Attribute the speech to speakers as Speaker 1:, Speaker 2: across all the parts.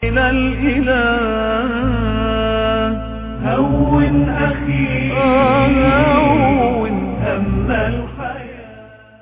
Speaker 1: من الإله هون أخي هون هم الحياة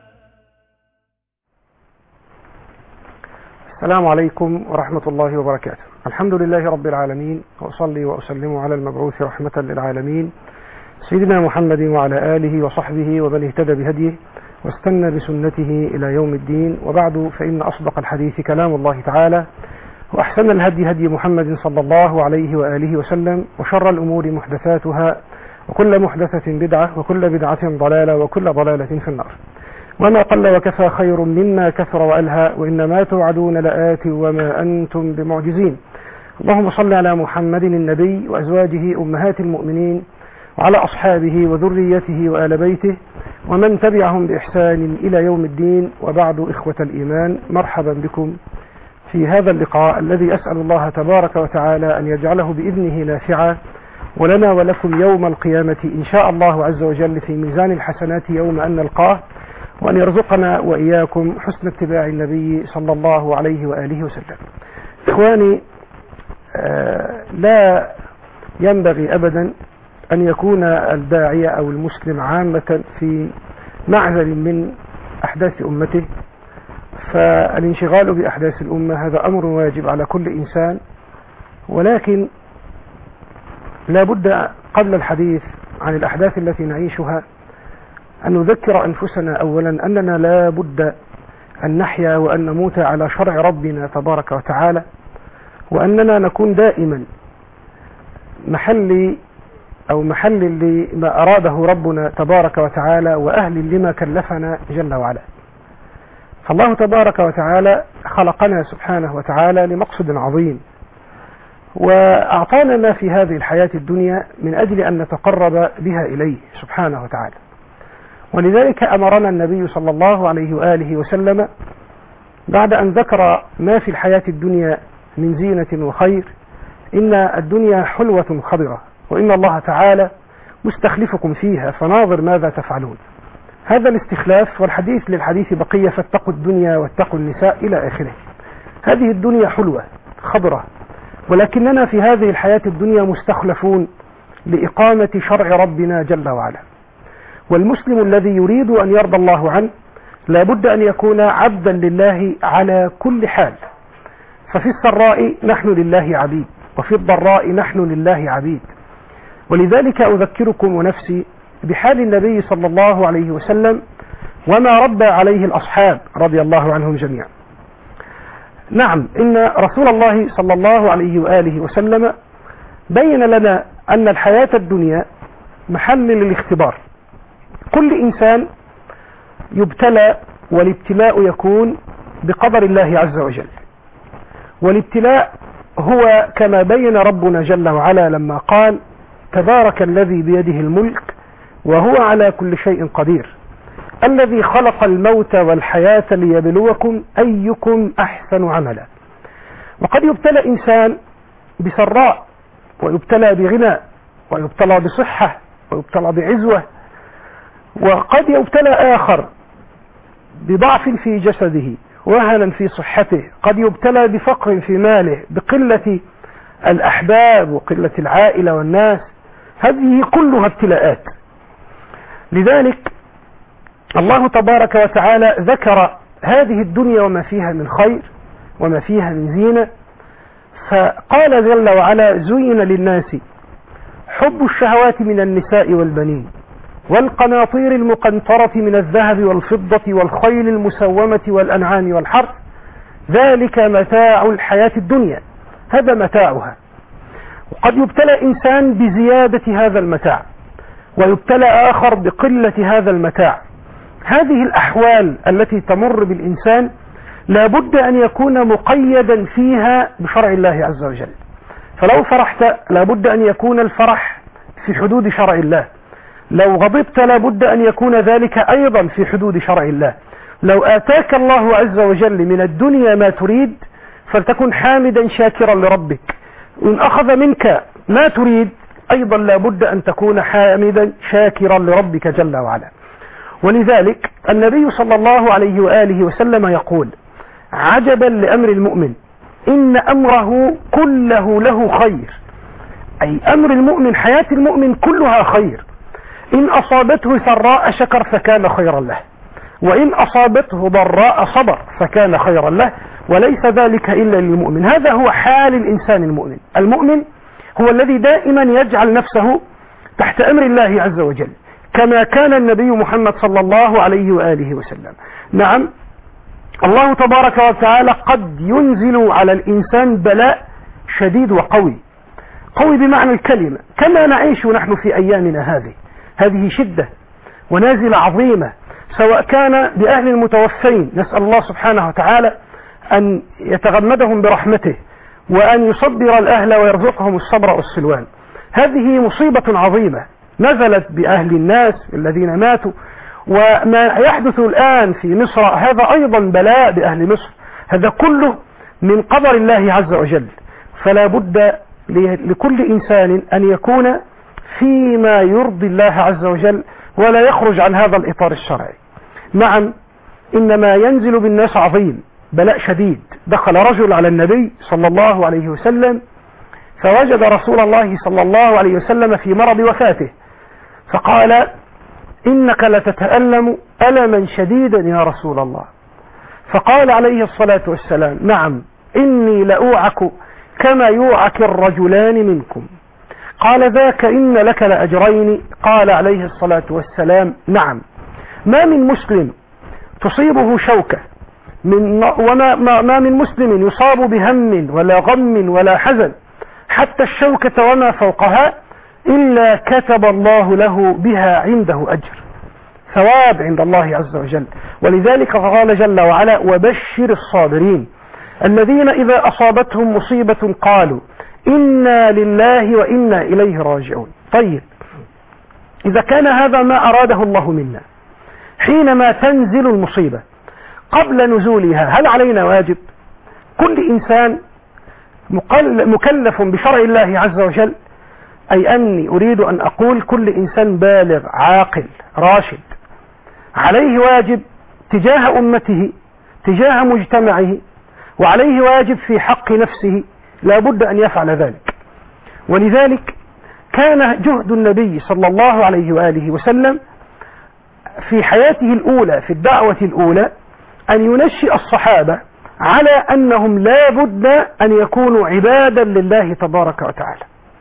Speaker 2: السلام عليكم ورحمة الله وبركاته الحمد لله رب العالمين وأصلي وأسلم على المبعوث رحمة للعالمين سيدنا محمد وعلى آله وصحبه ومن اهتدى بهديه واستنى بسنته إلى يوم الدين وبعد فإن أصدق الحديث كلام الله تعالى وأحسن الهدي هدي محمد صلى الله عليه وآله وسلم وشر الأمور محدثاتها وكل محدثة بدعة وكل بدعة ضلالة وكل ضلالة في النار وما قل وكفى خير مما كثر وألهى وإنما توعدون لآت وما أنتم بمعجزين اللهم صل على محمد النبي وأزواجه أمهات المؤمنين وعلى أصحابه وذريته وآل بيته ومن تبعهم بإحسان إلى يوم الدين وبعد إخوة الإيمان مرحبا بكم في هذا اللقاء الذي أسأل الله تبارك وتعالى أن يجعله بإذنه نافعا ولنا ولكم يوم القيامة إن شاء الله عز وجل في ميزان الحسنات يوم أن نلقاه وأن يرزقنا وإياكم حسن اتباع النبي صلى الله عليه وآله وسلم إخواني آه لا ينبغي أبدا أن يكون الداعية أو المسلم عامة في معزل من أحداث أمته فالانشغال بأحداث الأمة هذا أمر واجب على كل إنسان ولكن لا بد قبل الحديث عن الأحداث التي نعيشها أن نذكر أنفسنا أولا أننا لا بد أن نحيا وأن نموت على شرع ربنا تبارك وتعالى وأننا نكون دائما محل أو محل لما أراده ربنا تبارك وتعالى وأهل لما كلفنا جل وعلا فالله تبارك وتعالى خلقنا سبحانه وتعالى لمقصد عظيم وأعطانا ما في هذه الحياة الدنيا من أجل أن نتقرب بها إليه سبحانه وتعالى ولذلك أمرنا النبي صلى الله عليه وآله وسلم بعد أن ذكر ما في الحياة الدنيا من زينة وخير إن الدنيا حلوة خضرة وإن الله تعالى مستخلفكم فيها فناظر ماذا تفعلون هذا الاستخلاف والحديث للحديث بقية فاتقوا الدنيا واتقوا النساء إلى آخره هذه الدنيا حلوة خضرة ولكننا في هذه الحياة الدنيا مستخلفون لإقامة شرع ربنا جل وعلا والمسلم الذي يريد أن يرضى الله عنه لا بد أن يكون عبدا لله على كل حال ففي السراء نحن لله عبيد وفي الضراء نحن لله عبيد ولذلك أذكركم ونفسي بحال النبي صلى الله عليه وسلم وما ربى عليه الأصحاب رضي الله عنهم جميعا نعم إن رسول الله صلى الله عليه وآله وسلم بين لنا أن الحياة الدنيا محل للاختبار كل إنسان يبتلى والابتلاء يكون بقدر الله عز وجل والابتلاء هو كما بين ربنا جل وعلا لما قال تبارك الذي بيده الملك وهو على كل شيء قدير الذي خلق الموت والحياة ليبلوكم أيكم أحسن عملا وقد يبتلى إنسان بسراء ويبتلى بغنى ويبتلى بصحة ويبتلى بعزوة وقد يبتلى آخر بضعف في جسده وهنا في صحته قد يبتلى بفقر في ماله بقلة الأحباب وقلة العائلة والناس هذه كلها ابتلاءات لذلك الله تبارك وتعالى ذكر هذه الدنيا وما فيها من خير وما فيها من زينة فقال جل وعلا زين للناس حب الشهوات من النساء والبنين والقناطير المقنطرة من الذهب والفضة والخيل المسومة والأنعام والحرث ذلك متاع الحياة الدنيا هذا متاعها وقد يبتلى إنسان بزيادة هذا المتاع ويبتلى آخر بقلة هذا المتاع هذه الأحوال التي تمر بالإنسان لا بد أن يكون مقيدا فيها بشرع الله عز وجل فلو فرحت لا بد أن يكون الفرح في حدود شرع الله لو غضبت لا بد أن يكون ذلك أيضا في حدود شرع الله لو آتاك الله عز وجل من الدنيا ما تريد فلتكن حامدا شاكرا لربك إن أخذ منك ما تريد أيضا لا بد أن تكون حامدا شاكرا لربك جل وعلا ولذلك النبي صلى الله عليه وآله وسلم يقول عجبا لأمر المؤمن إن أمره كله له خير أي أمر المؤمن حياة المؤمن كلها خير إن أصابته سراء شكر فكان خيرا له وإن أصابته ضراء صبر فكان خيرا له وليس ذلك إلا للمؤمن هذا هو حال الإنسان المؤمن المؤمن هو الذي دائما يجعل نفسه تحت أمر الله عز وجل كما كان النبي محمد صلى الله عليه وآله وسلم نعم الله تبارك وتعالى قد ينزل على الإنسان بلاء شديد وقوي قوي بمعنى الكلمة كما نعيش نحن في أيامنا هذه هذه شدة ونازلة عظيمة سواء كان بأهل المتوفين نسأل الله سبحانه وتعالى أن يتغمدهم برحمته وأن يصبر الأهل ويرزقهم الصبر والسلوان هذه مصيبة عظيمة نزلت بأهل الناس الذين ماتوا وما يحدث الآن في مصر هذا أيضا بلاء بأهل مصر هذا كله من قدر الله عز وجل فلا بد لكل إنسان أن يكون فيما يرضي الله عز وجل ولا يخرج عن هذا الإطار الشرعي نعم إنما ينزل بالناس عظيم بلاء شديد دخل رجل على النبي صلى الله عليه وسلم فوجد رسول الله صلى الله عليه وسلم في مرض وفاته فقال إنك لتتألم ألما شديدا يا رسول الله فقال عليه الصلاة والسلام نعم إني لأوعك كما يوعك الرجلان منكم قال ذاك إن لك لأجرين قال عليه الصلاة والسلام نعم ما من مسلم تصيبه شوكة من وما ما, ما من مسلم يصاب بهم ولا غم ولا حزن حتى الشوكة وما فوقها إلا كتب الله له بها عنده أجر ثواب عند الله عز وجل ولذلك قال جل وعلا وبشر الصابرين الذين إذا أصابتهم مصيبة قالوا إنا لله وإنا إليه راجعون طيب إذا كان هذا ما أراده الله منا حينما تنزل المصيبة قبل نزولها هل علينا واجب كل إنسان مكلف بشرع الله عز وجل أي أني أريد أن أقول كل إنسان بالغ عاقل راشد عليه واجب تجاه أمته تجاه مجتمعه وعليه واجب في حق نفسه لا بد أن يفعل ذلك ولذلك كان جهد النبي صلى الله عليه وآله وسلم في حياته الأولى في الدعوة الأولى أن ينشئ الصحابة على أنهم لا بد أن يكونوا عبادا لله تبارك وتعالى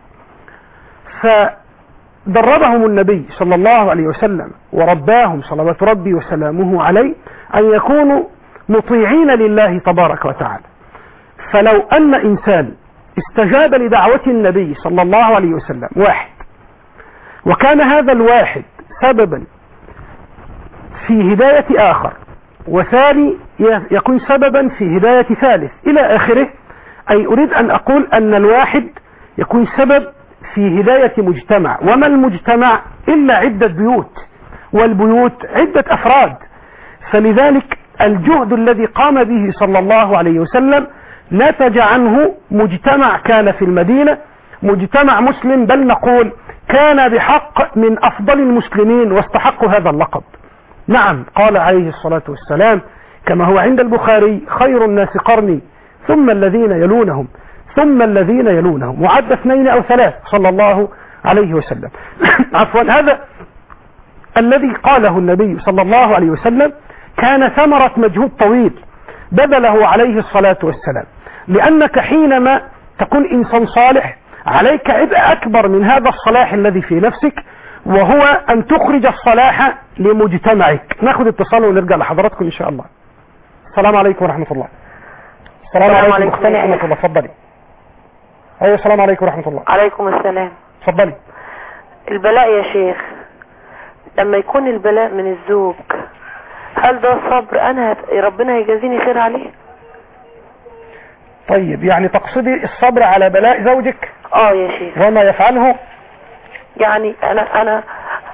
Speaker 2: فدربهم النبي صلى الله عليه وسلم ورباهم صلوات ربي وسلامه عليه أن يكونوا مطيعين لله تبارك وتعالى فلو أن إنسان استجاب لدعوة النبي صلى الله عليه وسلم واحد وكان هذا الواحد سببا في هداية آخر وثاني يكون سببا في هداية ثالث إلى آخره أي أريد أن أقول أن الواحد يكون سبب في هداية مجتمع وما المجتمع إلا عدة بيوت والبيوت عدة أفراد فلذلك الجهد الذي قام به صلى الله عليه وسلم نتج عنه مجتمع كان في المدينة مجتمع مسلم بل نقول كان بحق من أفضل المسلمين واستحقوا هذا اللقب نعم قال عليه الصلاة والسلام كما هو عند البخاري خير الناس قرني ثم الذين يلونهم ثم الذين يلونهم وعد اثنين أو ثلاث صلى الله عليه وسلم عفوا هذا الذي قاله النبي صلى الله عليه وسلم كان ثمرة مجهود طويل بذله عليه الصلاة والسلام لأنك حينما تكون إنسان صالح عليك عبء أكبر من هذا الصلاح الذي في نفسك وهو أن تخرج الصلاح لمجتمعك ناخد اتصال ونرجع لحضراتكم إن شاء الله السلام عليكم ورحمة الله السلام,
Speaker 3: السلام
Speaker 2: عليكم
Speaker 3: عليكم
Speaker 2: أختنا
Speaker 3: يا
Speaker 2: ورحمة الله اتفضلي أيوة السلام عليكم ورحمة الله
Speaker 3: عليكم السلام
Speaker 2: اتفضلي
Speaker 3: البلاء يا شيخ لما يكون البلاء من الزوج هل ده صبر انا هت... ربنا هيجازيني خير عليه
Speaker 2: طيب يعني تقصدي الصبر على بلاء زوجك
Speaker 3: اه يا شيخ
Speaker 2: وما يفعله
Speaker 3: يعني انا انا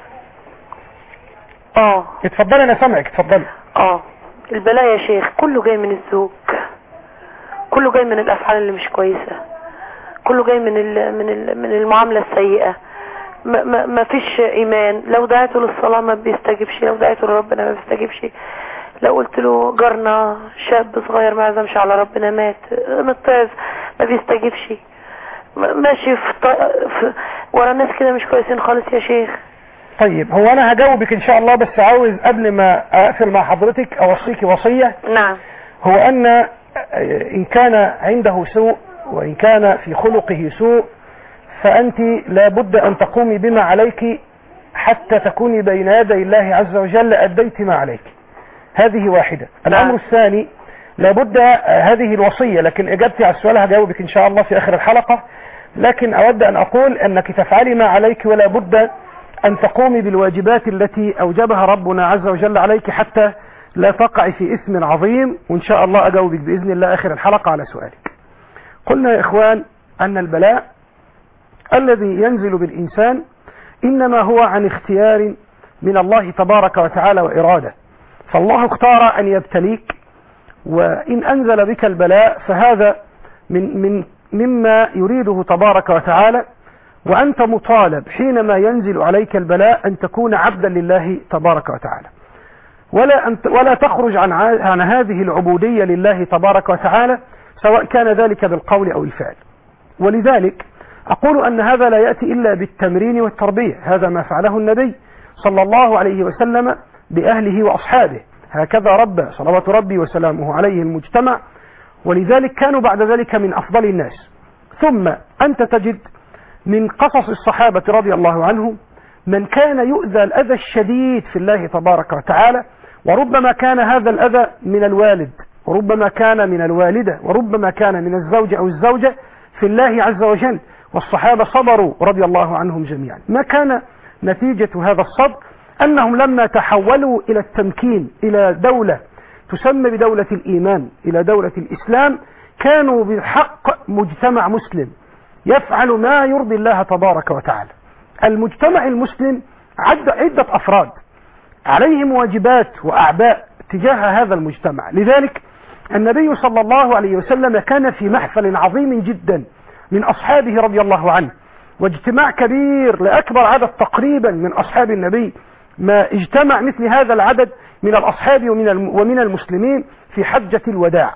Speaker 3: اه
Speaker 2: اتفضلي أنا سامعك اتفضلي
Speaker 3: اه البلاء يا شيخ كله جاي من الزوج كله جاي من الافعال اللي مش كويسة كله جاي من ال من ال من المعاملة السيئة ما, ما, ما فيش ايمان لو دعيته للصلاة ما بيستجيبش لو دعيته لربنا ما بيستجيبش لو قلت له جارنا شاب صغير ما عزمش على ربنا مات متعظ ما بيستجيبش م- ماشي في, ط... في ورا ناس كده مش كويسين خالص يا شيخ
Speaker 2: طيب هو انا هجاوبك ان شاء الله بس عاوز قبل ما اقفل مع حضرتك اوصيك وصية
Speaker 3: نعم
Speaker 2: هو ان ان كان عنده سوء وان كان في خلقه سوء فانت لابد ان تقومي بما عليك حتى تكوني بين يدي الله عز وجل اديت ما عليك هذه واحدة الامر الثاني لابد هذه الوصية لكن اجابتي على السؤال هجاوبك ان شاء الله في اخر الحلقة لكن اود ان اقول انك تفعلي ما عليك ولا بد ان تقومي بالواجبات التي اوجبها ربنا عز وجل عليك حتى لا تقع في اسم عظيم وان شاء الله اجاوبك باذن الله اخر الحلقة على سؤالك قلنا يا اخوان ان البلاء الذي ينزل بالانسان انما هو عن اختيار من الله تبارك وتعالى واراده فالله اختار ان يبتليك وان انزل بك البلاء فهذا من من مما يريده تبارك وتعالى وانت مطالب حينما ينزل عليك البلاء ان تكون عبدا لله تبارك وتعالى ولا أنت ولا تخرج عن ع- عن هذه العبوديه لله تبارك وتعالى سواء كان ذلك بالقول او الفعل ولذلك اقول ان هذا لا ياتي الا بالتمرين والتربيه هذا ما فعله النبي صلى الله عليه وسلم باهله واصحابه هكذا ربى صلوات ربي وسلامه عليه المجتمع ولذلك كانوا بعد ذلك من افضل الناس ثم انت تجد من قصص الصحابه رضي الله عنهم من كان يؤذى الاذى الشديد في الله تبارك وتعالى وربما كان هذا الاذى من الوالد وربما كان من الوالده وربما كان من الزوج او الزوجه في الله عز وجل والصحابه صبروا رضي الله عنهم جميعا ما كان نتيجه هذا الصبر انهم لما تحولوا الى التمكين الى دوله تسمى بدوله الايمان الى دوله الاسلام كانوا بالحق مجتمع مسلم يفعل ما يرضي الله تبارك وتعالى المجتمع المسلم عد عدة أفراد عليهم واجبات وأعباء تجاه هذا المجتمع لذلك النبي صلى الله عليه وسلم كان في محفل عظيم جدا من أصحابه رضي الله عنه واجتماع كبير لأكبر عدد تقريبا من أصحاب النبي ما اجتمع مثل هذا العدد من الأصحاب ومن الم- ومن المسلمين في حجة الوداع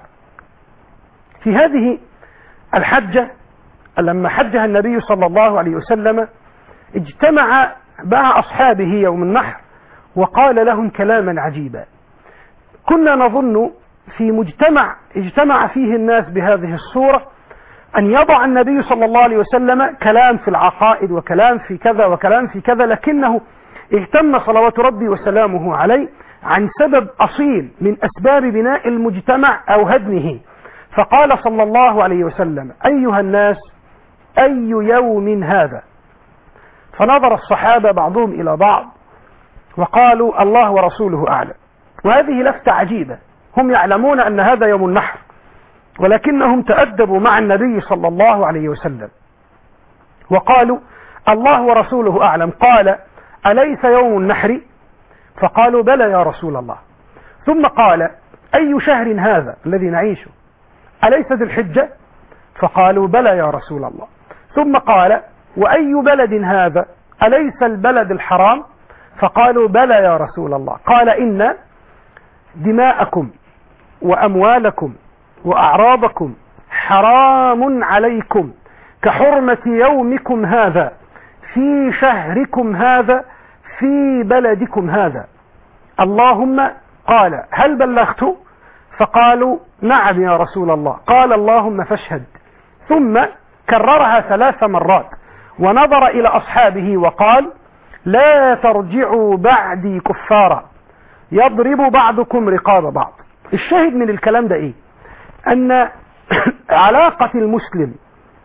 Speaker 2: في هذه الحجة لما حجها النبي صلى الله عليه وسلم اجتمع مع أصحابه يوم النحر وقال لهم كلاما عجيبا كنا نظن في مجتمع اجتمع فيه الناس بهذه الصورة أن يضع النبي صلى الله عليه وسلم كلام في العقائد وكلام في كذا وكلام في كذا لكنه اهتم صلوات ربي وسلامه عليه عن سبب أصيل من أسباب بناء المجتمع أو هدمه فقال صلى الله عليه وسلم أيها الناس أي يوم هذا فنظر الصحابة بعضهم إلى بعض وقالوا الله ورسوله أعلم وهذه لفتة عجيبة هم يعلمون أن هذا يوم النحر ولكنهم تأدبوا مع النبي صلى الله عليه وسلم وقالوا الله ورسوله أعلم قال أليس يوم النحر فقالوا بلى يا رسول الله ثم قال أي شهر هذا الذي نعيشه أليس ذي الحجة فقالوا بلى يا رسول الله ثم قال وأي بلد هذا أليس البلد الحرام فقالوا بلى يا رسول الله قال إن دماءكم وأموالكم وأعراضكم حرام عليكم كحرمة يومكم هذا في شهركم هذا في بلدكم هذا اللهم قال هل بلغت فقالوا نعم يا رسول الله قال اللهم فاشهد ثم كررها ثلاث مرات ونظر إلى أصحابه وقال لا ترجعوا بعدي كفارا يضرب بعضكم رقاب بعض الشاهد من الكلام ده ايه ان علاقة المسلم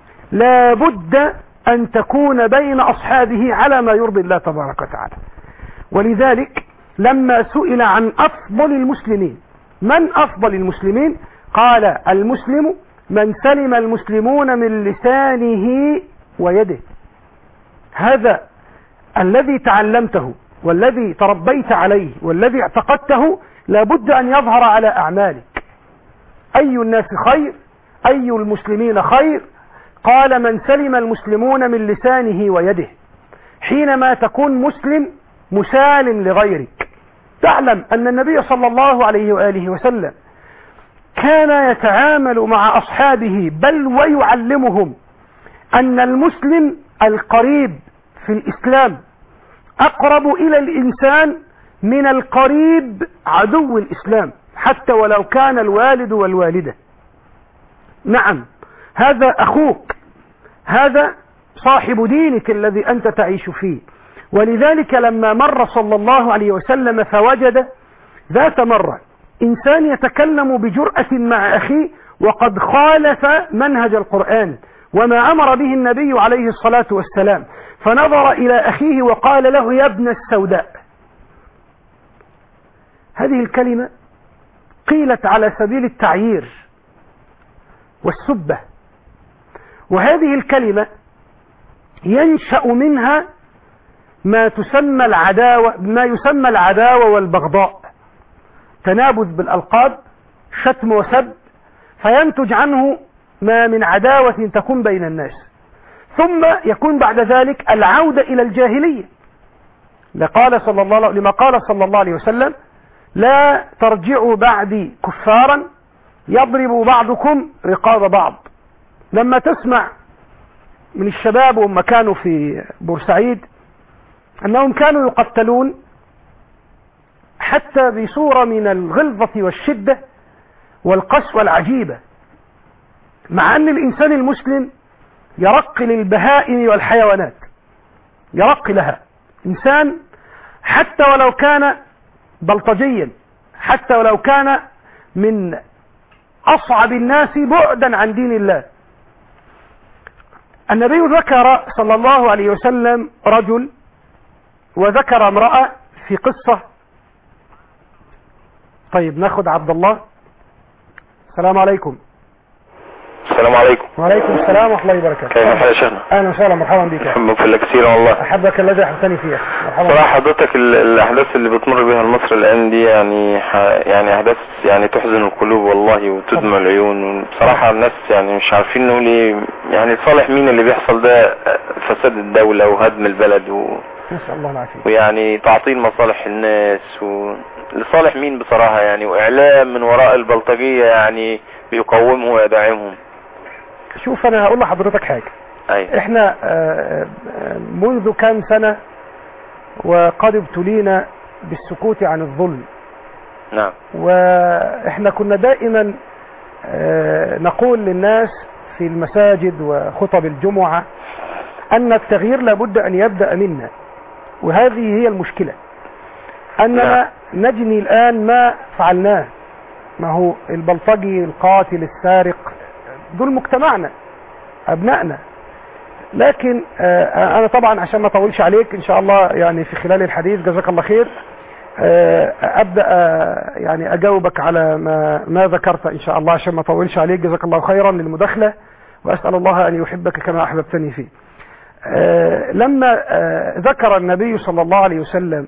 Speaker 2: لابد ان تكون بين اصحابه على ما يرضي الله تبارك وتعالى ولذلك لما سئل عن افضل المسلمين من افضل المسلمين قال المسلم من سلم المسلمون من لسانه ويده هذا الذي تعلمته والذي تربيت عليه والذي اعتقدته لابد أن يظهر على أعمالك أي الناس خير أي المسلمين خير قال من سلم المسلمون من لسانه ويده حينما تكون مسلم مسال لغيرك تعلم أن النبي صلى الله عليه وآله وسلم كان يتعامل مع أصحابه بل ويعلمهم أن المسلم القريب في الإسلام أقرب إلى الإنسان من القريب عدو الإسلام حتى ولو كان الوالد والوالدة نعم هذا أخوك هذا صاحب دينك الذي أنت تعيش فيه ولذلك لما مر صلى الله عليه وسلم فوجد ذات مرة إنسان يتكلم بجرأة مع أخيه وقد خالف منهج القرآن وما أمر به النبي عليه الصلاة والسلام فنظر إلى أخيه وقال له يا ابن السوداء هذه الكلمة قيلت على سبيل التعيير والسبة وهذه الكلمة ينشأ منها ما تسمى العداوة ما يسمى العداوة والبغضاء تنابذ بالألقاب شتم وسب فينتج عنه ما من عداوة تكون بين الناس ثم يكون بعد ذلك العودة إلى الجاهلية لقال صلى الله لما قال صلى الله عليه وسلم لا ترجعوا بعدي كفارا يضرب بعضكم رقاب بعض لما تسمع من الشباب وهم كانوا في بورسعيد أنهم كانوا يقتلون حتى بصورة من الغلظة والشدة والقسوة العجيبة مع أن الإنسان المسلم يرق للبهائم والحيوانات يرق لها إنسان حتى ولو كان بلطجيا حتى ولو كان من أصعب الناس بعدا عن دين الله النبي ذكر صلى الله عليه وسلم رجل وذكر امرأة في قصة طيب ناخد عبد الله السلام عليكم
Speaker 4: السلام عليكم
Speaker 2: وعليكم السلام ورحمة الله وبركاته
Speaker 4: كيف الحال يا شيخنا
Speaker 2: اهلا وسهلا مرحبا بك
Speaker 4: محمد في الله كثير والله
Speaker 2: احبك الذي احبتني فيه مرحبا
Speaker 4: صراحة حضرتك ال- الأحداث اللي بتمر بها مصر الآن دي يعني ح... يعني أحداث يعني تحزن القلوب والله وتدمع العيون بصراحة الناس يعني مش عارفين نقول إيه يعني صالح مين اللي بيحصل ده فساد الدولة وهدم البلد و...
Speaker 2: نسأل الله العافية
Speaker 4: ويعني تعطيل مصالح الناس و... لصالح مين بصراحة يعني وإعلام من وراء البلطجية يعني بيقومهم ويدعمهم
Speaker 2: شوف انا هقول لحضرتك حاجة
Speaker 4: أيوة
Speaker 2: احنا آه، آه، منذ كام سنة وقد ابتلينا بالسكوت عن الظلم
Speaker 4: نعم
Speaker 2: واحنا كنا دائما آه، نقول للناس في المساجد وخطب الجمعة ان التغيير لابد ان يبدأ منا وهذه هي المشكلة اننا نجني الان ما فعلناه ما هو البلطجي القاتل السارق دول مجتمعنا ابنائنا لكن آه، انا طبعا عشان ما اطولش عليك ان شاء الله يعني في خلال الحديث جزاك الله خير آه، ابدا آه، يعني اجاوبك على ما ما ذكرت ان شاء الله عشان ما اطولش عليك جزاك الله خيرا للمداخله واسال الله ان يحبك كما احببتني فيه آه، لما آه، ذكر النبي صلى الله عليه وسلم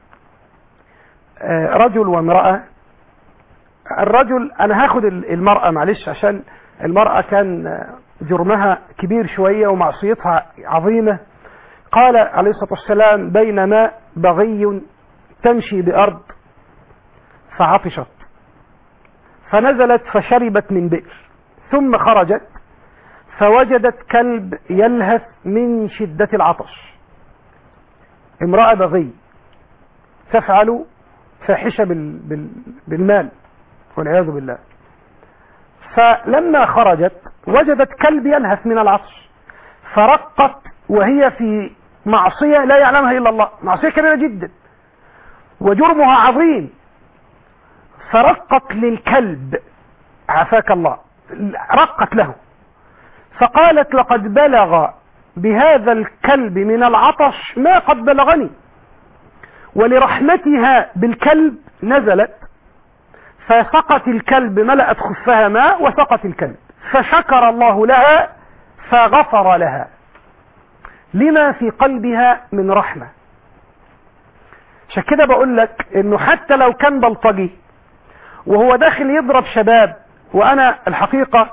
Speaker 2: آه، رجل وامراه الرجل انا هاخد ال- المراه معلش عشان المراه كان آه، جرمها كبير شويه ومعصيتها عظيمه قال عليه الصلاه والسلام بينما بغي تمشي بأرض فعطشت فنزلت فشربت من بئر ثم خرجت فوجدت كلب يلهث من شدة العطش امرأة بغي تفعل فاحشة بال بال بالمال والعياذ بالله فلما خرجت وجدت كلب يلهث من العطش فرقت وهي في معصية لا يعلمها إلا الله معصية كبيرة جدا وجرمها عظيم فرقت للكلب عافاك الله رقت له فقالت لقد بلغ بهذا الكلب من العطش ما قد بلغني ولرحمتها بالكلب نزلت فسقت الكلب ملأت خفها ماء وسقت الكلب فشكر الله لها فغفر لها لما في قلبها من رحمه عشان كده بقول لك انه حتى لو كان بلطجي وهو داخل يضرب شباب وانا الحقيقة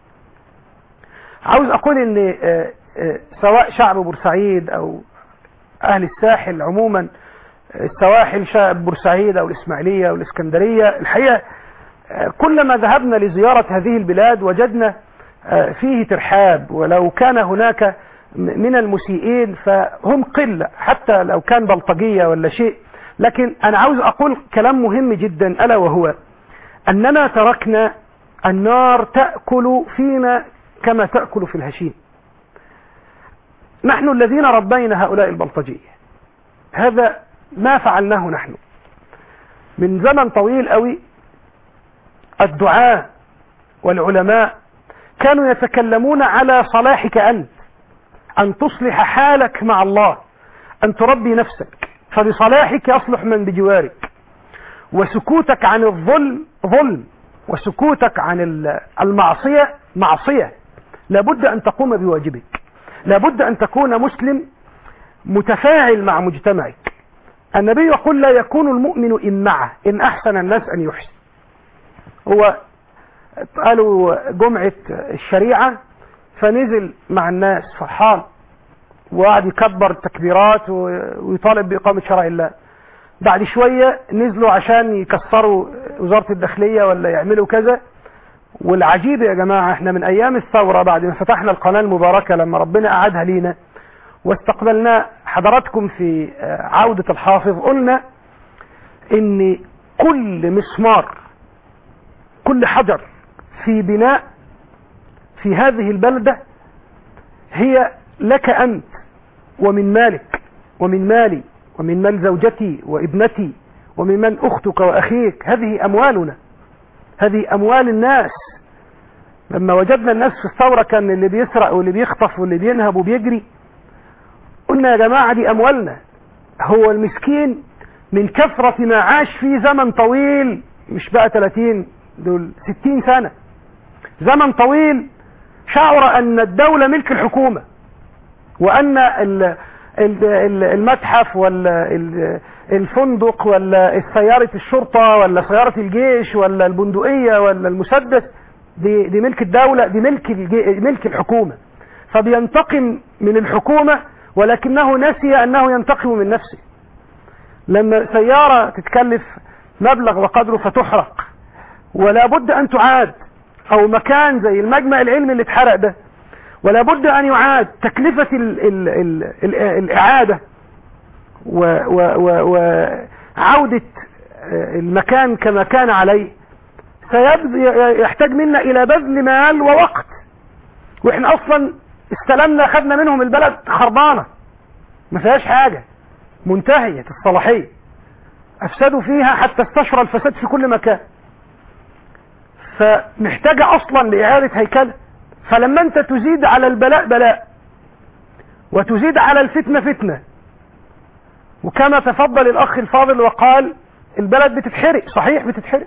Speaker 2: عاوز اقول ان آه، آه، سواء شعب بورسعيد او اهل الساحل عموما السواحل شا- بورسعيد او الاسماعيليه والاسكندريه الحقيقه آه، كلما ذهبنا لزياره هذه البلاد وجدنا آه، فيه ترحاب ولو كان هناك م- من المسيئين فهم قله حتى لو كان بلطجيه ولا شيء لكن انا عاوز اقول كلام مهم جدا الا وهو اننا تركنا النار تاكل فينا كما تاكل في الهشيم نحن الذين ربينا هؤلاء البلطجيه هذا ما فعلناه نحن من زمن طويل قوي الدعاة والعلماء كانوا يتكلمون على صلاحك أنت أن تصلح حالك مع الله أن تربي نفسك فبصلاحك يصلح من بجوارك وسكوتك عن الظلم ظلم وسكوتك عن ال- المعصية معصية لابد أن تقوم بواجبك لابد أن تكون مسلم متفاعل مع مجتمعك النبي يقول لا يكون المؤمن إن معه إن أحسن الناس أن يحسن هو قالوا جمعة الشريعة فنزل مع الناس فرحان وقعد يكبر التكبيرات و- ويطالب بإقامة شرع الله بعد شوية نزلوا عشان يكسروا وزارة الداخلية ولا يعملوا كذا والعجيب يا جماعة احنا من أيام الثورة بعد ما فتحنا القناة المباركة لما ربنا أعادها لينا واستقبلنا حضراتكم في آه، عودة الحافظ قلنا ان كل مسمار كل حجر في بناء في هذه البلدة هي لك أنت ومن مالك ومن مالي ومن مال زوجتي وابنتي ومن مال أختك وأخيك هذه أموالنا هذه أموال الناس لما وجدنا الناس في الثورة كان اللي بيسرق واللي بيخطف واللي بينهب وبيجري قلنا يا جماعة دي أموالنا هو المسكين من كثرة ما عاش في زمن طويل مش بقى 30 دول 60 سنة زمن طويل شعر أن الدولة ملك الحكومة وأن ال- ال- ال- المتحف ولا ال- الفندق ولا سيارة الشرطة ولا سيارة الجيش ولا البندقية ولا المسدس دي, دي ملك الدولة دي ملك الجي- ملك الحكومة فبينتقم من الحكومة ولكنه نسي أنه ينتقم من نفسه لما سيارة تتكلف مبلغ وقدره فتحرق ولا بد أن تعاد أو مكان زي المجمع العلمي اللي اتحرق ده ولا بد أن يعاد تكلفة ال ال ال ال الإعادة وعودة المكان كما كان عليه سيحتاج منا إلى بذل مال ووقت وإحنا أصلا استلمنا خدنا منهم البلد خربانة ما فيهاش حاجة منتهية الصلاحية أفسدوا فيها حتى استشرى الفساد في كل مكان فمحتاجة أصلا لإعادة هيكلة فلما أنت تزيد على البلاء بلاء وتزيد على الفتنة فتنة وكما تفضل الأخ الفاضل وقال البلد بتتحرق صحيح بتتحرق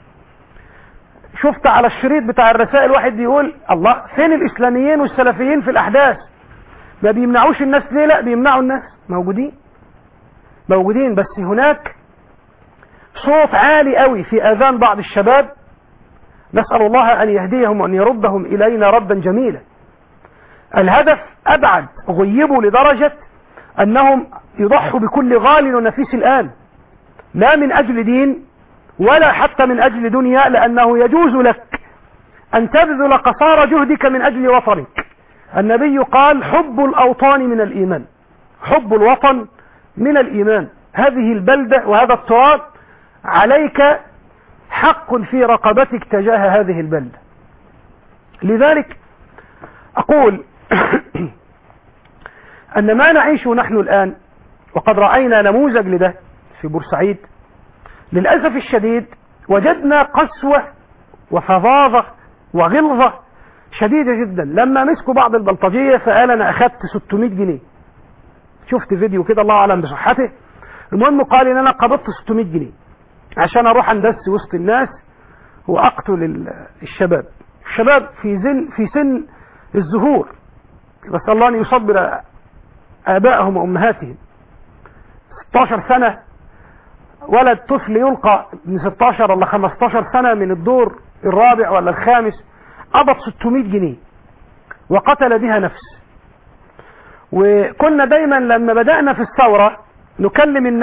Speaker 2: شفت على الشريط بتاع الرسائل واحد بيقول الله فين الإسلاميين والسلفيين في الأحداث ما بيمنعوش الناس ليه لا بيمنعوا الناس موجودين موجودين بس هناك صوت عالي قوي في آذان بعض الشباب نسأل الله أن يهديهم وأن يردهم إلينا ردا جميلا الهدف أبعد غيبوا لدرجة أنهم يضحوا بكل غال ونفيس الآن لا من أجل دين ولا حتى من أجل دنيا لأنه يجوز لك أن تبذل قصارى جهدك من أجل وطنك النبي قال حب الأوطان من الإيمان حب الوطن من الإيمان هذه البلدة وهذا التراب عليك حق في رقبتك تجاه هذه البلدة لذلك أقول أن ما نعيشه نحن الآن وقد رأينا نموذج لده في بورسعيد للأسف الشديد وجدنا قسوة وفظاظة وغلظة شديدة جدا لما مسكوا بعض البلطجية فقال أنا أخذت 600 جنيه شفت فيديو كده الله أعلم بصحته المهم قال إن أنا قبضت 600 جنيه عشان أروح أندس وسط الناس وأقتل الشباب الشباب في سن في سن الزهور بس الله أن يصبر آبائهم وأمهاتهم 16 سنة ولد طفل يلقى من 16 ولا 15 سنة من الدور الرابع ولا الخامس قبض 600 جنيه وقتل بها نفس وكنا دايما لما بدأنا في الثورة نكلم الناس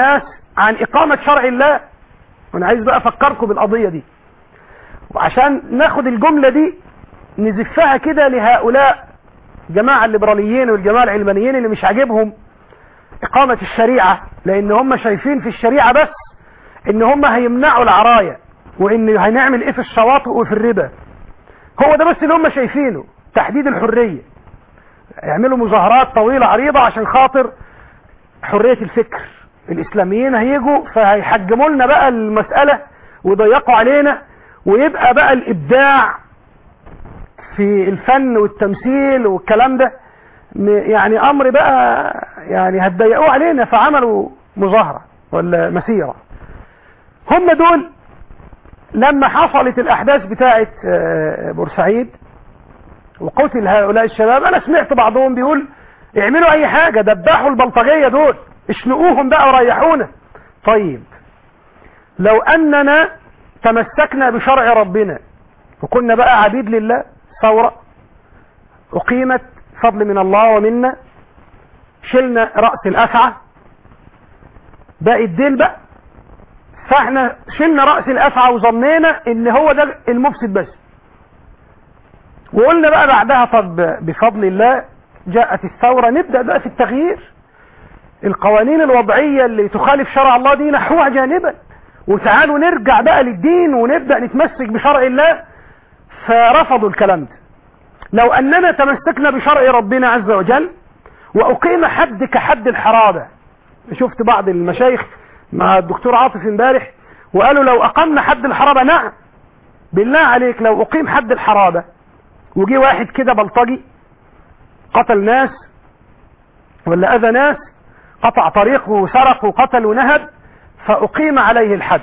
Speaker 2: عن إقامة شرع الله وأنا عايز بقى أفكركم بالقضية دي وعشان ناخد الجملة دي نزفها كده لهؤلاء جماعة الليبراليين والجماعة العلمانيين اللي مش عاجبهم إقامة الشريعة لأن هم شايفين في الشريعة بس إن هم هيمنعوا العراية وإن هنعمل إيه في الشواطئ وفي الربا هو ده بس اللي هم شايفينه تحديد الحرية يعملوا مظاهرات طويلة عريضة عشان خاطر حرية الفكر الإسلاميين هيجوا فهيحجموا لنا بقى المسألة ويضيقوا علينا ويبقى بقى الإبداع في الفن والتمثيل والكلام ده م- يعني أمر بقى يعني هتضيقوه علينا فعملوا مظاهرة ولا مسيرة هم دول لما حصلت الأحداث بتاعة آه، بورسعيد وقتل هؤلاء الشباب أنا سمعت بعضهم بيقول اعملوا أي حاجة دبحوا البلطجية دول اشنقوهم بقى وريحونا طيب لو أننا تمسكنا بشرع ربنا وكنا بقى عبيد لله ثورة أقيمت فضل من الله ومنا شلنا رأس الأسعى باقي الدين بقى فاحنا شلنا رأس الأسعى وظنينا ان هو ده المفسد بس وقلنا بقى بعدها طب بفضل الله جاءت الثورة نبدأ بقى في التغيير القوانين الوضعية اللي تخالف شرع الله دي نحوها جانبا وتعالوا نرجع بقى للدين ونبدأ نتمسك بشرع الله فرفضوا الكلام ده لو أننا تمسكنا بشرع ربنا عز وجل وأقيم حد كحد الحرابة شفت بعض المشايخ مع الدكتور عاطف امبارح وقالوا لو أقمنا حد الحرابة نعم بالله عليك لو أقيم حد الحرابة وجي واحد كده بلطجي قتل ناس ولا أذى ناس قطع طريق وسرق وقتل ونهب فأقيم عليه الحد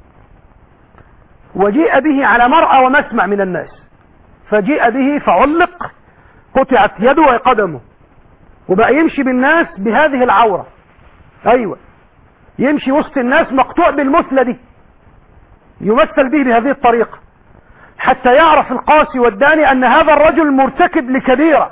Speaker 2: وجيء به على مرأى ومسمع من الناس فجيء به فعلق قطعت يده وقدمه وبقى يمشي بالناس بهذه العورة أيوة يمشي وسط الناس مقطوع بالمثلة دي يمثل به بهذه الطريقة حتى يعرف القاسي والداني أن هذا الرجل مرتكب لكبيرة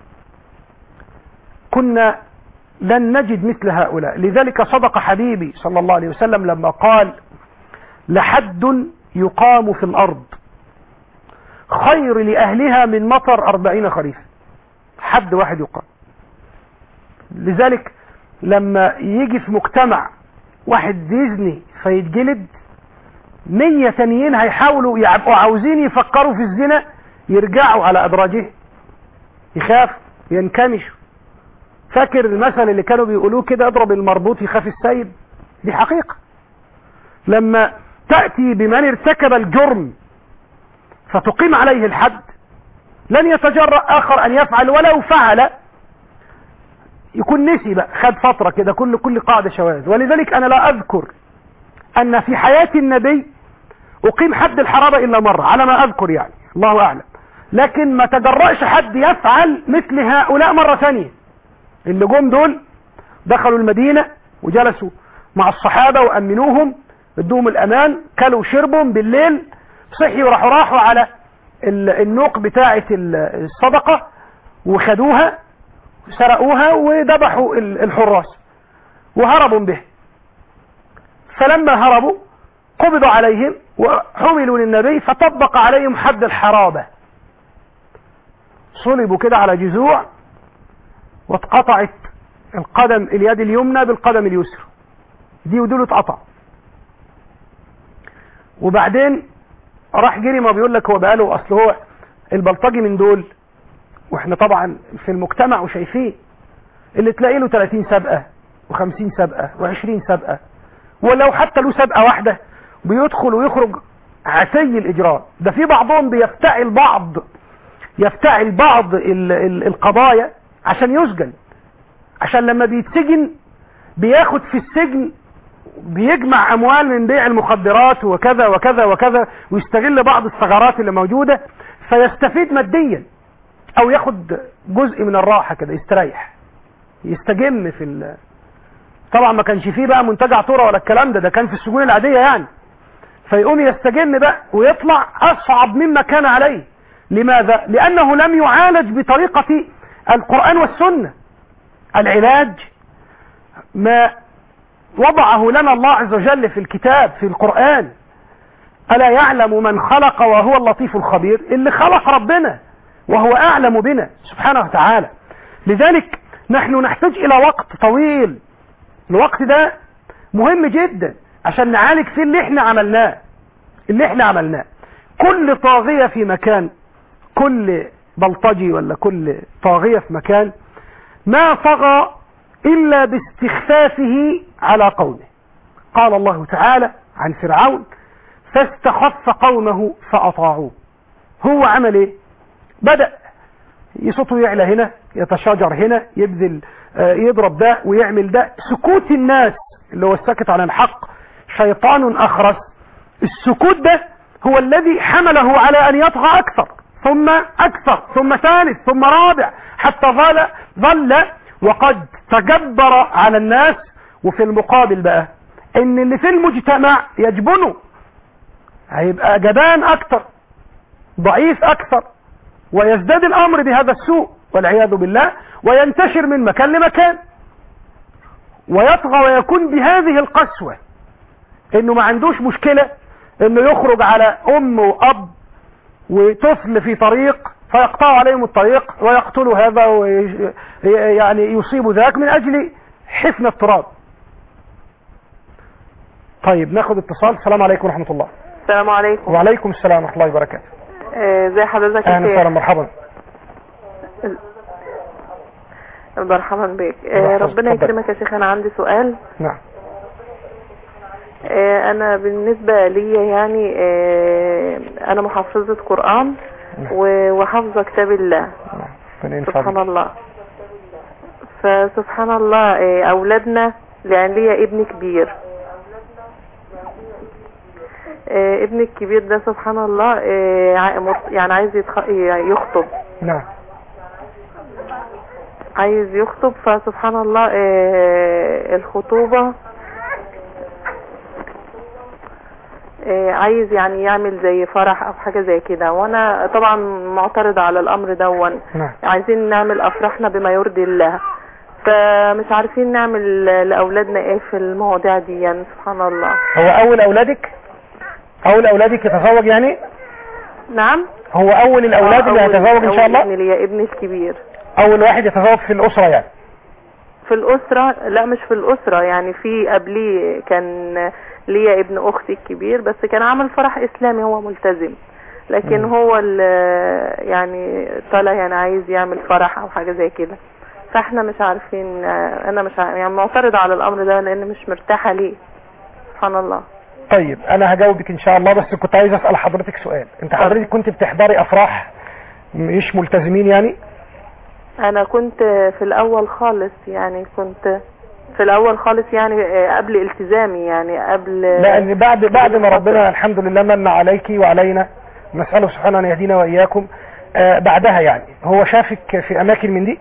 Speaker 2: كنا لن نجد مثل هؤلاء لذلك صدق حبيبي صلى الله عليه وسلم لما قال لحد يقام في الأرض خير لأهلها من مطر أربعين خريفا حد واحد يقام لذلك لما يجي في مجتمع واحد يزني فيتجلد مية تانيين هيحاولوا يبقوا عاوزين يفكروا في الزنا يرجعوا على أدراجهم يخاف ينكمشوا فاكر المثل اللي كانوا بيقولوه كده اضرب المربوط يخاف السيد دي حقيقة لما تأتي بمن ارتكب الجرم فتقيم عليه الحد لن يتجرأ آخر أن يفعل ولو فعل يكون نسي بقى خد فترة كده كل كل قاعدة شواذ ولذلك أنا لا أذكر أن في حياة النبي أقيم حد الحرابة إلا مرة على ما أذكر يعني الله أعلم لكن ما تجرأش حد يفعل مثل هؤلاء مرة ثانية اللي جم دول دخلوا المدينة وجلسوا مع الصحابة وأمنوهم ادوهم الأمان كلوا شربهم بالليل صحيوا راحوا راحوا على ال- النوق بتاعة ال- الصدقة وخدوها سرقوها وذبحوا ال- الحراس وهربوا به فلما هربوا قبضوا عليهم وحملوا للنبي فطبق عليهم حد الحرابة صلبوا كده على جذوع واتقطعت القدم اليد اليمنى بالقدم اليسرى دي ودول اتقطع وبعدين راح جري ما بيقول لك هو بقاله اصل هو البلطجي من دول واحنا طبعا في المجتمع وشايفين اللي تلاقي له 30 سابقه و50 سابقه و20 سابقه ولو حتى له سابقه واحده بيدخل ويخرج عتي الاجرام ده في بعضهم بيفتعل بعض يفتعل بعض ال ال القضايا عشان يسجن عشان لما بيتسجن بياخد في السجن بيجمع اموال من بيع المخدرات وكذا وكذا وكذا ويستغل بعض الثغرات اللي موجودة فيستفيد ماديا او ياخد جزء من الراحة كده يستريح يستجم في ال... طبعا ما كانش فيه بقى منتجع طورة ولا الكلام ده ده كان في السجون العادية يعني فيقوم يستجم بقى ويطلع اصعب مما كان عليه لماذا لانه لم يعالج بطريقة القرآن والسنة العلاج ما وضعه لنا الله عز وجل في الكتاب في القرآن ألا يعلم من خلق وهو اللطيف الخبير اللي خلق ربنا وهو أعلم بنا سبحانه وتعالى لذلك نحن نحتاج إلى وقت طويل الوقت ده مهم جدا عشان نعالج فيه اللي احنا عملناه اللي احنا عملناه كل طاغية في مكان كل بلطجي ولا كل طاغية في مكان ما طغى إلا باستخفافه على قومه قال الله تعالى عن فرعون فاستخف قومه فأطاعوه هو عمل ايه بدأ صوته يعلى هنا يتشاجر هنا يبذل آه، يضرب ده ويعمل ده سكوت الناس اللي هو السكت عن الحق شيطان أخرس السكوت ده هو الذي حمله على أن يطغى أكثر ثم أكثر ثم ثالث ثم رابع حتى ظل ظل وقد تجبر على الناس وفي المقابل بقى ان اللي في المجتمع يجبنه هيبقى جبان اكتر ضعيف اكثر ويزداد الامر بهذا السوء والعياذ بالله وينتشر من مكان لمكان ويطغى ويكون بهذه القسوة انه ما عندوش مشكلة انه يخرج على ام واب وطفل في طريق فيقطع عليهم الطريق ويقتل هذا ويعني يصيب ذاك من اجل حفن التراب طيب ناخد اتصال السلام عليكم ورحمة الله
Speaker 3: السلام عليكم
Speaker 2: وعليكم السلام ورحمة الله وبركاته
Speaker 3: آه، ازي حضرتك يا
Speaker 2: اهلا
Speaker 3: شيخ؟
Speaker 2: وسهلا مرحبا
Speaker 3: مرحبا بك
Speaker 2: الله
Speaker 3: آه،
Speaker 2: يحفظك،
Speaker 3: ربنا
Speaker 2: اتفضل.
Speaker 3: يكرمك يا شيخ انا عندي سؤال
Speaker 2: نعم
Speaker 3: آه، انا بالنسبة لي يعني آه، انا محفظة قرآن
Speaker 2: نعم.
Speaker 3: و- وحافظة كتاب الله
Speaker 2: نعم ربنا ينفع
Speaker 3: سبحان
Speaker 2: بك.
Speaker 3: الله فسبحان الله آه، اولادنا يعني ليا ابن كبير آه، ابني الكبير ده سبحان الله آه، ع- مر- يعني عايز يتخ- يخطب
Speaker 2: نعم
Speaker 3: عايز يخطب فسبحان الله آه، الخطوبة آه، عايز يعني يعمل زي فرح او حاجة زي كده وانا طبعا معترضة على الامر دون
Speaker 2: نعم
Speaker 3: عايزين نعمل افراحنا بما يرضي الله فمش عارفين نعمل لاولادنا ايه في المواضيع دي يعني سبحان الله
Speaker 2: هو اول اولادك اول اولادك يتزوج يعني
Speaker 3: نعم
Speaker 2: هو اول الاولاد اللي
Speaker 3: آه، أول-
Speaker 2: هيتزوج ان شاء
Speaker 3: أول ابن
Speaker 2: الله
Speaker 3: ليا ابني الكبير
Speaker 2: اول واحد يتزوج في الاسرة يعني
Speaker 3: في الأسرة لا مش في الأسرة يعني في قبليه كان ليا ابن أختي الكبير بس كان عامل فرح إسلامي هو ملتزم لكن
Speaker 2: مم.
Speaker 3: هو ال- يعني طالع يعني عايز يعمل فرح أو حاجة زي كده فاحنا مش عارفين أنا مش عارف يعني معترضة على الأمر ده لأن مش مرتاحة ليه سبحان الله
Speaker 2: طيب انا هجاوبك ان شاء الله بس كنت عايز اسال حضرتك سؤال انت حضرتك كنت بتحضري افراح مش ملتزمين يعني
Speaker 3: أنا كنت في الأول خالص يعني كنت في الأول خالص يعني قبل التزامي يعني قبل
Speaker 2: لان بعد بعد ما ربنا الحمد لله من عليك وعلينا نساله سبحانه ان يهدينا واياكم آه بعدها يعني هو شافك في اماكن من دي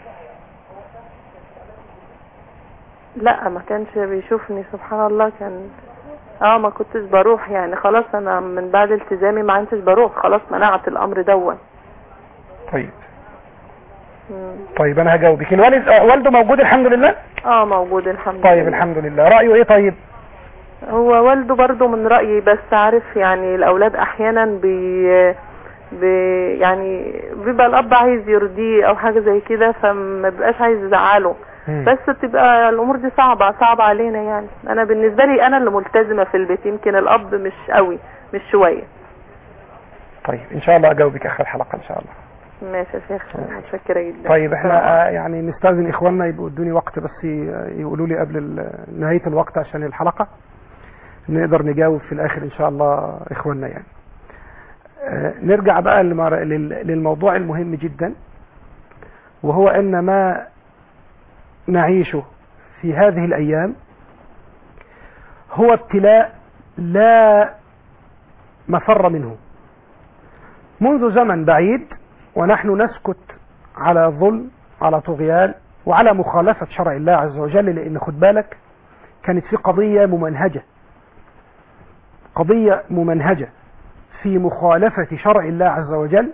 Speaker 3: لا ما كانش بيشوفني سبحان الله كان اه ما كنتش بروح يعني خلاص انا من بعد التزامي ما عدتش بروح خلاص منعت الامر دون
Speaker 2: طيب
Speaker 3: مم.
Speaker 2: طيب انا هجاوبك الوالد آه، والده موجود الحمد لله
Speaker 3: اه موجود الحمد
Speaker 2: طيب
Speaker 3: لله
Speaker 2: الحمد لله رايه ايه طيب
Speaker 3: هو والده برضو من رأيي بس عارف يعني الاولاد احيانا بي بي يعني بيبقى الاب عايز يرضيه او حاجة زي كده فما بيبقاش عايز يزعله
Speaker 2: مم.
Speaker 3: بس بتبقى الامور دي صعبة صعبة علينا يعني انا بالنسبة لي انا اللي ملتزمة في البيت يمكن الاب مش قوي مش شوية
Speaker 2: طيب ان شاء الله اجاوبك اخر الحلقه ان شاء الله
Speaker 3: ماشي يا شيخ متشكرة جدا
Speaker 2: طيب احنا آه، يعني نستاذن اخواننا يبقوا ادوني وقت بس ي- يقولوا لي قبل ال- نهايه الوقت عشان الحلقه نقدر نجاوب في الاخر ان شاء الله اخواننا يعني آه، نرجع بقى للمر- لل- للموضوع المهم جدا وهو ان ما نعيشه في هذه الايام هو ابتلاء لا مفر منه منذ زمن بعيد ونحن نسكت على ظلم على طغيان وعلى مخالفة شرع الله عز وجل لأن خد بالك كانت في قضية ممنهجة قضية ممنهجة في مخالفة شرع الله عز وجل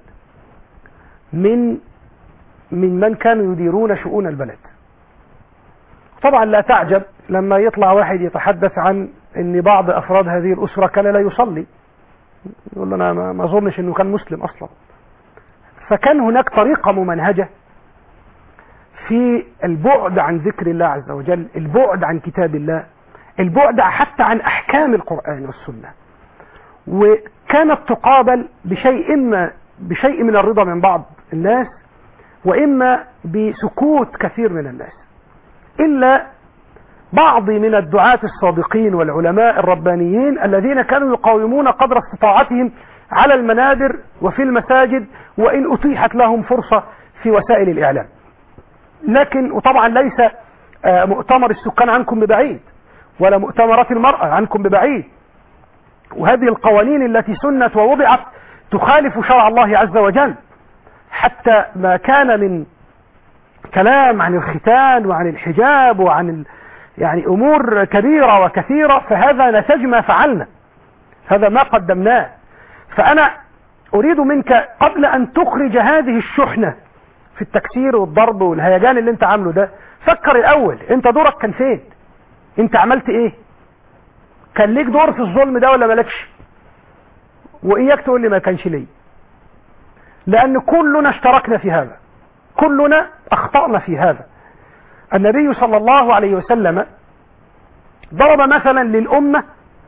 Speaker 2: من من من كانوا يديرون شؤون البلد طبعا لا تعجب لما يطلع واحد يتحدث عن ان بعض افراد هذه الاسره كان لا يصلي يقول له انا ما ما اظنش انه كان مسلم اصلا فكان هناك طريقه ممنهجه في البعد عن ذكر الله عز وجل البعد عن كتاب الله البعد حتى عن احكام القران والسنه وكانت تقابل بشيء اما بشيء من الرضا من بعض الناس واما بسكوت كثير من الناس الا بعض من الدعاة الصادقين والعلماء الربانيين الذين كانوا يقاومون قدر استطاعتهم على المنابر وفي المساجد وإن أتيحت لهم فرصة في وسائل الإعلام لكن وطبعا ليس آه، مؤتمر السكان عنكم ببعيد ولا مؤتمرات المرأة عنكم ببعيد وهذه القوانين التي سنت ووضعت تخالف شرع الله عز وجل حتى ما كان من كلام عن الختان وعن الحجاب وعن ال... يعني امور كبيره وكثيره فهذا نتاج ما فعلنا هذا ما قدمناه فانا اريد منك قبل ان تخرج هذه الشحنه في التكسير والضرب والهيجان اللي انت عامله ده فكر الاول انت دورك كان فين انت عملت ايه كان ليك دور في الظلم ده ولا مالكش واياك تقول لي ما كانش ليه لان كلنا اشتركنا في هذا كلنا اخطأنا في هذا النبي صلى الله عليه وسلم ضرب مثلا للأمة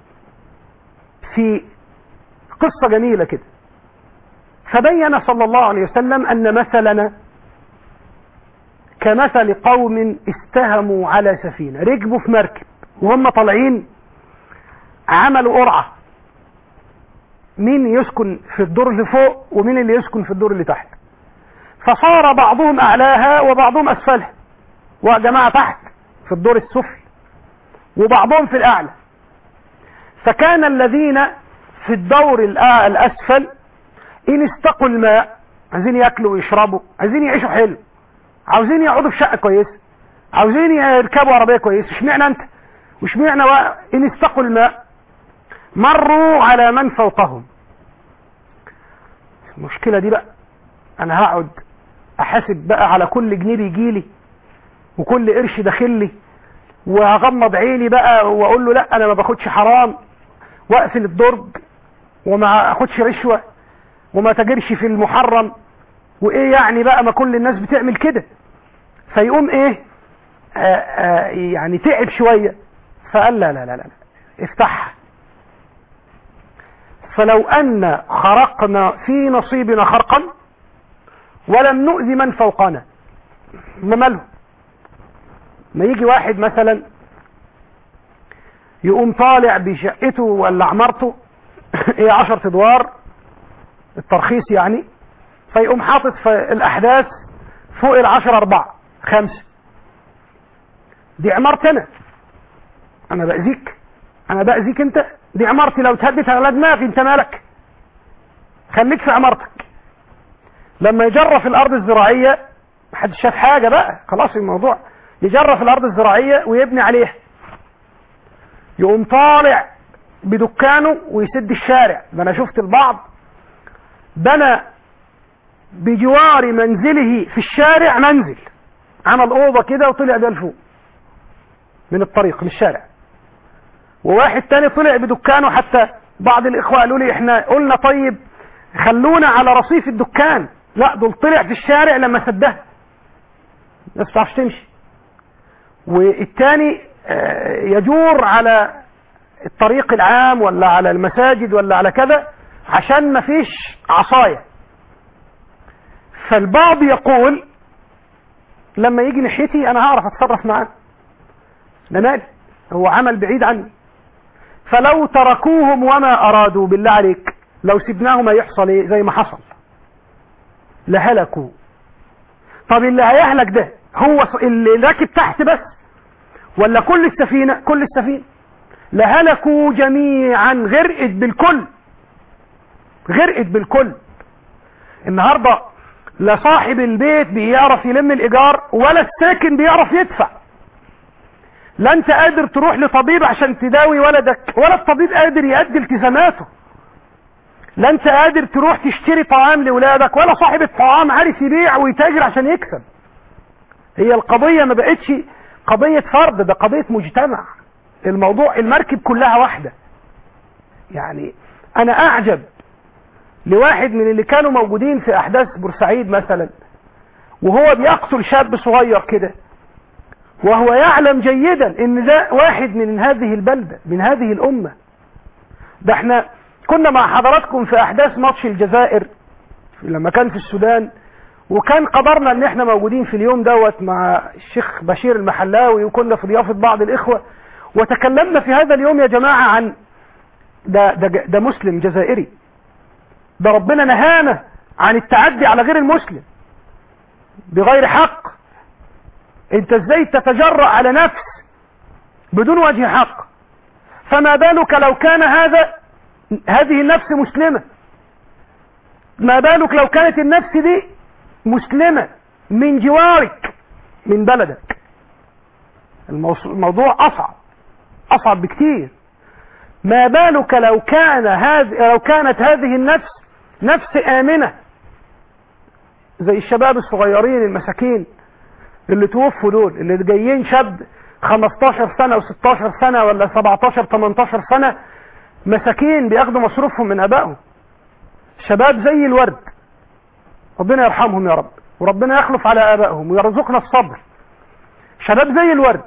Speaker 2: في قصة جميلة كده فبين صلى الله عليه وسلم أن مثلنا كمثل قوم استهموا على سفينة ركبوا في مركب وهم طالعين عملوا قرعة مين يسكن في الدور اللي فوق ومين اللي يسكن في الدور اللي تحت فصار بعضهم أعلاها وبعضهم أسفلها وجماعة تحت في الدور السفلي وبعضهم في الأعلى فكان الذين في الدور الأ- الأسفل إن استقوا الماء عايزين ياكلوا ويشربوا عايزين يعيشوا حلو عاوزين يقعدوا في شقة كويسة عاوزين يركبوا عربية كويسة اشمعنى أنت واشمعنى و- إن استقوا الماء مروا على من فوقهم المشكلة دي بقى أنا هقعد أحاسب بقى على كل جنيه بيجيلي وكل قرش داخل لي وهغمض عيني بقى واقول له لا انا ما باخدش حرام واقفل الدرج وما اخدش رشوه وما تاجرش في المحرم وايه يعني بقى ما كل الناس بتعمل كده فيقوم ايه آآ آآ يعني تعب شويه فقال لا لا لا لا افتحها فلو ان خرقنا في نصيبنا خرقا ولم نؤذي من فوقنا ما ماله ما يجي واحد مثلا يقوم طالع بشقته ولا عمارته ايه عشر ادوار الترخيص يعني فيقوم حاطط في الاحداث فوق العشر اربعة خمسة دي عمارتي انا انا باذيك انا باذيك انت دي عمارتي لو تهدت على دماغي انت مالك خليك في عمارتك لما يجرف الارض الزراعية محدش شاف حاجة بقى خلاص الموضوع يجرف الارض الزراعية ويبني عليها يقوم طالع بدكانه ويسد الشارع ده انا شفت البعض بنى بجوار منزله في الشارع منزل عمل اوضه كده وطلع بيها لفوق من الطريق من الشارع وواحد تاني طلع بدكانه حتى بعض الاخوه قالوا لي احنا قلنا طيب خلونا على رصيف الدكان لا دول طلع في الشارع لما سدها الناس ما تعرفش تمشي والتاني آه، يجور على الطريق العام ولا على المساجد ولا على كذا عشان ما فيش عصاية فالبعض يقول لما يجي ناحيتي انا هعرف اتصرف معاه ده مالي هو عمل بعيد عني فلو تركوهم وما ارادوا بالله عليك لو سيبناهم هيحصل ايه زي ما حصل لهلكوا طب اللي هيهلك ده هو ص- اللي راكب تحت بس ولا كل السفينة كل السفينة لهلكوا جميعا غرقت بالكل غرقت بالكل النهاردة لا صاحب البيت بيعرف يلم الإيجار ولا الساكن بيعرف يدفع لا انت قادر تروح لطبيب عشان تداوي ولدك ولا الطبيب قادر يؤدي التزاماته لا انت قادر تروح تشتري طعام لولادك ولا صاحب الطعام عارف يبيع ويتاجر عشان يكسب هي القضية ما بقتش قضية فرد ده قضية مجتمع الموضوع المركب كلها واحدة يعني انا اعجب لواحد من اللي كانوا موجودين في احداث بورسعيد مثلا وهو بيقتل شاب صغير كده وهو يعلم جيدا ان ده واحد من هذه البلدة من هذه الامة ده احنا كنا مع حضراتكم في احداث ماتش الجزائر لما كان في السودان وكان قدرنا ان احنا موجودين في اليوم دوت مع الشيخ بشير المحلاوي وكنا في ضيافة بعض الاخوة وتكلمنا في هذا اليوم يا جماعة عن ده, ده, ده مسلم جزائري ده ربنا نهانا عن التعدي على غير المسلم بغير حق انت ازاي تتجرأ على نفس بدون وجه حق فما بالك لو كان هذا هذه النفس مسلمة ما بالك لو كانت النفس دي مسلمة من جوارك من بلدك الموضوع أصعب أصعب بكتير ما بالك لو كان هذه لو كانت هذه النفس نفس آمنة زي الشباب الصغيرين المساكين اللي توفوا دول اللي جايين شاب 15 سنة و16 سنة ولا 17 18 سنة مساكين بياخدوا مصروفهم من ابائهم شباب زي الورد ربنا يرحمهم يا رب وربنا يخلف على ابائهم ويرزقنا الصبر شباب زي الورد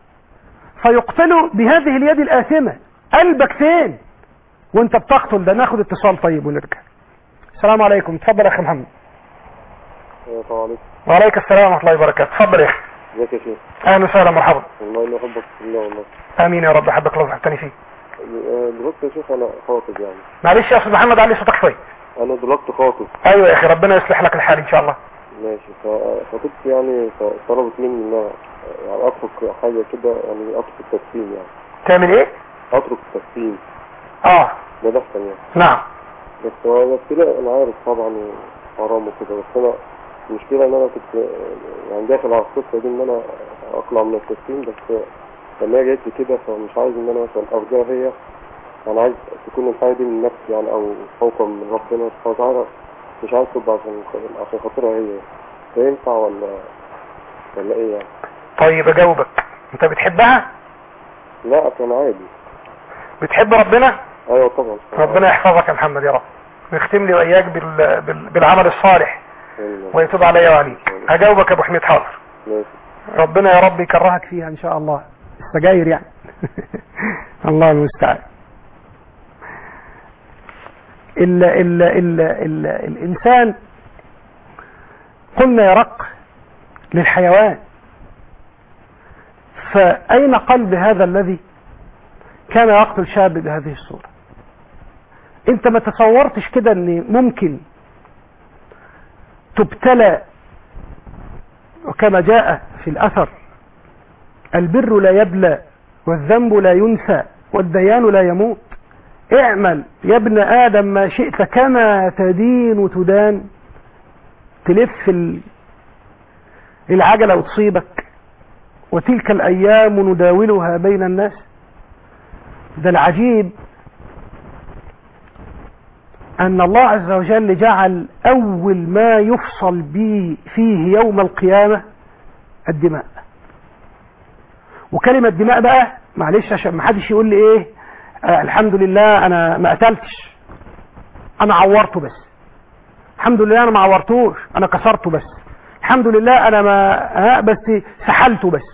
Speaker 2: فيقتلوا بهذه اليد الآثمة قلبك فين وانت بتقتل ده ناخد اتصال طيب ونرجع السلام عليكم اتفضل يا اخي محمد
Speaker 5: السلام عليكم
Speaker 2: وعليك السلام ورحمه الله وبركاته اتفضل يا اخي
Speaker 5: ازيك يا شيخ
Speaker 2: اهلا وسهلا مرحبا
Speaker 5: والله اني احبك في الله والله
Speaker 2: امين يا رب احبك الله وحبتني فيه
Speaker 5: آه، دلوقتي يا شيخ انا خاطب يعني
Speaker 2: معلش يا استاذ محمد علي صوتك شويه
Speaker 5: انا دلوقتي خاطب
Speaker 2: ايوه يا اخي ربنا يصلح لك الحال ان شاء الله
Speaker 5: ماشي فخطيبتي يعني طلبت مني ان أنا يعني اترك حاجه كده يعني اترك التدخين يعني
Speaker 2: تعمل ايه
Speaker 5: اترك التدخين
Speaker 2: اه
Speaker 5: بدخن يعني
Speaker 2: نعم
Speaker 5: بس هو بس كده انا عارف طبعا حرام وكده بس انا المشكلة ان انا كنت يعني داخل على القصة دي ان انا اطلع من التدخين بس لما هي جت لي كده فمش عايز ان انا مثلا ارجع هي انا عايز تكون الحاجة دي من نفسي يعني او خوفا من ربنا سبحانه وتعالى مش عايز تبقى عشان عشان خاطرها هي فينفع ولا ولا ايه يعني
Speaker 2: طيب اجاوبك انت بتحبها
Speaker 5: لا كان عادي
Speaker 2: بتحب ربنا
Speaker 5: ايوه طبعا
Speaker 2: ربنا يحفظك يا محمد يا رب ويختم لي واياك بال... بال... بالعمل الصالح
Speaker 5: أيوة.
Speaker 2: ويتوب علي وعليك اجاوبك يا ابو حميد حاضر
Speaker 5: ماشي
Speaker 2: ربنا يا رب يكرهك فيها ان شاء الله السجاير يعني الله المستعان ال ال ال ال الانسان قلنا يرق للحيوان فاين قلب هذا الذي كان يقتل شاب بهذه الصورة انت ما تصورتش كده ان ممكن تبتلى وكما جاء في الأثر البر لا يبلى والذنب لا ينسى والديان لا يموت اعمل يا ابن آدم ما شئت كما تدين تدان تلف ال- العجلة وتصيبك وتلك الأيام نداولها بين الناس ده العجيب أن الله عز وجل جعل أول ما يفصل به فيه يوم القيامة الدماء وكلمة دماء بقى معلش عشان ما حدش يقول لي ايه آه الحمد لله انا ما قتلتش انا عورته بس الحمد لله انا ما عورتوش انا كسرته بس الحمد لله انا ما ها بس سحلته بس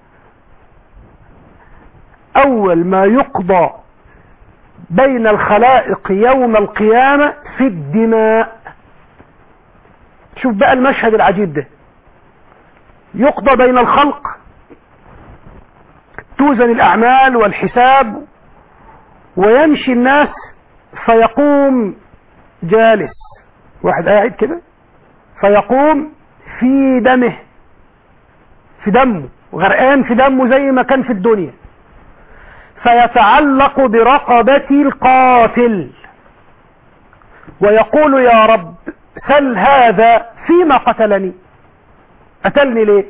Speaker 2: اول ما يقضى بين الخلائق يوم القيامة في الدماء شوف بقى المشهد العجيب ده يقضى بين الخلق توزن الأعمال والحساب ويمشي الناس فيقوم جالس واحد قاعد كده فيقوم في دمه في دمه غرقان في دمه زي ما كان في الدنيا فيتعلق برقبة القاتل ويقول يا رب سل هذا فيما قتلني قتلني ليه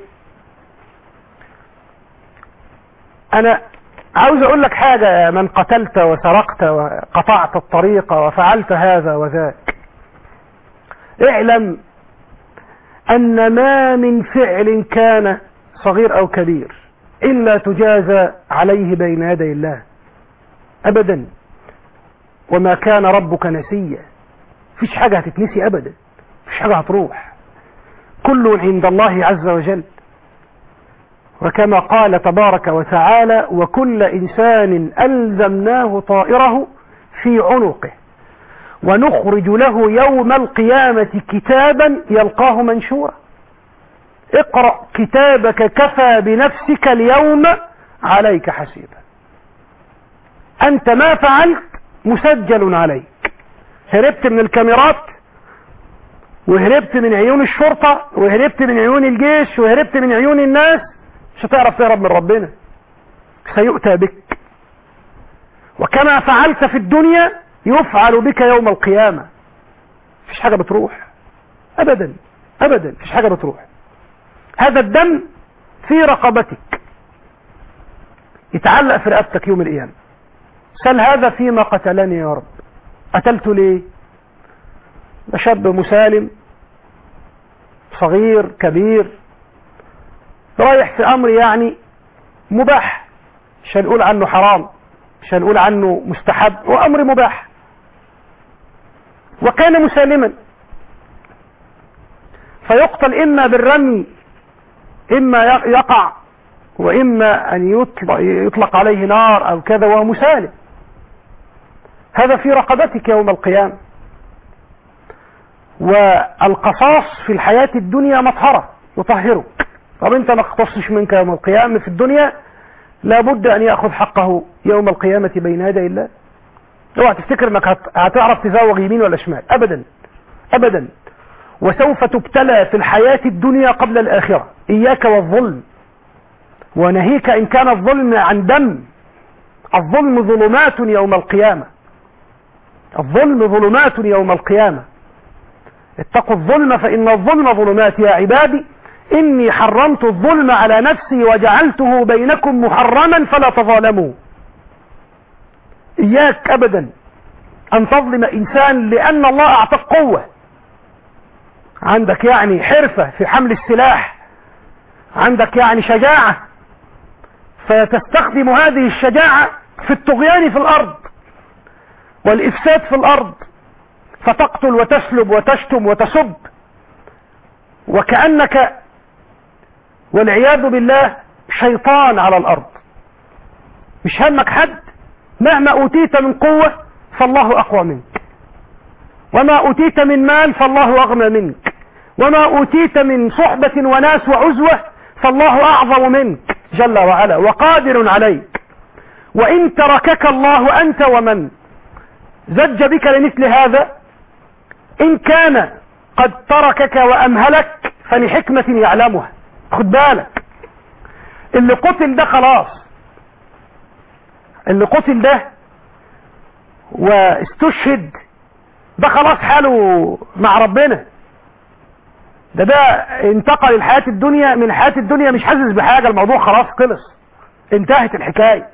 Speaker 2: انا عاوز اقول لك حاجة يا من قتلت وسرقت وقطعت الطريق وفعلت هذا وذاك اعلم ان ما من فعل كان صغير او كبير إلا تجازى عليه بين يدي الله أبدا وما كان ربك نسيا فيش حاجة هتتنسي أبدا فيش حاجة هتروح كل عند الله عز وجل وكما قال تبارك وتعالى وكل إنسان ألزمناه طائره في عنقه ونخرج له يوم القيامة كتابا يلقاه منشورا اقرأ كتابك كفى بنفسك اليوم عليك حسيبا أنت ما فعلت مسجل عليك هربت من الكاميرات وهربت من عيون الشرطة وهربت من عيون الجيش وهربت من عيون الناس مش هتعرف تهرب من ربنا سيؤتى بك وكما فعلت في الدنيا يفعل بك يوم القيامة مفيش حاجة بتروح أبدا أبدا مفيش حاجة بتروح هذا الدم في رقبتك يتعلق في رقبتك يوم القيامة سل هذا فيما قتلني يا رب قتلت ليه ده شاب مسالم صغير كبير رايح في امر يعني مباح مش هنقول عنه حرام مش هنقول عنه مستحب هو امر مباح وكان مسالما فيقتل اما بالرمي اما يقع واما ان يطلق, يطلق عليه نار او كذا وهو مسالم هذا في رقبتك يوم القيامه والقصاص في الحياة الدنيا مطهرة يطهرك طب انت ما اقتصش منك يوم القيامة في الدنيا لابد ان يأخذ حقه يوم القيامة بين يدي الله اوعى تفتكر انك هتعرف تزوغ يمين ولا شمال ابدا ابدا وسوف تبتلى في الحياة الدنيا قبل الاخرة اياك والظلم ونهيك ان كان الظلم عن دم الظلم ظلمات يوم القيامة الظلم ظلمات يوم القيامة اتقوا الظلم فإن الظلم ظلمات يا عبادي إني حرمت الظلم على نفسي وجعلته بينكم محرما فلا تظالموا إياك أبدا أن تظلم إنسان لأن الله أعطاك قوة عندك يعني حرفة في حمل السلاح عندك يعني شجاعة فتستخدم هذه الشجاعة في الطغيان في الأرض والإفساد في الأرض فتقتل وتسلب وتشتم وتسب وكأنك والعياذ بالله شيطان على الأرض مش همك حد مهما أوتيت من قوة فالله أقوى منك وما أوتيت من مال فالله أغنى منك وما أوتيت من صحبة وناس وعزوة فالله أعظم منك جل وعلا وقادر عليك وإن تركك الله أنت ومن زج بك لمثل هذا إن كان قد تركك وأمهلك فلحكمة يعلمها خد بالك اللي قتل ده خلاص اللي قتل ده واستشهد ده خلاص حاله مع ربنا ده ده انتقل الحياة الدنيا من حياة الدنيا مش حاسس بحاجة الموضوع خلاص خلص انتهت الحكاية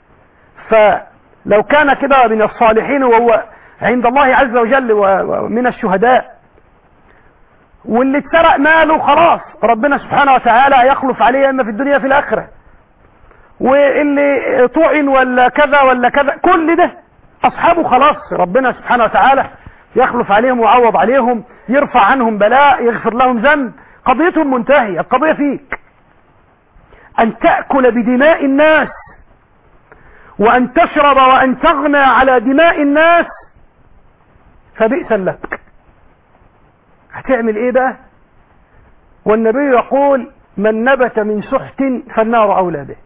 Speaker 2: فلو كان كده من الصالحين وهو عند الله عز وجل ومن الشهداء واللي اتسرق ماله خلاص ربنا سبحانه وتعالى يخلف عليه اما في الدنيا في الاخره واللي طعن ولا كذا ولا كذا كل ده اصحابه خلاص ربنا سبحانه وتعالى يخلف عليهم ويعوض عليهم يرفع عنهم بلاء يغفر لهم ذنب قضيتهم منتهية القضية فيك ان تأكل بدماء الناس وان تشرب وان تغنى على دماء الناس فبئسا لك هتعمل ايه بقى والنبي يقول من نبت من سحت فالنار اولى به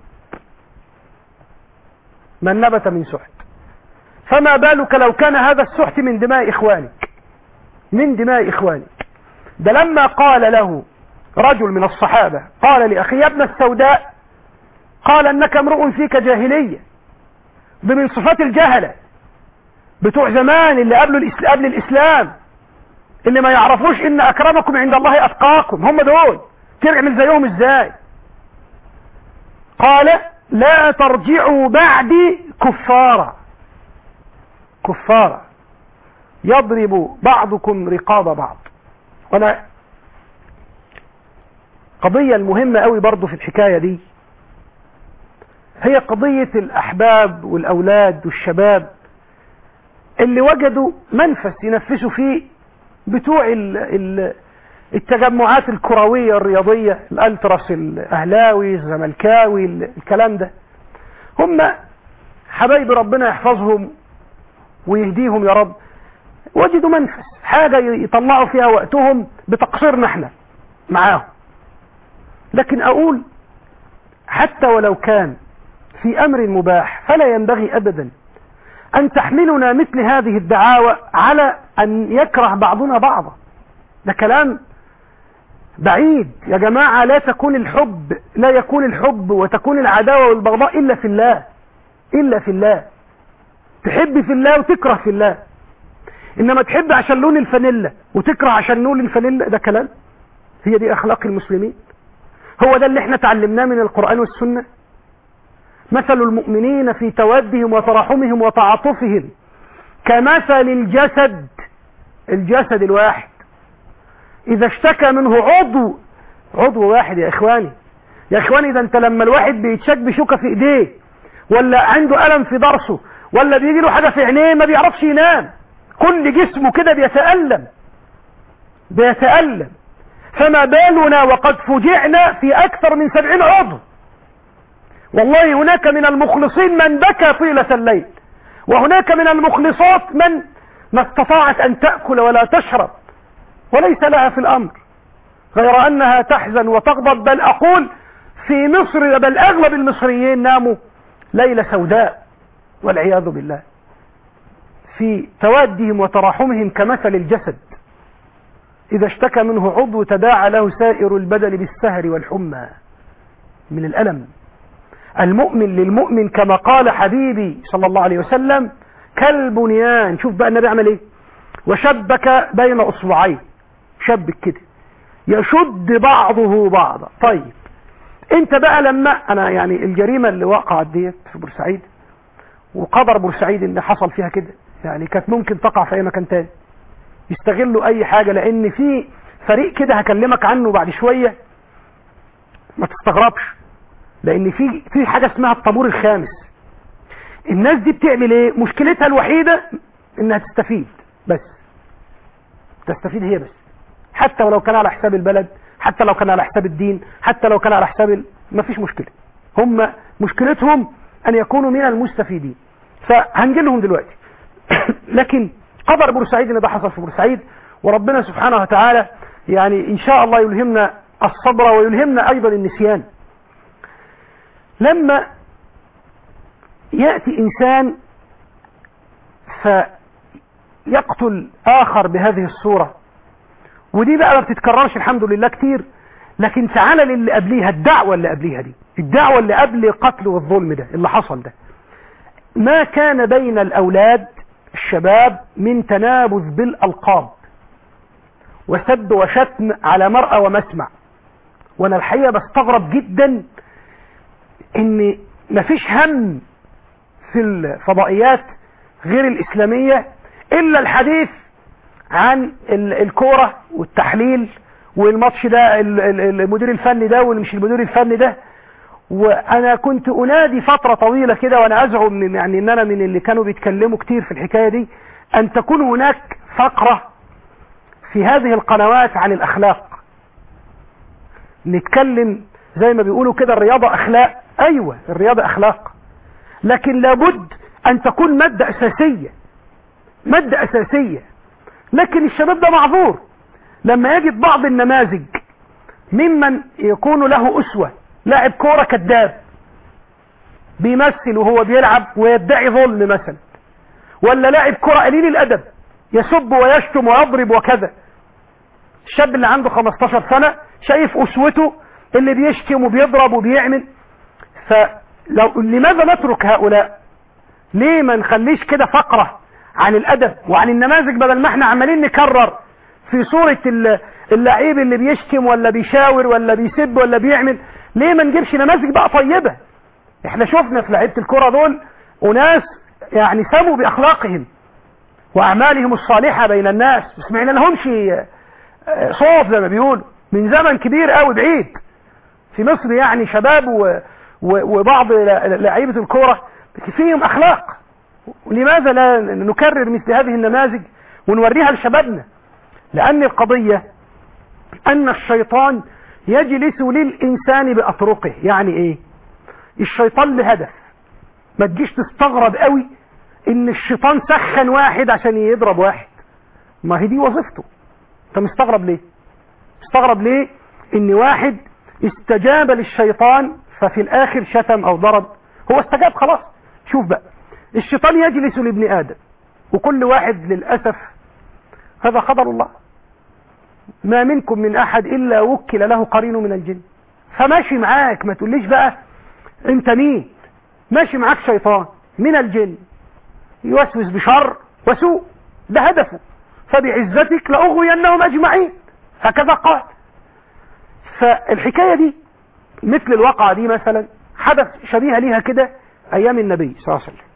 Speaker 2: من نبت من سحت فما بالك لو كان هذا السحت من دماء اخوانك من دماء اخوانك ده لما قال له رجل من الصحابة قال لأخي يا ابن السوداء قال انك امرؤ فيك جاهلية ده من صفات الجهلة بتوع زمان اللي قبلوا الإسلام قبل الإسلام اللي ما يعرفوش ان اكرمكم عند الله اتقاكم هم دول تعمل زيهم ازاي قال لا ترجعوا بعدي كفارا كفارا يضرب بعضكم رقاب بعض وانا قضية المهمة قوي برضو في الحكاية دي هي قضية الأحباب والأولاد والشباب اللي وجدوا منفس ينفسوا فيه بتوع ال ال التجمعات الكروية الرياضية الألتراس الأهلاوي الزملكاوي الكلام ده هم حبايب ربنا يحفظهم ويهديهم يا رب وجدوا منفس حاجة يطلعوا فيها وقتهم بتقصيرنا احنا معاهم لكن أقول حتى ولو كان في أمر مباح فلا ينبغي أبدا أن تحملنا مثل هذه الدعاوى على أن يكره بعضنا بعضا ده كلام بعيد يا جماعة لا تكون الحب لا يكون الحب وتكون العداوة والبغضاء إلا في الله إلا في الله تحب في الله وتكره في الله إنما تحب عشان لون الفانيلا وتكره عشان لون الفانيلا ده كلام هي دي أخلاق المسلمين هو ده اللي احنا تعلمناه من القرآن والسنة مثل المؤمنين في تودهم وتراحمهم وتعاطفهم كمثل الجسد الجسد الواحد إذا اشتكى منه عضو عضو واحد يا إخواني يا إخواني ده أنت لما الواحد بيتشك بشوكة في إيديه ولا عنده ألم في ضرسه ولا بيجي له حاجة في عينيه ما بيعرفش ينام كل جسمه كده بيتألم بيتألم فما بالنا وقد فجعنا في أكثر من سبعين عضو والله هناك من المخلصين من بكى طيلة الليل وهناك من المخلصات من ما استطاعت أن تأكل ولا تشرب وليس لها في الأمر غير أنها تحزن وتغضب بل أقول في مصر بل أغلب المصريين ناموا ليلة سوداء والعياذ بالله في توادهم وتراحمهم كمثل الجسد إذا اشتكى منه عضو تداعى له سائر البدن بالسهر والحمى من الألم المؤمن للمؤمن كما قال حبيبي صلى الله عليه وسلم كالبنيان شوف بقى النبي عمل ايه وشبك بين اصبعين شبك كده يشد بعضه بعضا طيب انت بقى لما انا يعني الجريمه اللي وقعت ديت في بورسعيد وقدر بورسعيد اللي حصل فيها كده يعني كانت ممكن تقع في اي مكان تاني يستغلوا اي حاجه لان في فريق كده هكلمك عنه بعد شويه ما تستغربش لان في في حاجه اسمها الطابور الخامس الناس دي بتعمل ايه مشكلتها الوحيده انها تستفيد بس تستفيد هي بس حتى ولو كان على حساب البلد حتى لو كان على حساب الدين حتى لو كان على حساب ال... ما فيش مشكله هم مشكلتهم ان يكونوا من المستفيدين فهنجي لهم دلوقتي لكن قدر بورسعيد ان ده حصل في بورسعيد وربنا سبحانه وتعالى يعني ان شاء الله يلهمنا الصبر ويلهمنا ايضا النسيان لما يأتي إنسان فيقتل آخر بهذه الصورة ودي بقى ما بتتكررش الحمد لله كتير لكن تعالى للي قبليها الدعوة اللي قبليها دي الدعوة اللي قبل القتل والظلم ده اللي حصل ده ما كان بين الأولاد الشباب من تنابذ بالألقاب وسب وشتم على مرأى ومسمع وانا الحقيقة بستغرب جدا ان مفيش هم في الفضائيات غير الإسلامية إلا الحديث عن الكورة والتحليل والماتش ده المدير الفني ده واللي مش المدير الفني ده وانا كنت انادي فترة طويلة كده وانا ازعم من يعني ان انا من اللي كانوا بيتكلموا كتير في الحكاية دي ان تكون هناك فقرة في هذه القنوات عن الاخلاق نتكلم زي ما بيقولوا كده الرياضة اخلاق ايوه الرياضة اخلاق لكن لابد ان تكون مادة اساسية مادة اساسية لكن الشباب ده معذور لما يجد بعض النماذج ممن يكون له اسوة لاعب كورة كذاب بيمثل وهو بيلعب ويدعي ظلم مثلا ولا لاعب كرة قليل الادب يسب ويشتم ويضرب وكذا الشاب اللي عنده 15 سنة شايف اسوته اللي بيشتم وبيضرب وبيعمل فلو لماذا نترك هؤلاء ليه ما نخليش كده فقرة عن الادب وعن النماذج بدل ما احنا عمالين نكرر في صورة اللعيب اللي بيشتم ولا بيشاور ولا بيسب ولا بيعمل ليه ما نجيبش نماذج بقى طيبة احنا شفنا في لعيبة الكرة دول اناس يعني سموا باخلاقهم واعمالهم الصالحة بين الناس ما سمعنا لهمش صوت زي ما بيقولوا من زمن كبير قوي بعيد في مصر يعني شباب و... و- وبعض ل- لعيبة الكورة فيهم أخلاق ولماذا لا نكرر مثل هذه النماذج ونوريها لشبابنا لأن القضية أن الشيطان يجلس للإنسان بأطرقه يعني إيه الشيطان له هدف ما تجيش تستغرب قوي ان الشيطان سخن واحد عشان يضرب واحد ما هي دي وظيفته انت مستغرب ليه مستغرب ليه ان واحد استجاب للشيطان ففي الاخر شتم او ضرب هو استجاب خلاص شوف بقى الشيطان يجلس لابن ادم وكل واحد للاسف هذا قدر الله ما منكم من احد الا وكل له قرين من الجن فماشي معاك ما تقوليش بقى انت مين ماشي معاك شيطان من الجن يوسوس بشر وسوء ده هدفه فبعزتك لأغوينهم أجمعين هكذا قال فالحكاية دي مثل الواقعة دي مثلا حدث شبيه ليها كده أيام النبي صلى الله عليه وسلم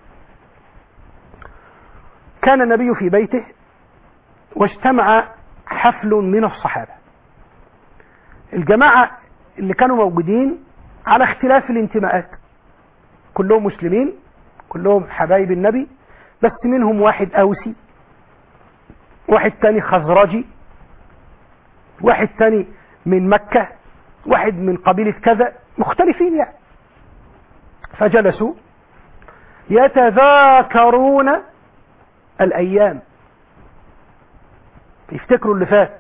Speaker 2: كان النبي في بيته واجتمع حفل من الصحابة الجماعة اللي كانوا موجودين على اختلاف الانتماءات كلهم مسلمين كلهم حبايب النبي بس منهم واحد أوسي واحد تاني خزرجي واحد تاني من مكة واحد من قبيلة كذا مختلفين يعني فجلسوا يتذاكرون الأيام يفتكروا اللي فات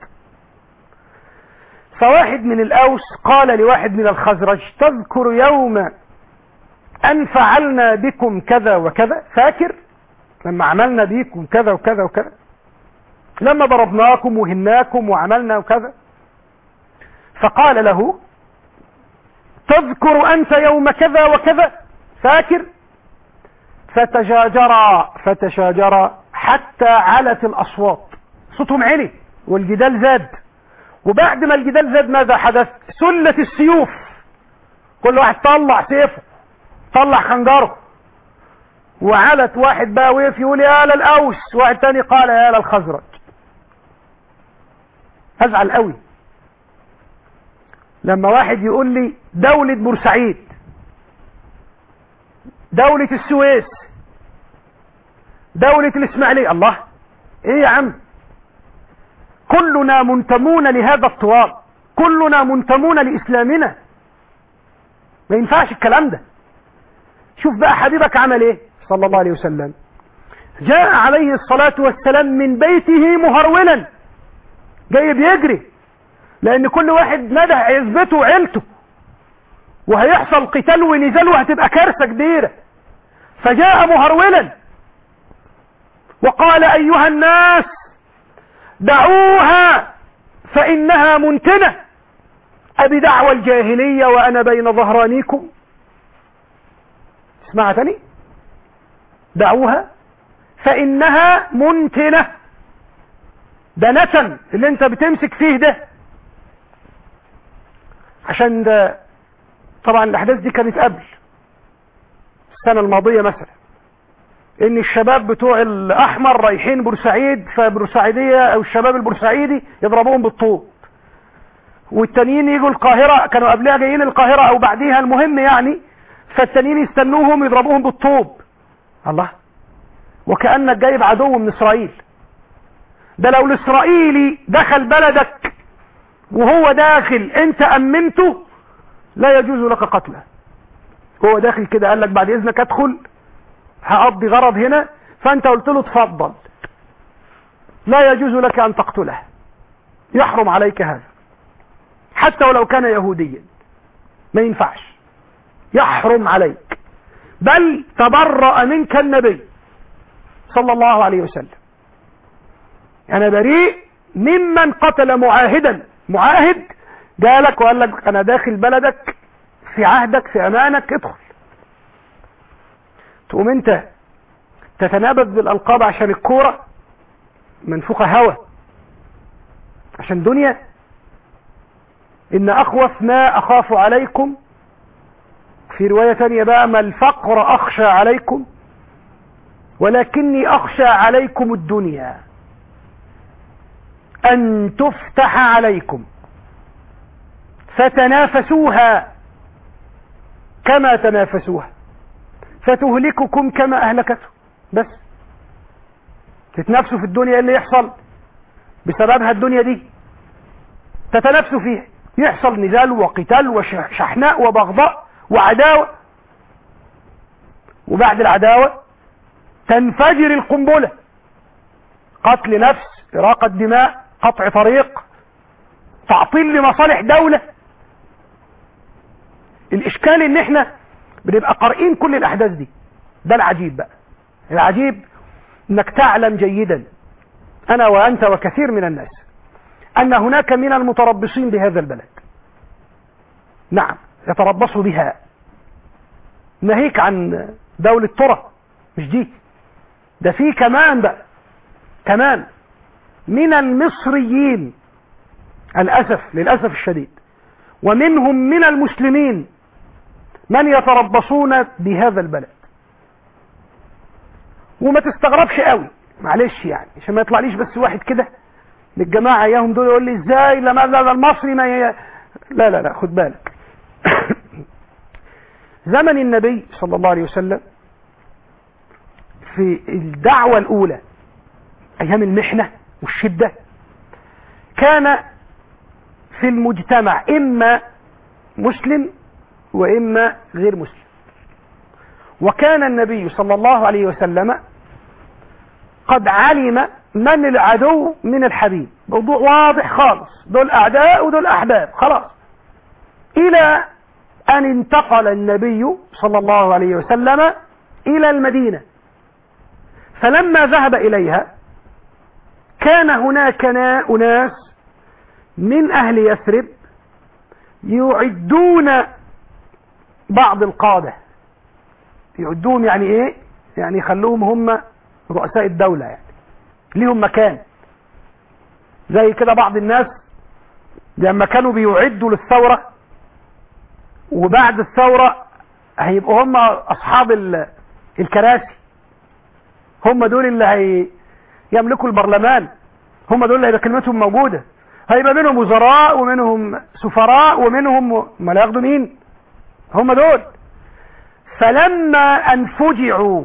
Speaker 2: فواحد من الأوس قال لواحد من الخزرج تذكر يوم أن فعلنا بكم كذا وكذا فاكر لما عملنا بيكم كذا وكذا وكذا لما ضربناكم وهناكم وعملنا وكذا فقال له تذكر أنت يوم كذا وكذا فاكر فتجاجرا فتشاجرا حتى علت الأصوات صوتهم عالي والجدال زاد وبعد ما الجدال زاد ماذا حدث سلت السيوف كل واحد طلع سيفه طلع خنجره وعلت واحد بقى وقف يقول يا للأوس واحد تاني قال يا للخزرج أزعل قوي لما واحد يقول لي دولة بورسعيد دولة السويس دولة الإسماعيلية الله إيه يا عم كلنا منتمون لهذا الطوال كلنا منتمون لإسلامنا ما ينفعش الكلام ده شوف بقى حبيبك عمل ايه صلى الله عليه وسلم جاء عليه الصلاة والسلام من بيته مهرولا جاي بيجري لان كل واحد ندى عزبته وعيلته وهيحصل قتال ونزال وهتبقى كارثة كبيرة فجاء مهرولا وقال ايها الناس دعوها فانها منتنة ابي دعوى الجاهلية وانا بين ظهرانيكم اسمعها تاني دعوها فإنها منتنة ده نتن اللي انت بتمسك فيه ده عشان ده طبعا الأحداث دي كانت قبل السنة الماضية مثلا ان الشباب بتوع الأحمر رايحين بورسعيد فبورسعيدية او الشباب البورسعيدي يضربوهم بالطوب والتانيين يجوا القاهرة كانوا قبلها جايين القاهرة او بعديها المهم يعني فالتانيين يستنوهم يضربوهم بالطوب الله وكأنك جايب عدو من اسرائيل ده لو الاسرائيلي دخل بلدك وهو داخل انت امنته لا يجوز لك قتله هو داخل كده قال لك بعد اذنك ادخل هقضي غرض هنا فانت قلت له اتفضل لا يجوز لك ان تقتله يحرم عليك هذا حتى ولو كان يهوديا ما ينفعش يحرم عليك بل تبرأ منك النبي صلى الله عليه وسلم انا بريء ممن قتل معاهدا معاهد جالك وقال لك انا داخل بلدك في عهدك في امانك ادخل تقوم انت تتنابذ بالالقاب عشان الكوره منفوخه هوا عشان دنيا ان اخوف ما اخاف عليكم في رواية تانية بقى ما الفقر اخشى عليكم ولكني اخشى عليكم الدنيا ان تفتح عليكم فتنافسوها كما تنافسوها فتهلككم كما أهلكته بس تتنافسوا في الدنيا إيه اللي يحصل بسببها الدنيا دي تتنافسوا فيها يحصل نزال وقتال وشحناء وبغضاء وعداوة وبعد العداوة تنفجر القنبلة قتل نفس إراقة دماء قطع طريق تعطيل لمصالح دولة الإشكال إن إحنا بنبقى قارئين كل الأحداث دي ده العجيب بقى العجيب إنك تعلم جيدا أنا وأنت وكثير من الناس أن هناك من المتربصين بهذا البلد نعم يتربصوا بها ناهيك عن دولة ترى مش دي ده في كمان بقى كمان من المصريين الأسف للأسف الشديد ومنهم من المسلمين من يتربصون بهذا البلد وما تستغربش قوي معلش يعني عشان ما يطلعليش بس واحد كده من الجماعة اياهم دول يقول لي ازاي لما لا المصري ما ي... لا لا لا خد بالك زمن النبي صلى الله عليه وسلم في الدعوة الأولى أيام المحنة والشدة كان في المجتمع إما مسلم وإما غير مسلم وكان النبي صلى الله عليه وسلم قد علم من العدو من الحبيب موضوع واضح خالص دول أعداء ودول أحباب خلاص إلى أن انتقل النبي صلى الله عليه وسلم إلى المدينة فلما ذهب إليها كان هناك أناس من أهل يثرب يعدون بعض القادة يعدوهم يعني إيه يعني يخلوهم هم رؤساء الدولة يعني ليهم مكان زي كده بعض الناس لما كانوا بيعدوا للثورة وبعد الثورة هيبقوا هم أصحاب الكراسي هم دول اللي هي يملكوا البرلمان هم دول اللي هيبقى كلمتهم موجودة هيبقى منهم وزراء ومنهم سفراء ومنهم ما لا ياخدوا مين هم دول فلما انفجعوا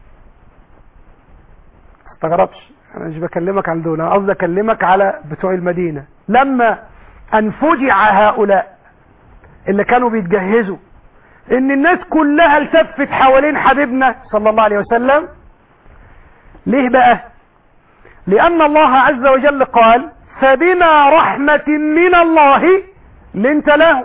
Speaker 2: استغربش انا مش بكلمك عن دول انا قصدي اكلمك على بتوع المدينة لما انفجع هؤلاء اللي كانوا بيتجهزوا ان الناس كلها التفت حوالين حبيبنا صلى الله عليه وسلم ليه بقى لان الله عز وجل قال فبما رحمة من الله لنت له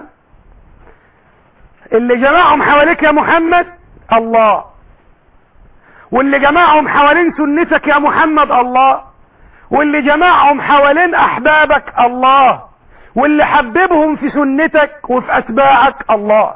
Speaker 2: اللي جمعهم حواليك يا محمد الله واللي جمعهم حوالين سنتك يا محمد الله واللي جمعهم حوالين احبابك الله واللي حببهم في سنتك وفي اتباعك الله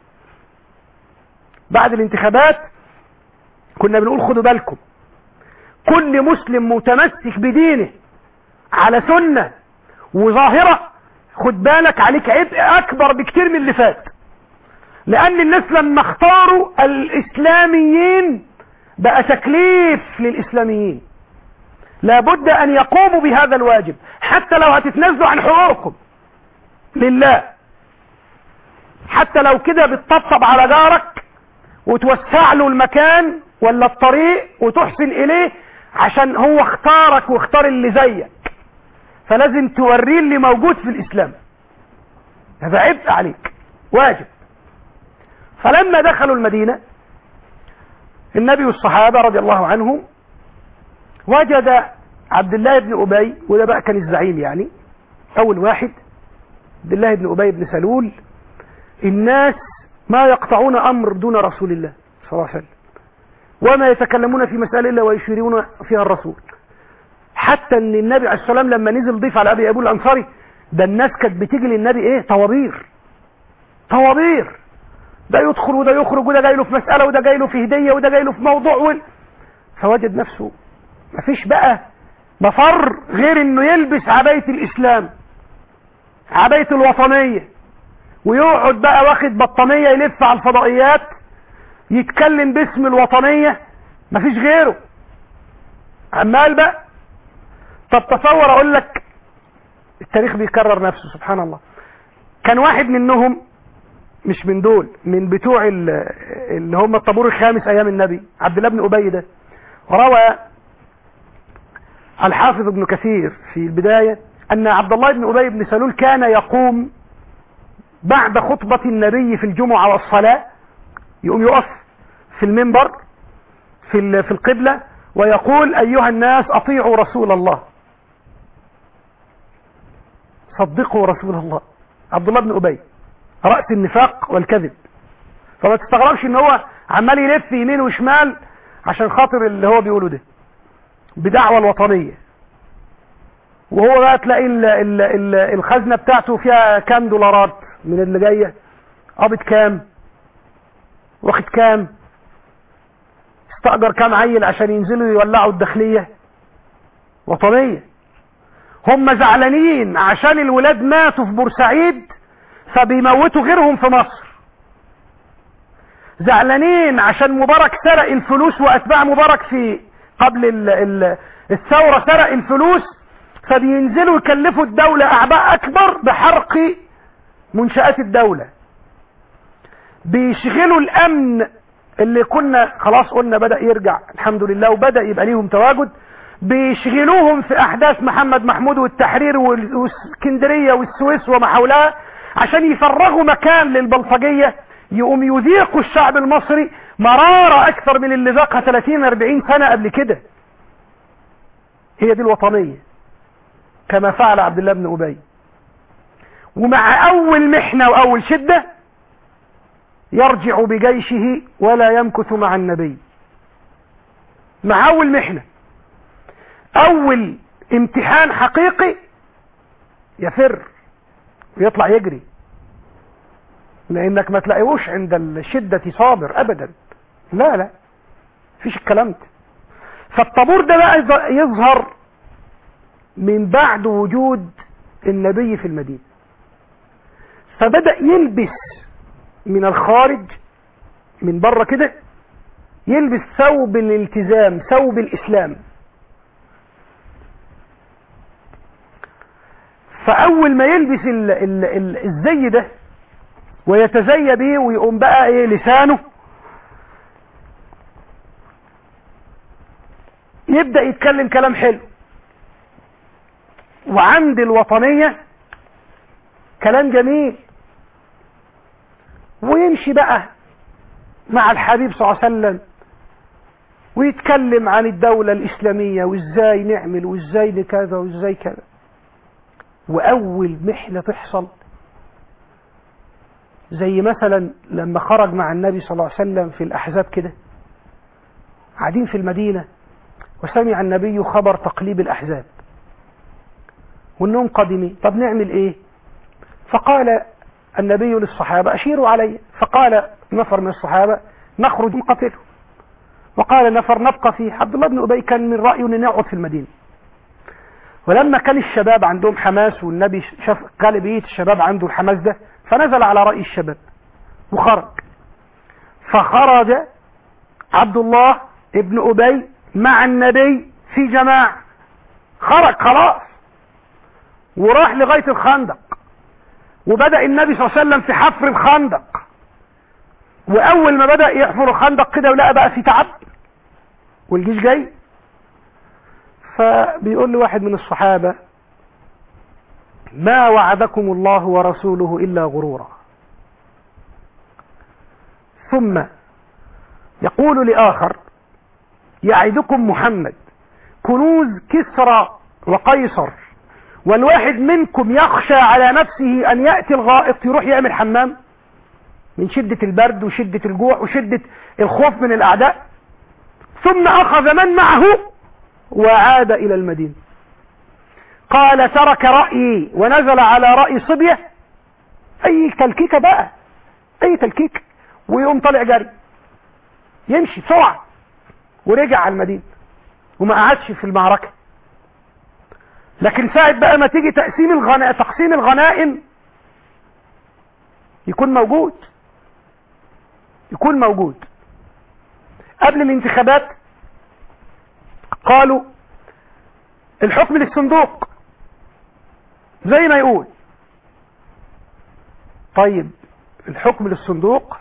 Speaker 2: بعد الانتخابات كنا بنقول خدوا بالكم كل مسلم متمسك بدينه على سنة وظاهرة خد بالك عليك عبء اكبر بكتير من اللي فات لان الناس لما اختاروا الاسلاميين بقى تكليف للاسلاميين لابد ان يقوموا بهذا الواجب حتى لو هتتنازلوا عن حقوقكم لله حتى لو كده بتطبطب على جارك وتوسع له المكان ولا الطريق وتحسن اليه عشان هو اختارك واختار اللي زيك فلازم توريه اللي موجود في الاسلام هذا عبء عليك واجب فلما دخلوا المدينة النبي والصحابة رضي الله عنهم وجد عبد الله بن أبي وده بقى كان الزعيم يعني أول واحد عبد الله بن أبي بن سلول الناس ما يقطعون أمر دون رسول الله صلى الله عليه وسلم وما يتكلمون في مسألة إلا ويشيرون فيها الرسول حتى ان النبي عليه السلام لما نزل ضيف على ابي ابو الانصاري ده الناس كانت بتيجي للنبي ايه طوابير طوابير ده يدخل وده يخرج وده جاي له في مسألة وده جاي له في هدية وده جاي له في موضوع و... فوجد نفسه مفيش بقى مفر غير انه يلبس عباية الاسلام عباية الوطنية ويقعد بقى واخد بطانية يلف على الفضائيات يتكلم باسم الوطنية مفيش غيره عمال بقى طب تصور اقول لك التاريخ بيكرر نفسه سبحان الله كان واحد منهم مش من دول من بتوع ال- اللي هم الطابور الخامس ايام النبي عبد الله بن ابي ده روى الحافظ ابن كثير في البداية ان عبد الله بن ابي بن سلول كان يقوم بعد خطبة النبي في الجمعة والصلاة يقوم يقف في المنبر في ال- في القبلة ويقول ايها الناس اطيعوا رسول الله صدقوا رسول الله عبد الله بن ابي رأس النفاق والكذب فما تستغربش ان هو عمال يلف يمين وشمال عشان خاطر اللي هو بيقوله ده بدعوة الوطنية وهو بقى تلاقي ال ال ال الخزنة بتاعته فيها كام دولارات من اللي جاية قابض كام واخد كام استأجر كام عيل عشان ينزلوا يولعوا الداخلية وطنية هم زعلانين عشان الولاد ماتوا في بورسعيد فبيموتوا غيرهم في مصر زعلانين عشان مبارك سرق الفلوس واتباع مبارك في قبل ال ال الثورة سرق الفلوس فبينزلوا يكلفوا الدولة اعباء اكبر بحرق منشآت الدولة بيشغلوا الامن اللي كنا خلاص قلنا بدأ يرجع الحمد لله وبدأ يبقى ليهم تواجد بيشغلوهم في احداث محمد محمود والتحرير وال- والاسكندرية والسويس وما حولها عشان يفرغوا مكان للبلطجية يقوم يذيقوا الشعب المصري مرارة اكثر من اللي ذاقها 30 40 سنة قبل كده هي دي الوطنية كما فعل عبد الله بن ابي ومع اول محنة واول شدة يرجع بجيشه ولا يمكث مع النبي مع اول محنة اول امتحان حقيقي يفر ويطلع يجري لانك ما تلاقيهوش عند الشدة صابر ابدا لا لا فيش الكلام ده فالطابور ده بقى يظ- يظهر من بعد وجود النبي في المدينة فبدأ يلبس من الخارج من بره كده يلبس ثوب الالتزام ثوب الاسلام فاول ما يلبس ال ال ال الزي ده ويتزي به ويقوم بقى ايه لسانه يبدأ يتكلم كلام حلو وعند الوطنية كلام جميل ويمشي بقى مع الحبيب صلى الله عليه وسلم ويتكلم عن الدولة الإسلامية وإزاي نعمل وإزاي كذا وإزاي كذا وأول محنة تحصل زي مثلا لما خرج مع النبي صلى الله عليه وسلم في الأحزاب كده قاعدين في المدينة وسمع النبي خبر تقليب الأحزاب وانهم قادمين طب نعمل ايه فقال النبي للصحابة أشيروا علي فقال نفر من الصحابة نخرج نقتله وقال نفر نبقى فيه عبد الله بن أبي كان من رأيه أن نقعد في المدينة ولما كان الشباب عندهم حماس والنبي شاف غالبية الشباب عنده الحماس ده فنزل على رأي الشباب وخرج فخرج عبد الله ابن أبي مع النبي في جماعة خرج خلاص وراح لغاية الخندق وبدأ النبي صلى الله عليه وسلم في حفر الخندق وأول ما بدأ يحفر الخندق كده ولقى بقى في تعب والجيش جاي فبيقول له واحد من الصحابة ما وعدكم الله ورسوله إلا غرورا ثم يقول لآخر يعدكم محمد كنوز كسرى وقيصر والواحد منكم يخشى على نفسه أن يأتي الغائط يروح يعمل حمام من شدة البرد وشدة الجوع وشدة الخوف من الأعداء ثم أخذ من معه وعاد إلى المدينة قال ترك رأيي ونزل على رأي صبية أي تلكيكة بقى أي تلكيكة ويقوم طالع جري يمشي بسرعة ورجع على المدينة وما قعدش في المعركة لكن ساعة بقى ما تيجي تقسيم الغنائم تقسيم الغنائم يكون موجود يكون موجود قبل الانتخابات قالوا الحكم للصندوق زي ما يقول طيب الحكم للصندوق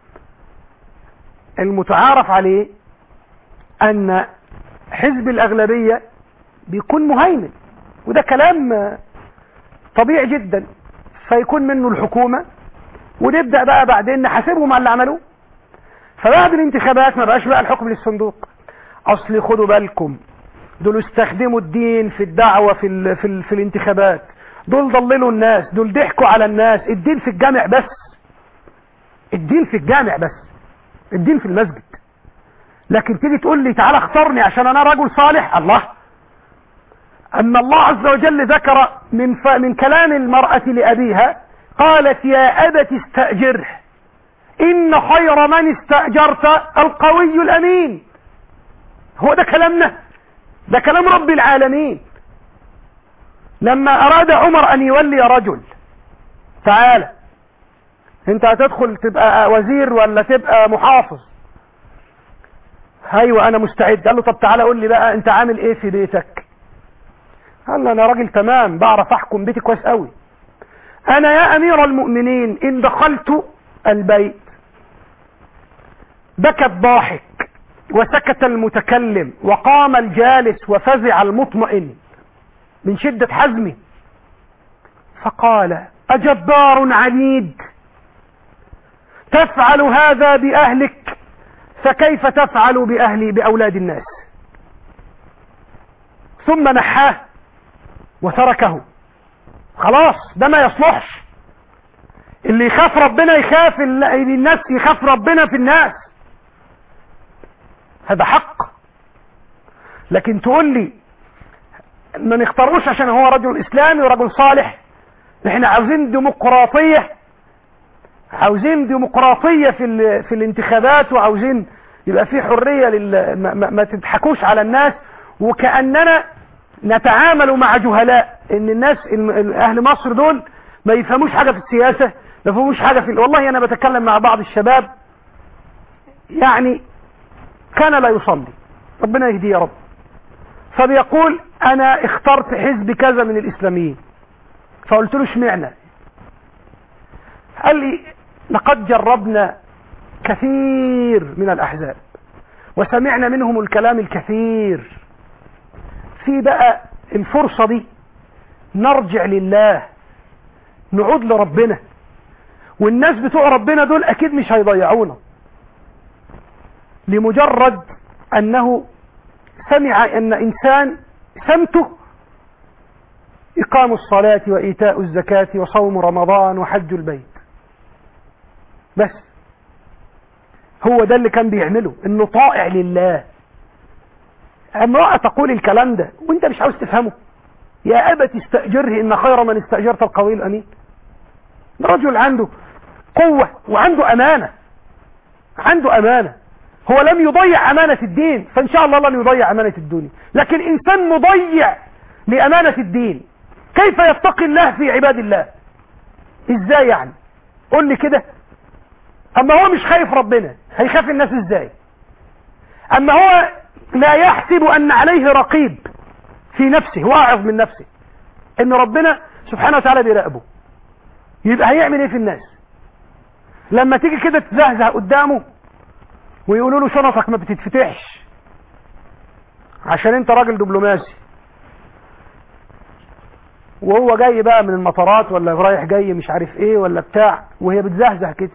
Speaker 2: المتعارف عليه ان حزب الاغلبية بيكون مهيمن وده كلام آه، طبيعي جدا فيكون منه الحكومة ونبدأ بقى بعدين نحاسبهم على اللي عملوه فبعد الانتخابات ما بقاش بقى الحكم للصندوق اصل خدوا بالكم دول استخدموا الدين في الدعوة في, ال في, ال في الانتخابات دول ضللوا الناس دول ضحكوا على الناس الدين في الجامع بس الدين في الجامع بس الدين في المسجد لكن تيجي تقول لي تعالى اختارني عشان انا رجل صالح الله ان الله عز وجل ذكر من ف... من كلام المرأة لأبيها قالت يا أبت استأجره إن خير من استأجرت القوي الأمين هو ده كلامنا ده كلام رب العالمين لما أراد عمر أن يولي رجل تعالى انت هتدخل تبقى وزير ولا تبقى محافظ ايوه انا مستعد قال له طب تعالى قول لي بقى انت عامل ايه في بيتك قال له انا راجل تمام بعرف احكم بيتي كويس قوي انا يا امير المؤمنين ان دخلت البيت بكى الضاحك وسكت المتكلم وقام الجالس وفزع المطمئن من شدة حزمه فقال أجبار عنيد تفعل هذا بأهلك فكيف تفعل بأهلي بأولاد الناس ثم نحاه وتركه خلاص ده ما يصلحش اللي يخاف ربنا يخاف ال- الناس يخاف ربنا في الناس هذا حق لكن تقول لي ما نختاروش عشان هو رجل اسلامي ورجل صالح احنا عاوزين ديمقراطية عاوزين ديمقراطية في ال- في الانتخابات وعاوزين يبقى في حرية لل ما, ما, ما تضحكوش على الناس وكأننا نتعامل مع جهلاء ان الناس الم- ال- اهل مصر دول ما يفهموش حاجة في السياسة ما يفهموش حاجة في ال- والله انا بتكلم مع بعض الشباب يعني كان لا يصلي ربنا يهديه يا رب فبيقول انا اخترت حزب كذا من الاسلاميين فقلت له اشمعنى قال لي لقد جربنا كثير من الاحزاب وسمعنا منهم الكلام الكثير في بقى الفرصة دي نرجع لله نعود لربنا والناس بتوع ربنا دول اكيد مش هيضيعونا لمجرد انه سمع ان انسان سمته اقام الصلاة وايتاء الزكاة وصوم رمضان وحج البيت بس هو ده اللي كان بيعمله انه طائع لله امرأة تقول الكلام ده وانت مش عاوز تفهمه يا ابت استأجره ان خير من استأجرت القوي الامين ده رجل عنده قوة وعنده امانة عنده امانة هو لم يضيع امانة الدين فان شاء الله لن يضيع امانة الدنيا لكن انسان مضيع لامانة الدين كيف يتقي الله في عباد الله ازاي يعني قول لي كده اما هو مش خايف ربنا هيخاف الناس ازاي اما هو لا يحسب ان عليه رقيب في نفسه واعظ من نفسه ان ربنا سبحانه وتعالى بيراقبه يبقى هيعمل ايه في الناس لما تيجي كده تزهزه قدامه ويقولوا له شنطك ما بتتفتحش عشان انت راجل دبلوماسي وهو جاي بقى من المطارات ولا رايح جاي مش عارف ايه ولا بتاع وهي بتزهزه كده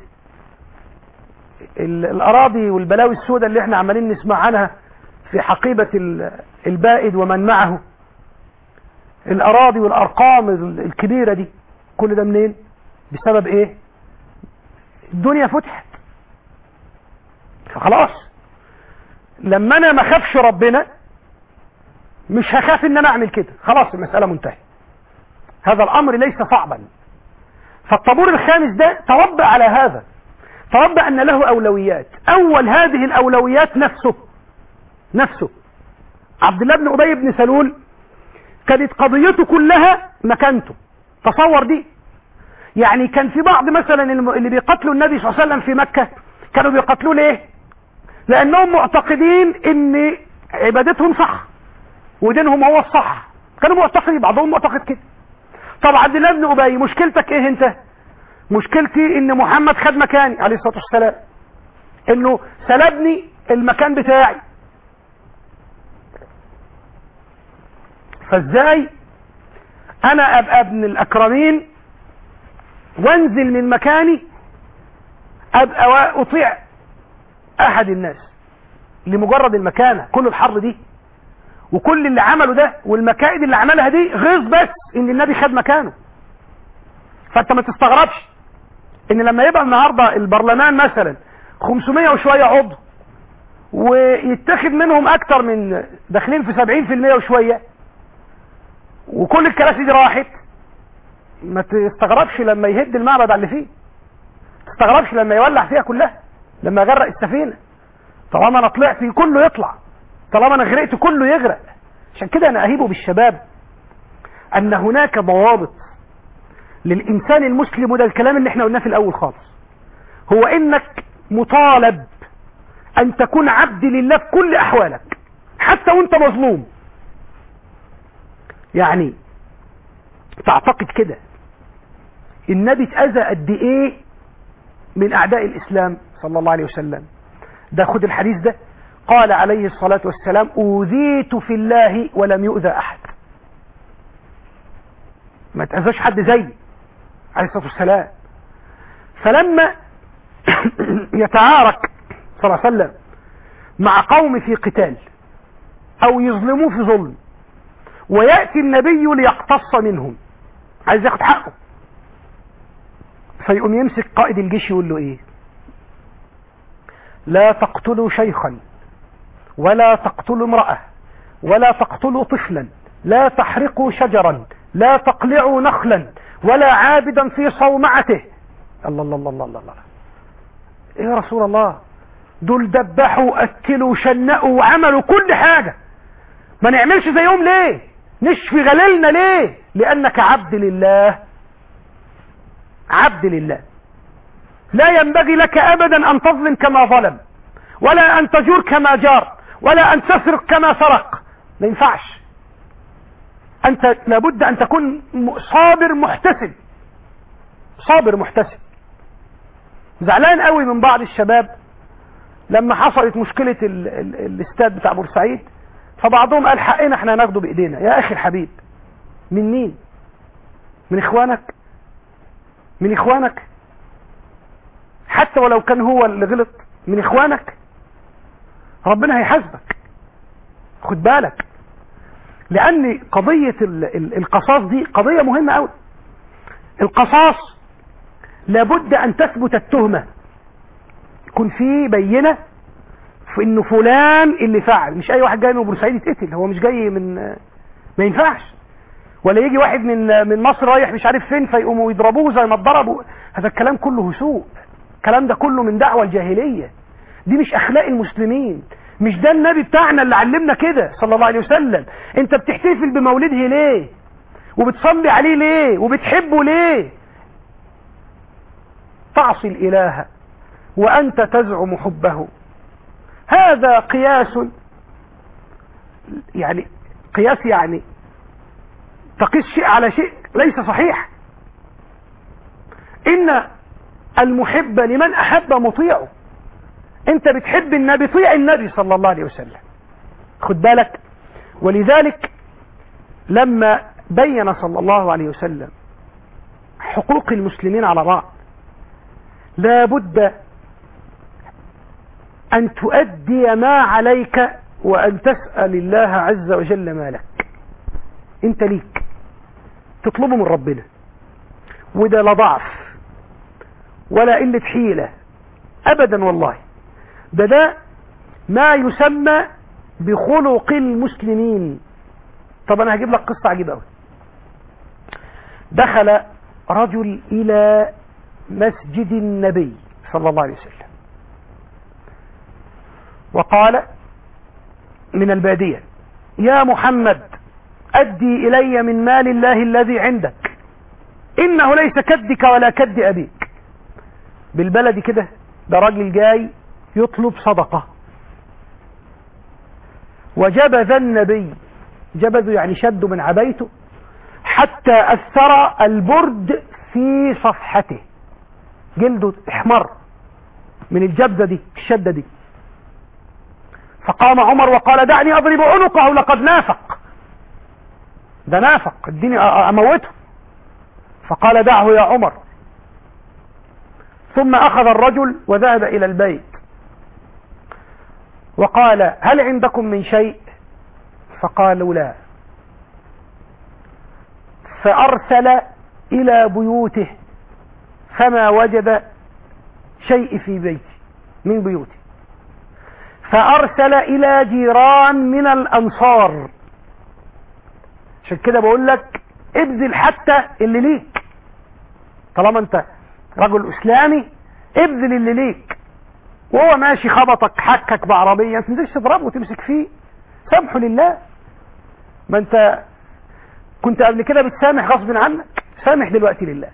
Speaker 2: ال- الاراضي والبلاوي السوداء اللي احنا عمالين نسمع عنها في حقيبة ال- البائد ومن معه الاراضي والارقام ال- الكبيرة دي كل ده منين بسبب ايه الدنيا فتحت فخلاص لما انا ما خافش ربنا مش هخاف ان انا اعمل كده خلاص المسألة منتهية هذا الامر ليس صعبا فالطابور الخامس ده تربى على هذا تربى ان له اولويات اول هذه الاولويات نفسه نفسه عبد الله بن ابي بن سلول كانت قضيته كلها مكانته تصور دي يعني كان في بعض مثلا الم- اللي بيقتلوا النبي صلى الله عليه وسلم في مكة كانوا بيقتلوه ليه لانهم معتقدين ان عبادتهم صح ودينهم هو الصح كانوا معتقدين بعضهم معتقد كده طب عبد الله بن ابي مشكلتك ايه انت مشكلتي ان محمد خد مكاني عليه الصلاة والسلام انه سلبني المكان بتاعي فازاي انا ابقى ابن الاكرمين وانزل من مكاني ابقى واطيع احد الناس لمجرد المكانه كل الحر دي وكل اللي عمله ده والمكائد اللي عملها دي غيظ بس ان النبي خد مكانه فانت ما تستغربش ان لما يبقى النهارده البرلمان مثلا 500 وشويه عضو ويتخذ منهم اكتر من داخلين في 70% وشويه وكل الكراسي دي راحت ما تستغربش لما يهد المعبد على اللي فيه تستغربش لما يولع فيها كلها لما يغرق السفينه طالما انا طلعت كله يطلع طالما انا غرقت كله يغرق عشان كده انا اهيبه بالشباب ان هناك ضوابط للانسان المسلم وده الكلام اللي احنا قلناه في الاول خالص هو انك مطالب ان تكون عبد لله في كل احوالك حتى وانت مظلوم يعني تعتقد كده النبي اتأذى قد ايه من اعداء الاسلام صلى الله عليه وسلم ده خد الحديث ده قال عليه الصلاة والسلام اوذيت في الله ولم يؤذى احد ما تأذاش حد زي عليه الصلاة والسلام فلما يتعارك صلى الله عليه وسلم مع قوم في قتال او يظلموه في ظلم ويأتي النبي ليقتص منهم عايز ياخد حقه فيقوم يمسك قائد الجيش يقول له ايه لا تقتلوا شيخا ولا تقتلوا امرأة ولا تقتلوا طفلا لا تحرقوا شجرا لا تقلعوا نخلا ولا عابدا في صومعته الله الله الله الله الله, الله. ايه يا رسول الله دول دبحوا اكلوا شنقوا وعملوا كل حاجة ما نعملش زيهم ليه نشفي غليلنا ليه لانك عبد لله عبد لله لا ينبغي لك ابدا ان تظلم كما ظلم ولا ان تجور كما جار ولا ان تسرق كما سرق ما ينفعش انت لابد ان تكون صابر محتسب صابر محتسب زعلان قوي من بعض الشباب لما حصلت مشكلة ال ال الاستاد بتاع بورسعيد فبعضهم قال حقنا احنا هناخده بايدينا يا اخي الحبيب من مين من اخوانك من اخوانك حتى ولو كان هو اللي غلط من اخوانك ربنا هيحاسبك خد بالك لان قضية ال ال القصاص دي قضية مهمة قوي القصاص لابد ان تثبت التهمة يكون في بينة في انه فلان اللي فعل مش اي واحد جاي من بورسعيد يتقتل هو مش جاي من ما ينفعش ولا يجي واحد من من مصر رايح مش عارف فين فيقوموا يضربوه زي ما اتضربوا هذا الكلام كله سوء الكلام ده كله من دعوة الجاهلية دي مش اخلاق المسلمين مش ده النبي بتاعنا اللي علمنا كده صلى الله عليه وسلم انت بتحتفل بمولده ليه وبتصلي عليه ليه وبتحبه ليه تعصي الاله وانت تزعم حبه هذا قياس يعني قياس يعني تقيس شيء على شيء ليس صحيح ان المحب لمن احب مطيعه انت بتحب النبي طيع النبي صلى الله عليه وسلم خد بالك ولذلك لما بين صلى الله عليه وسلم حقوق المسلمين على بعض لا بد ان تؤدي ما عليك وان تسأل الله عز وجل ما لك انت ليك تطلبه من ربنا وده لا ضعف ولا قلة حيلة ابدا والله ده ده ما يسمى بخلق المسلمين طب انا هجيب لك قصة عجيبة قوي دخل رجل الى مسجد النبي صلى الله عليه وسلم وقال من البادية يا محمد أدي إلي من مال الله الذي عندك إنه ليس كدك ولا كد أبيك بالبلد كده ده راجل جاي يطلب صدقة وجبذ النبي جبذ يعني شد من عبيته حتى أثر البرد في صفحته جلده احمر من الجبدة دي الشدة دي فقام عمر وقال دعني اضرب عنقه لقد نافق ده نافق اديني اموته فقال دعه يا عمر ثم اخذ الرجل وذهب الى البيت وقال هل عندكم من شيء فقالوا لا فارسل الى بيوته فما وجد شيء في بيته من بيوته فارسل الى جيران من الانصار عشان كده بقول لك ابذل حتى اللي ليك طالما انت رجل اسلامي ابذل اللي ليك وهو ماشي خبطك حكك بعربيه ما تنزلش تضربه وتمسك فيه سامحه لله ما انت كنت قبل كده بتسامح غصب عنك سامح دلوقتي لله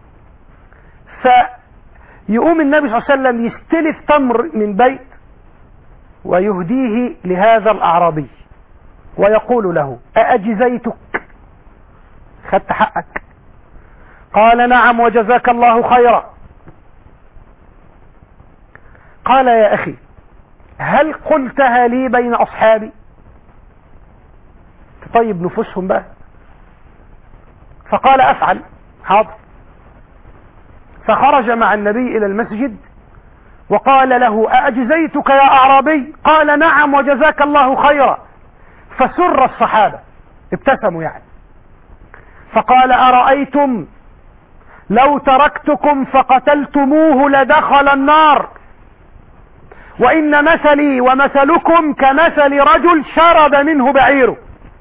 Speaker 2: فيقوم النبي صلى الله عليه وسلم يستلف تمر من بيت ويهديه لهذا الأعرابي ويقول له أأجزيتك خدت حقك قال نعم وجزاك الله خيرا قال يا أخي هل قلتها لي بين أصحابي تطيب نفوسهم بقى فقال أفعل حاضر فخرج مع النبي إلى المسجد وقال له أأجزيتك يا أعرابي قال نعم وجزاك الله خيرا فسر الصحابة ابتسموا يعني فقال أرأيتم لو تركتكم فقتلتموه لدخل النار وإن مثلي ومثلكم كمثل رجل شرد منه بعيره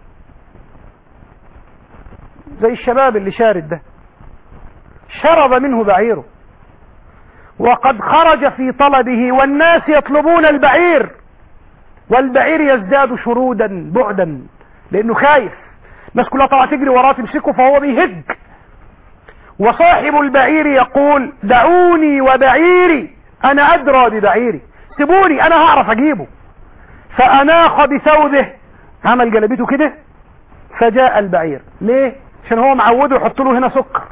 Speaker 2: زي الشباب اللي شارد ده شرب منه بعيره وقد خرج في طلبه والناس يطلبون البعير والبعير يزداد شرودا بعدا لانه خايف الناس كلها طبعا تجري وراه تمسكه فهو بيهج وصاحب البعير يقول دعوني وبعيري انا ادرى ببعيري سيبوني انا هعرف اجيبه فاناخ بثوبه عمل جلبيته كده فجاء البعير ليه عشان هو معوده يحط له هنا سكر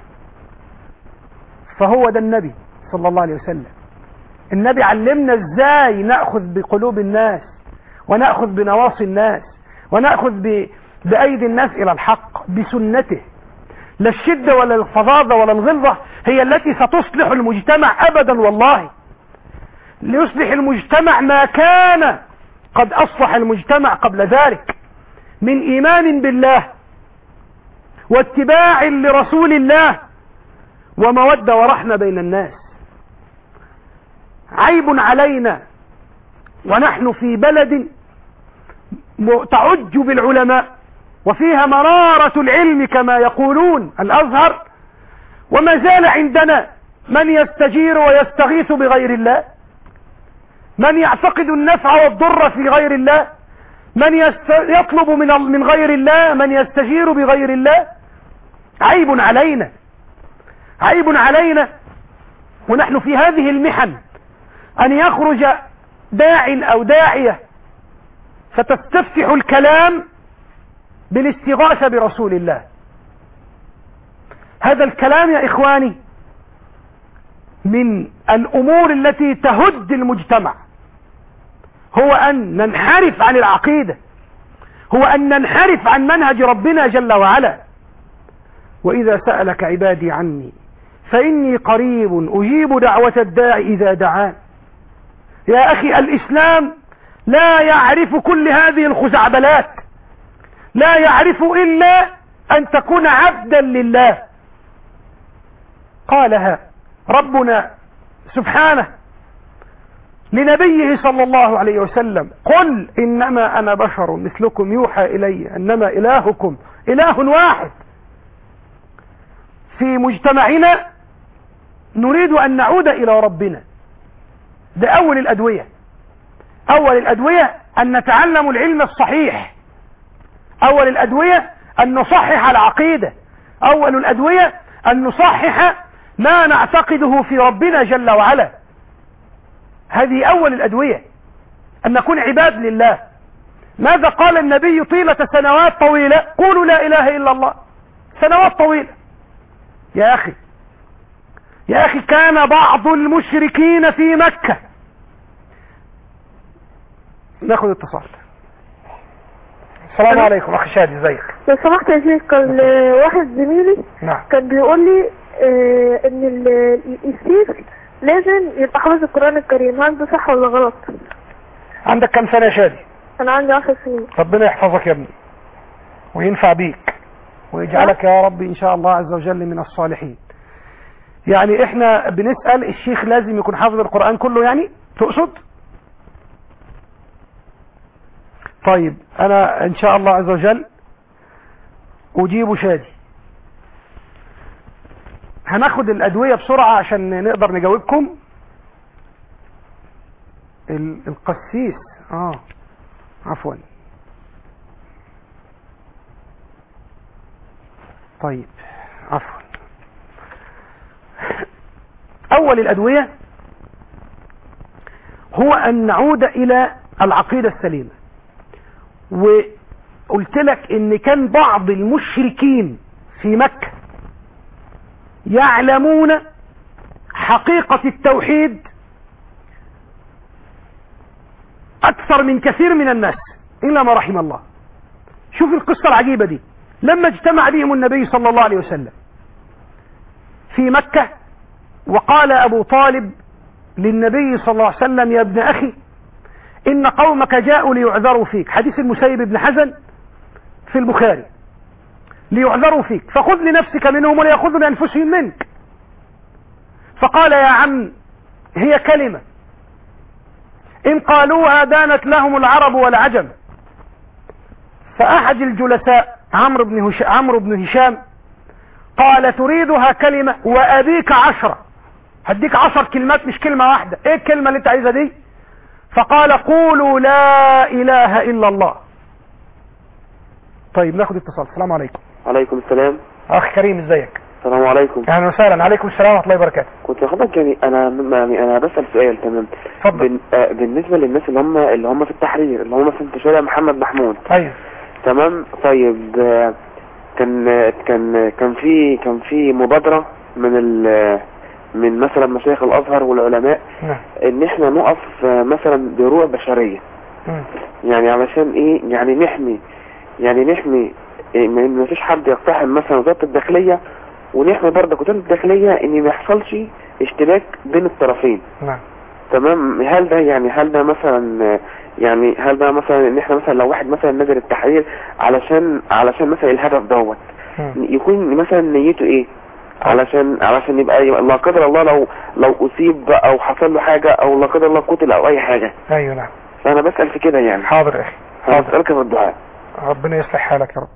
Speaker 2: فهو ده النبي صلى الله عليه وسلم النبي علمنا ازاي ناخذ بقلوب الناس وناخذ بنواصي الناس وناخذ ب... بايدي الناس الى الحق بسنته لا الشده ولا الفظاظه ولا الغلظه هي التي ستصلح المجتمع ابدا والله ليصلح المجتمع ما كان قد اصلح المجتمع قبل ذلك من ايمان بالله واتباع لرسول الله ومودة ورحمة بين الناس عيب علينا ونحن في بلد تعج بالعلماء وفيها مرارة العلم كما يقولون الأزهر وما زال عندنا من يستجير ويستغيث بغير الله من يعتقد النفع والضر في غير الله من يست... يطلب من من غير الله من يستجير بغير الله عيب علينا عيب علينا ونحن في هذه المحن أن يخرج داع أو داعية فتستفتح الكلام بالاستغاثة برسول الله هذا الكلام يا إخواني من الأمور التي تهد المجتمع هو أن ننحرف عن العقيدة هو أن ننحرف عن منهج ربنا جل وعلا وإذا سألك عبادي عني فإني قريب أجيب دعوة الداعي إذا دعان يا أخي الإسلام لا يعرف كل هذه الخزعبلات لا يعرف إلا أن تكون عبدا لله قالها ربنا سبحانه لنبيه صلى الله عليه وسلم قل إنما أنا بشر مثلكم يوحى إلي أنما إلهكم إله واحد في مجتمعنا نريد أن نعود إلى ربنا ده أول الأدوية أول الأدوية أن نتعلم العلم الصحيح أول الأدوية أن نصحح العقيدة أول الأدوية أن نصحح ما نعتقده في ربنا جل وعلا هذه أول الأدوية أن نكون عباد لله ماذا قال النبي طيلة سنوات طويلة قولوا لا إله إلا الله سنوات طويلة يا أخي يا اخي كان بعض المشركين في مكة ناخد اتصال السلام عليكم اخي شادي ازيك
Speaker 6: لو سمحت يا شيخ كان واحد زميلي
Speaker 2: نعم
Speaker 6: كان بيقول لي آه، ان ال- السيف لازم يبقى حافظ القرآن الكريم هل ده صح ولا غلط؟
Speaker 2: عندك كم سنة يا شادي
Speaker 6: انا عندي 10 سنين
Speaker 2: ربنا يحفظك يا ابني وينفع بيك ويجعلك يا رب ان شاء الله عز وجل من الصالحين يعني احنا بنسأل الشيخ لازم يكون حافظ القرآن كله يعني تقصد طيب انا ان شاء الله عز وجل اجيب شادي هناخد الادوية بسرعة عشان نقدر نجاوبكم ال- القسيس اه عفوا طيب عفوا اول الادوية هو ان نعود الى العقيدة السليمة وقلت لك ان كان بعض المشركين في مكة يعلمون حقيقة التوحيد اكثر من كثير من الناس الا ما رحم الله شوف القصة العجيبة دي لما اجتمع بهم النبي صلى الله عليه وسلم في مكة وقال ابو طالب للنبي صلى الله عليه وسلم يا ابن اخي ان قومك جاءوا ليعذروا فيك حديث المسيب بن حزن في البخاري ليعذروا فيك فخذ لنفسك منهم وليأخذوا لأنفسهم منك فقال يا عم هي كلمة إن قالوها دانت لهم العرب والعجم فأحد الجلساء عمرو بن هش... عمرو بن هشام قال تريدها كلمة وأبيك عشرة هديك عشر كلمات مش كلمة واحدة ايه الكلمة اللي انت عايزها دي فقال قولوا لا اله الا الله طيب ناخد اتصال السلام عليكم
Speaker 7: عليكم السلام
Speaker 2: اخ كريم ازيك
Speaker 7: السلام عليكم
Speaker 2: اهلا وسهلا عليكم السلام ورحمه الله وبركاته
Speaker 7: كنت حضرتك يعني انا م- يعني انا بسال سؤال تمام
Speaker 2: اتفضل
Speaker 7: بن... آه بالنسبه للناس اللي هم اللي هم في التحرير اللي هم مثلا في شارع محمد محمود
Speaker 2: ايوه
Speaker 7: تمام طيب آه، كان آه، كان كان في كان في مبادره من ال من مثلا مشايخ الازهر والعلماء
Speaker 2: نعم
Speaker 7: ان احنا نقف آه، مثلا دروع بشريه
Speaker 2: مم.
Speaker 7: يعني علشان ايه يعني نحمي يعني نحمي إيه ما ما فيش حد يقتحم مثلا وزاره الداخليه ونحمي برضه وزاره الداخليه ان ما يحصلش اشتباك بين الطرفين
Speaker 2: نعم
Speaker 7: تمام هل ده يعني هل ده مثلا آه، يعني هل ده مثلا ان احنا مثلا لو واحد مثلا نزل التحرير علشان علشان مثلا الهدف دوت
Speaker 2: مم.
Speaker 7: يكون مثلا نيته ايه علشان علشان يبقى يبقى لا قدر الله لو لو اصيب او حصل له حاجه او لا قدر الله قتل او اي حاجه
Speaker 2: ايوه نعم
Speaker 7: فانا بسال في كده يعني
Speaker 2: حاضر يا اخي
Speaker 7: انا
Speaker 2: حاضر
Speaker 7: بسالك في الدعاء
Speaker 2: ربنا يصلح حالك يا رب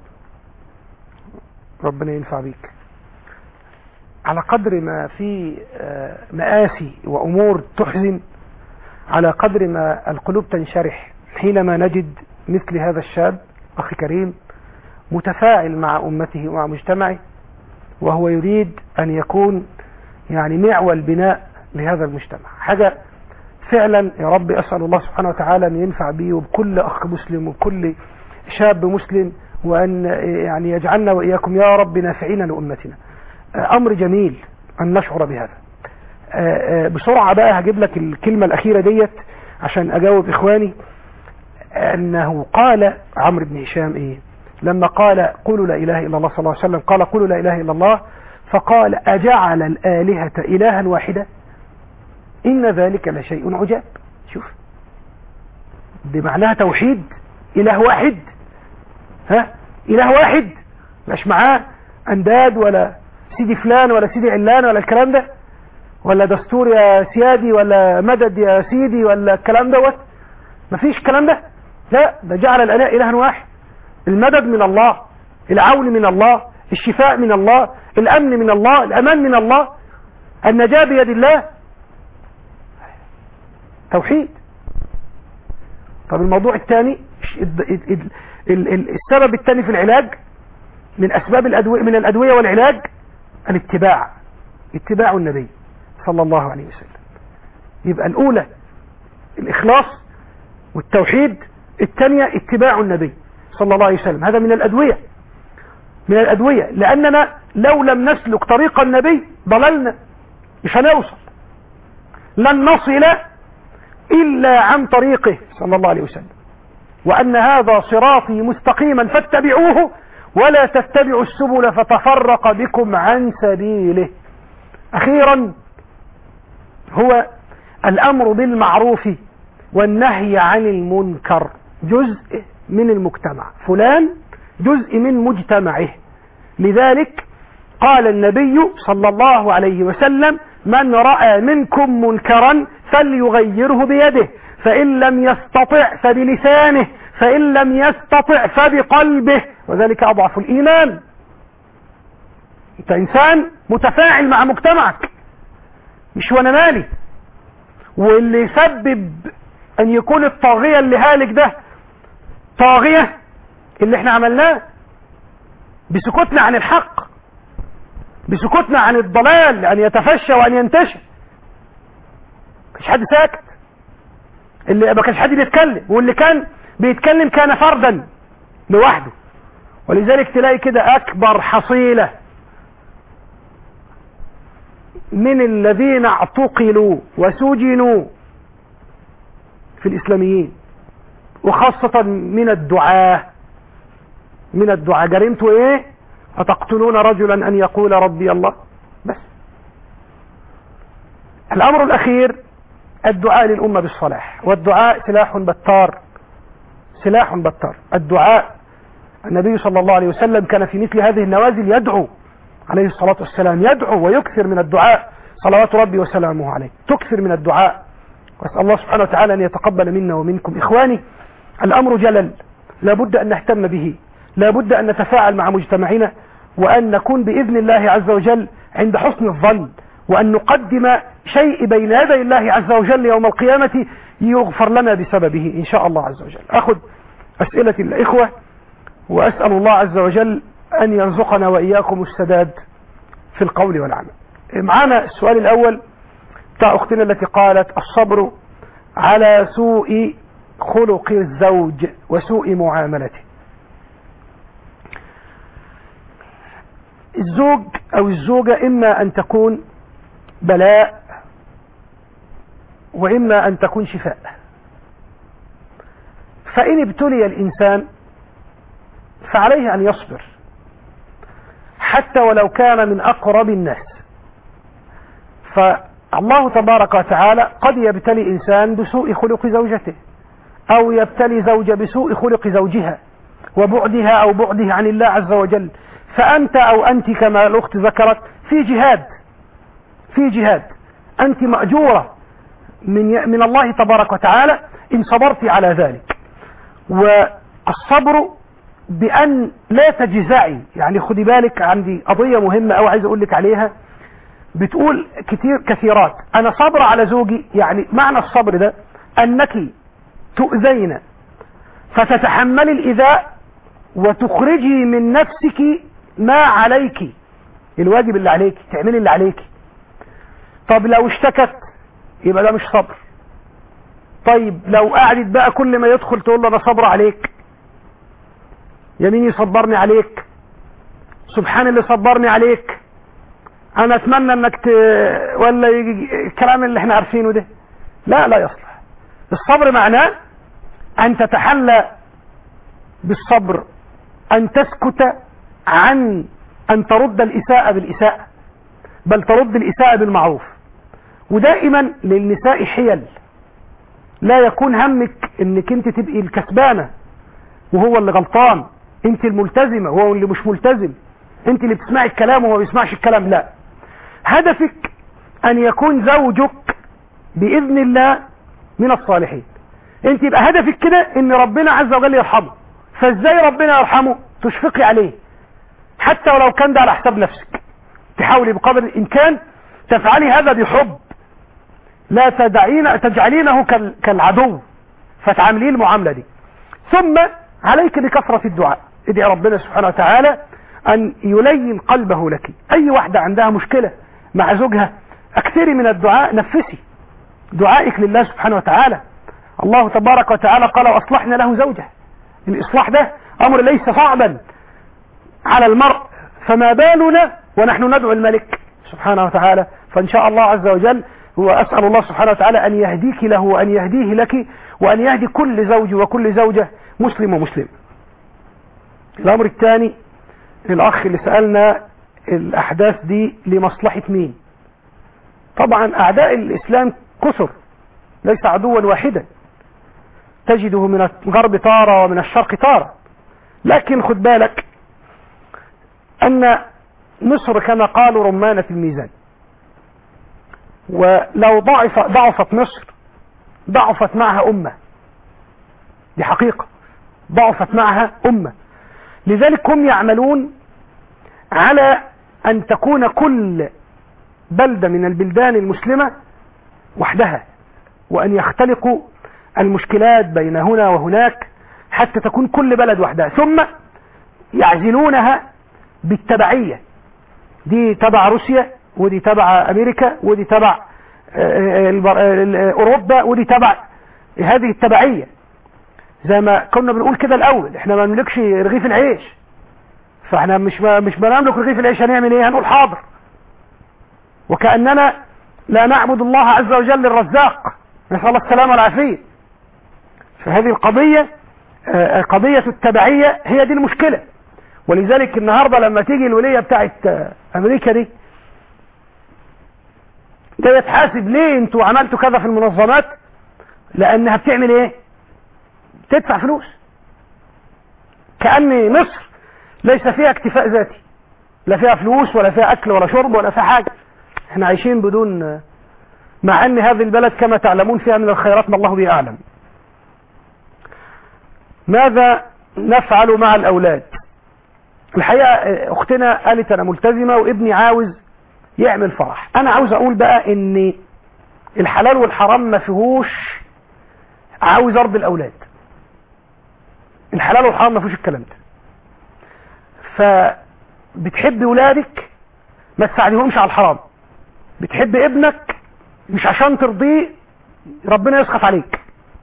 Speaker 2: ربنا ينفع بيك على قدر ما في آه، مآسي وأمور تحزن على قدر ما القلوب تنشرح حينما نجد مثل هذا الشاب أخي كريم متفاعل مع أمته ومع مجتمعه وهو يريد أن يكون يعني معول بناء لهذا المجتمع حاجة فعلا يا رب أسأل الله سبحانه وتعالى أن ينفع بي وبكل أخ مسلم وبكل شاب مسلم وأن يعني يجعلنا وإياكم يا رب نافعين لأمتنا أمر جميل أن نشعر بهذا آه، آه، بسرعة بقى هجيب لك الكلمة الأخيرة ديت عشان أجاوب إخواني أنه قال عمرو بن هشام إيه لما قال قولوا لا إله إلا الله صلى الله عليه وسلم قال قولوا لا إله إلا الله فقال أجعل الآلهة إلها واحدة إن ذلك لشيء عجاب شوف بمعناها توحيد إله واحد ها إله واحد مش معاه أنداد ولا سيدي فلان ولا سيدي علان ولا الكلام ده ولا دستور يا سيادي ولا مدد يا سيدي ولا الكلام دوت مفيش الكلام ده لا ده جعل الآلهة إلها واحد المدد من الله العون من الله الشفاء من الله الأمن من الله الأمان من الله النجاة بيد الله توحيد طب الموضوع الثاني السبب الثاني في العلاج من أسباب الأدوية من الأدوية والعلاج الاتباع اتباع النبي صلى الله عليه وسلم يبقى الأولى الإخلاص والتوحيد الثانية اتباع النبي صلى الله عليه وسلم هذا من الأدوية من الأدوية لأننا لو لم نسلك طريق النبي ضللنا مش هنوصل لن نصل إلا عن طريقه صلى الله عليه وسلم وأن هذا صراطي مستقيما فاتبعوه ولا تتبعوا السبل فتفرق بكم عن سبيله أخيرا هو الأمر بالمعروف والنهي عن المنكر جزء من المجتمع فلان جزء من مجتمعه لذلك قال النبي صلى الله عليه وسلم من رأى منكم منكرا فليغيره بيده فإن لم يستطع فبلسانه فإن لم يستطع فبقلبه وذلك أضعف الإيمان أنت إنسان متفاعل مع مجتمعك مش وانا مالي واللي يسبب أن يكون الطاغية اللي هالك ده طاغية اللي احنا عملناه بسكوتنا عن الحق بسكوتنا عن الضلال أن يتفشى وأن ينتشر مش حد ساكت اللي ما كانش حد بيتكلم واللي كان بيتكلم كان فردا لوحده ولذلك تلاقي كده أكبر حصيلة من الذين اعتقلوا وسجنوا في الإسلاميين وخاصة من الدعاة من الدعاة جريمته ايه أتقتلون رجلا أن يقول ربي الله بس الأمر الأخير الدعاء للأمة بالصلاح والدعاء سلاح بتار سلاح بتار الدعاء النبي صلى الله عليه وسلم كان في مثل هذه النوازل يدعو عليه الصلاة والسلام يدعو ويكثر من الدعاء صلوات ربي وسلامه عليه تكثر من الدعاء واسأل الله سبحانه وتعالى أن يتقبل منا ومنكم إخواني الأمر جلل لابد أن نهتم به لابد أن نتفاعل مع مجتمعنا وأن نكون بإذن الله عز وجل عند حسن الظن وأن نقدم شيء بين يدي الله عز وجل يوم القيامة يغفر لنا بسببه إن شاء الله عز وجل أخذ أسئلة الإخوة وأسأل الله عز وجل أن يرزقنا وإياكم السداد في القول والعمل معنا السؤال الأول بتاع أختنا التي قالت الصبر على سوء خلق الزوج وسوء معاملته الزوج أو الزوجة إما أن تكون بلاء وإما أن تكون شفاء فإن ابتلي الإنسان فعليه أن يصبر حتى ولو كان من أقرب الناس فالله تبارك وتعالى قد يبتلي إنسان بسوء خلق زوجته أو يبتلي زوجة بسوء خلق زوجها وبعدها أو بعده عن الله عز وجل فأنت أو أنت كما الأخت ذكرت في جهاد في جهاد أنت مأجورة من من الله تبارك وتعالى إن صبرت على ذلك والصبر بأن لا تجزعي يعني خدي بالك عندي قضية مهمة أو عايز أقول لك عليها بتقول كتير كثيرات أنا صبر على زوجي يعني معنى الصبر ده أنك تؤذين فتتحملي الإذاء وتخرجي من نفسك ما عليك الواجب اللي عليك تعملي اللي عليك طب لو اشتكت يبقى ده مش صبر طيب لو قعدت بقى كل ما يدخل تقول له انا صبر عليك يمين يصبرني عليك سبحان اللي صبرني عليك انا اتمنى انك ت... ولا يجي الكلام اللي احنا عارفينه ده لا لا يصلح الصبر معناه ان تتحلى بالصبر ان تسكت عن ان ترد الاساءة بالاساءة بل ترد الاساءة بالمعروف ودائما للنساء حيل لا يكون همك انك انت تبقي الكسبانة وهو اللي غلطان انت الملتزمة وهو اللي مش ملتزم انت اللي بتسمعي الكلام وهو ما بيسمعش الكلام لا هدفك ان يكون زوجك باذن الله من الصالحين انت يبقى هدفك كده ان ربنا عز وجل يرحمه فازاي ربنا يرحمه تشفقي عليه حتى ولو كان ده على حساب نفسك تحاولي بقدر الامكان تفعلي هذا بحب لا تدعين تجعلينه كال- كالعدو فتعامليه المعاملة دي ثم عليك بكثرة الدعاء ادعي ربنا سبحانه وتعالى ان يلين قلبه لك اي واحدة عندها مشكلة مع زوجها اكثري من الدعاء نفسي دعائك لله سبحانه وتعالى الله تبارك وتعالى قال واصلحنا له زوجه الاصلاح ده امر ليس صعبا على المرء فما بالنا ونحن ندعو الملك سبحانه وتعالى فإن شاء الله عز وجل وأسأل الله سبحانه وتعالى أن يهديك له وأن يهديه لك وأن يهدي كل زوج وكل زوجة مسلم ومسلم الأمر الثاني الأخ اللي سألنا الأحداث دي لمصلحة مين طبعا أعداء الإسلام كثر ليس عدوا واحدا تجده من الغرب تارة ومن الشرق تارة لكن خد بالك أن مصر كما قالوا رمانة الميزان ولو ضعف ضعفت مصر ضعفت معها أمة دي حقيقة ضعفت معها أمة لذلك هم يعملون على أن تكون كل بلدة من البلدان المسلمة وحدها وأن يختلقوا المشكلات بين هنا وهناك حتى تكون كل بلد وحدها ثم يعزلونها بالتبعية دي تبع روسيا ودي تبع أمريكا ودي تبع آه، البر- آه، أوروبا ودي تبع هذه التبعية زي ما كنا بنقول كده الأول احنا ما نملكش رغيف العيش فاحنا مش ما مش بنملك رغيف العيش هنعمل ايه هنقول حاضر وكأننا لا نعبد الله عز وجل الرزاق نسأل الله السلامة والعافية فهذه القضية آه، قضية التبعية هي دي المشكلة ولذلك النهاردة لما تيجي الولية بتاعت آه، أمريكا دي جاية تحاسب ليه انتوا عملتوا كذا في المنظمات لأنها بتعمل ايه تدفع فلوس كأن مصر ليس فيها اكتفاء ذاتي لا فيها فلوس ولا فيها أكل ولا شرب ولا فيها حاجة احنا عايشين بدون مع ان هذه البلد كما تعلمون فيها من الخيرات ما الله به اعلم ماذا نفعل مع الاولاد الحقيقة اختنا قالت انا ملتزمة وابني عاوز يعمل فرح انا عاوز اقول بقى ان الحلال والحرام ما فيهوش عاوز ارض الاولاد الحلال والحرام ما فيهوش الكلام ده فبتحب ولادك ما تساعدهمش على الحرام بتحب ابنك مش عشان ترضيه ربنا يسخط عليك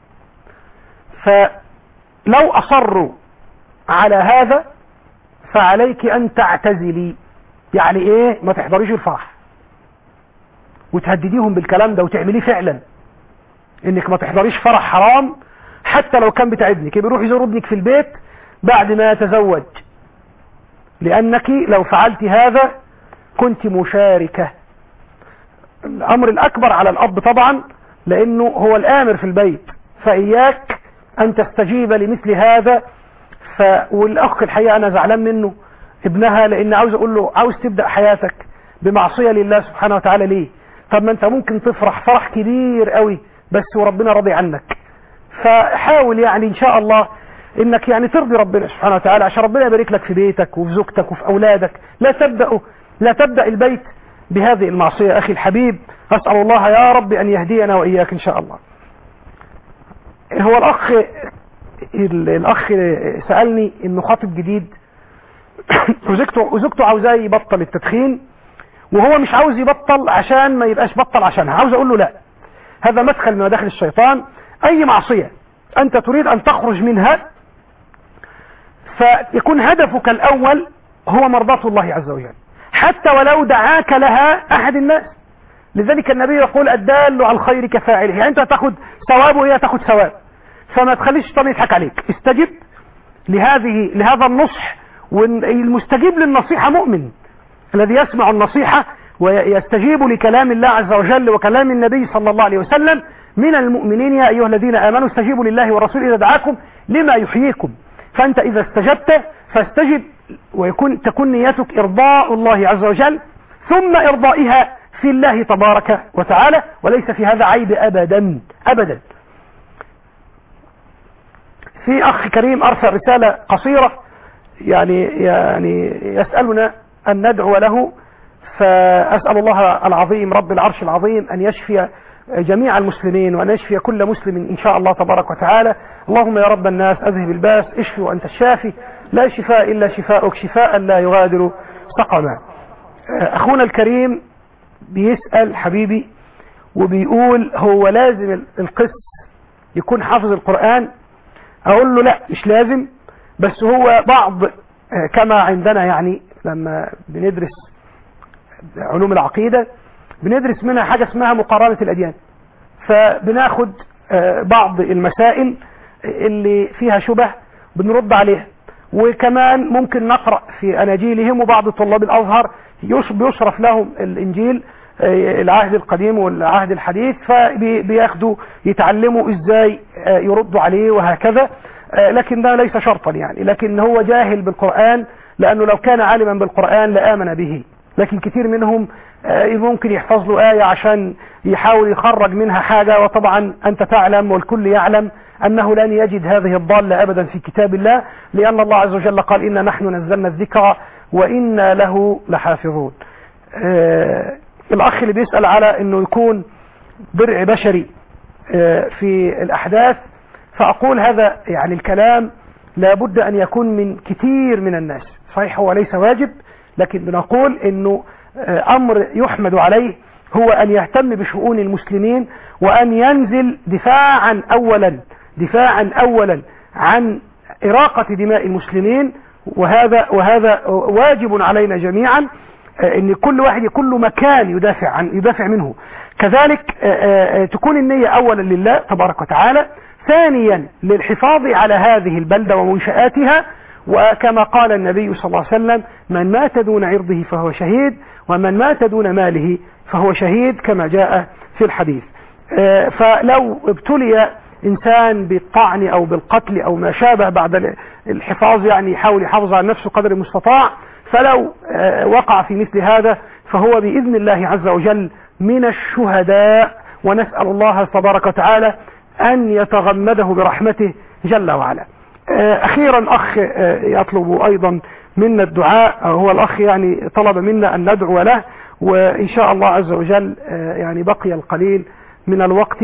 Speaker 2: فلو اصروا على هذا فعليك ان تعتزلي يعني ايه ما تحضريش الفرح وتهدديهم بالكلام ده وتعمليه فعلا انك ما تحضريش فرح حرام حتى لو كان بتاع ابنك بيروح يزور ابنك في البيت بعد ما يتزوج لانك لو فعلت هذا كنت مشاركة الامر الاكبر على الاب طبعا لانه هو الامر في البيت فاياك ان تستجيب لمثل هذا ف... والاخ الحقيقه انا زعلان منه ابنها لان عاوز اقول له عاوز تبدا حياتك بمعصيه لله سبحانه وتعالى ليه طب ما انت ممكن تفرح فرح كبير قوي بس وربنا راضي عنك فحاول يعني ان شاء الله انك يعني ترضي ربنا سبحانه وتعالى عشان ربنا يبارك لك في بيتك وفي زوجتك وفي اولادك لا تبدا لا تبدا البيت بهذه المعصيه اخي الحبيب اسال الله يا رب ان يهدينا واياك ان شاء الله هو الاخ الاخ سالني انه خاطب جديد وزوجته وزوجته عاوزاه يبطل التدخين وهو مش عاوز يبطل عشان ما يبقاش بطل عشانها عاوز اقول له لا هذا مدخل من مداخل الشيطان اي معصيه انت تريد ان تخرج منها فيكون هدفك الاول هو مرضاة الله عز وجل حتى ولو دعاك لها احد الناس لذلك النبي يقول الدال على الخير كفاعله يعني انت تاخد ثواب وهي تاخد ثواب فما تخليش الشيطان يضحك عليك استجب لهذه لهذا النصح والمستجيب للنصيحة مؤمن الذي يسمع النصيحة ويستجيب لكلام الله عز وجل وكلام النبي صلى الله عليه وسلم من المؤمنين يا أيها الذين آمنوا استجيبوا لله ورسوله إذا دعاكم لما يحييكم فأنت إذا استجبت فاستجب ويكون تكون نيتك إرضاء الله عز وجل ثم إرضائها في الله تبارك وتعالى وليس في هذا عيب أبدا أبدا في أخ كريم أرسل رسالة قصيرة يعني يعني يسألنا أن ندعو له فأسأل الله العظيم رب العرش العظيم أن يشفي جميع المسلمين وأن يشفي كل مسلم إن شاء الله تبارك وتعالى اللهم يا رب الناس أذهب الباس اشفي وأنت الشافي لا شفاء إلا شفاءك شفاء لا يغادر سقما أخونا الكريم بيسأل حبيبي وبيقول هو لازم القس يكون حافظ القرآن أقول له لا مش لازم بس هو بعض كما عندنا يعني لما بندرس علوم العقيدة بندرس منها حاجة اسمها مقارنة الأديان فبناخد آه، بعض المسائل اللي فيها شبه بنرد عليها وكمان ممكن نقرأ في أناجيلهم وبعض طلاب الأزهر يش- بيشرف لهم الإنجيل آه، العهد القديم والعهد الحديث فبياخدوا يتعلموا ازاي آه، يردوا عليه وهكذا آه، لكن ده ليس شرطا يعني لكن هو جاهل بالقرآن لأنه لو كان عالما بالقرآن لآمن به لكن كتير منهم آه، ممكن يحفظ له آية عشان يحاول يخرج منها حاجة وطبعا أنت تعلم والكل يعلم أنه لن يجد هذه الضالة أبدا في كتاب الله لأن الله عز وجل قال إنا نحن نزلنا الذكر وإنا له لحافظون آه، الأخ اللي بيسأل على أنه يكون درع بشري آه، في الأحداث فأقول هذا يعني الكلام لابد أن يكون من كثير من الناس صحيح هو ليس واجب لكن بنقول أنه آه، أمر يحمد عليه هو أن يهتم بشؤون المسلمين وأن ينزل دفاعا أولا دفاعا أولا عن إراقة دماء المسلمين وهذا وهذا واجب علينا جميعا آه، ان كل واحد يكون له مكان يدافع عن يدافع منه كذلك آه، آه، تكون النية اولا لله تبارك وتعالى ثانيا للحفاظ على هذه البلدة ومنشآتها وكما قال النبي صلى الله عليه وسلم من مات دون عرضه فهو شهيد ومن مات دون ماله فهو شهيد كما جاء في الحديث آه، فلو ابتلي انسان بالطعن او بالقتل او ما شابه بعد الحفاظ يعني يحاول يحافظ على نفسه قدر المستطاع فلو آه، وقع في مثل هذا فهو بإذن الله عز وجل من الشهداء ونسأل الله تبارك وتعالى أن يتغمده برحمته جل وعلا آه، أخيرا أخ آه، يطلب أيضا منا الدعاء آه، هو الأخ يعني طلب منا أن ندعو له وإن شاء الله عز وجل آه، يعني بقي القليل من الوقت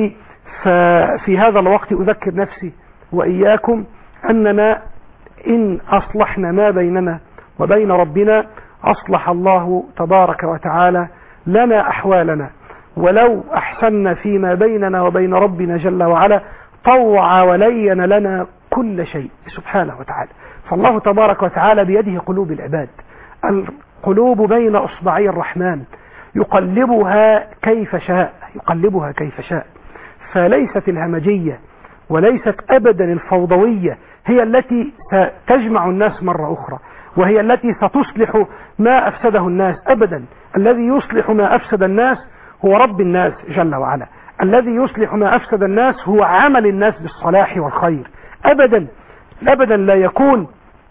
Speaker 2: ففي هذا الوقت أذكر نفسي وإياكم أننا إن أصلحنا ما بيننا وبين ربنا أصلح الله تبارك وتعالى لنا أحوالنا ولو أحسنا فيما بيننا وبين ربنا جل وعلا طوع ولين لنا كل شيء سبحانه وتعالى فالله تبارك وتعالى بيده قلوب العباد القلوب بين أصبعي الرحمن يقلبها كيف شاء يقلبها كيف شاء فليست الهمجية وليست أبدا الفوضوية هي التي ستجمع الناس مرة أخرى وهي التي ستصلح ما أفسده الناس أبدا الذي يصلح ما أفسد الناس هو رب الناس جل وعلا الذي يصلح ما أفسد الناس هو عمل الناس بالصلاح والخير أبدا أبدا لا يكون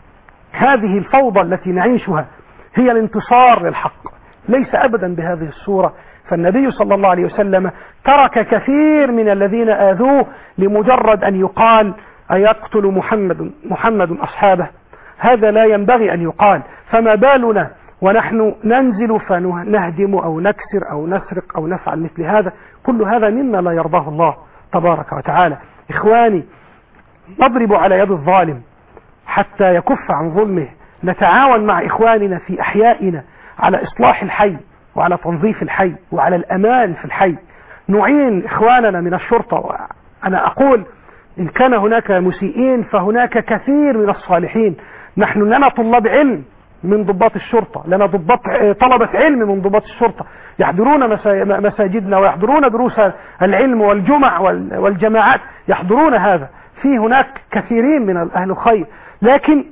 Speaker 2: هذه الفوضى التي نعيشها هي الانتصار للحق ليس أبدا بهذه الصورة فالنبي صلى الله عليه وسلم ترك كثير من الذين آذوه لمجرد أن يقال أيقتل محمد محمد أصحابه هذا لا ينبغي أن يقال فما بالنا ونحن ننزل فنهدم أو نكسر أو نسرق أو نفعل مثل هذا كل هذا مما لا يرضاه الله تبارك وتعالى إخواني نضرب على يد الظالم حتى يكف عن ظلمه نتعاون مع إخواننا في أحيائنا على إصلاح الحي وعلى تنظيف الحي وعلى الأمان في الحي نعين إخواننا من الشرطة أنا أقول إن كان هناك مسيئين فهناك كثير من الصالحين نحن لنا طلاب علم من ضباط الشرطة لنا ضباط طلبة علم من ضباط الشرطة يحضرون مساجدنا ويحضرون دروس العلم والجمع والجماعات يحضرون هذا في هناك كثيرين من أهل الخير لكن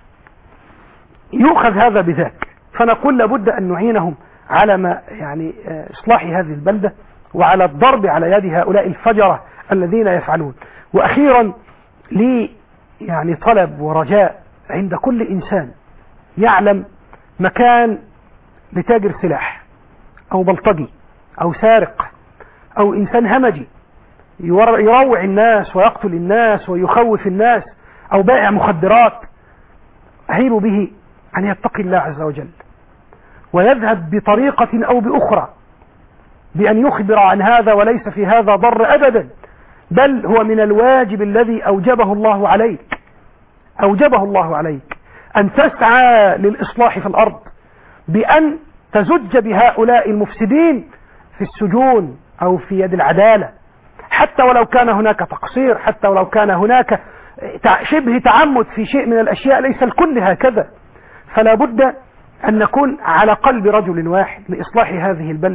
Speaker 2: يؤخذ هذا بذاك فنقول لابد أن نعينهم على ما يعني إصلاح هذه البلدة وعلى الضرب على يد هؤلاء الفجرة الذين يفعلون وأخيرا لي يعني طلب ورجاء عند كل إنسان يعلم مكان لتاجر سلاح أو بلطجي أو سارق أو إنسان همجي يروع الناس ويقتل الناس ويخوف الناس أو بائع مخدرات أهيل به أن يتقي الله عز وجل ويذهب بطريقة أو بأخرى بأن يخبر عن هذا وليس في هذا ضر أبدا بل هو من الواجب الذي أوجبه الله عليك أوجبه الله عليك أن تسعى للإصلاح في الأرض بأن تزج بهؤلاء المفسدين في السجون أو في يد العدالة حتى ولو كان هناك تقصير حتى ولو كان هناك شبه تعمد في شيء من الأشياء ليس الكل هكذا فلا بد أن نكون على قلب رجل واحد لإصلاح هذه البلدة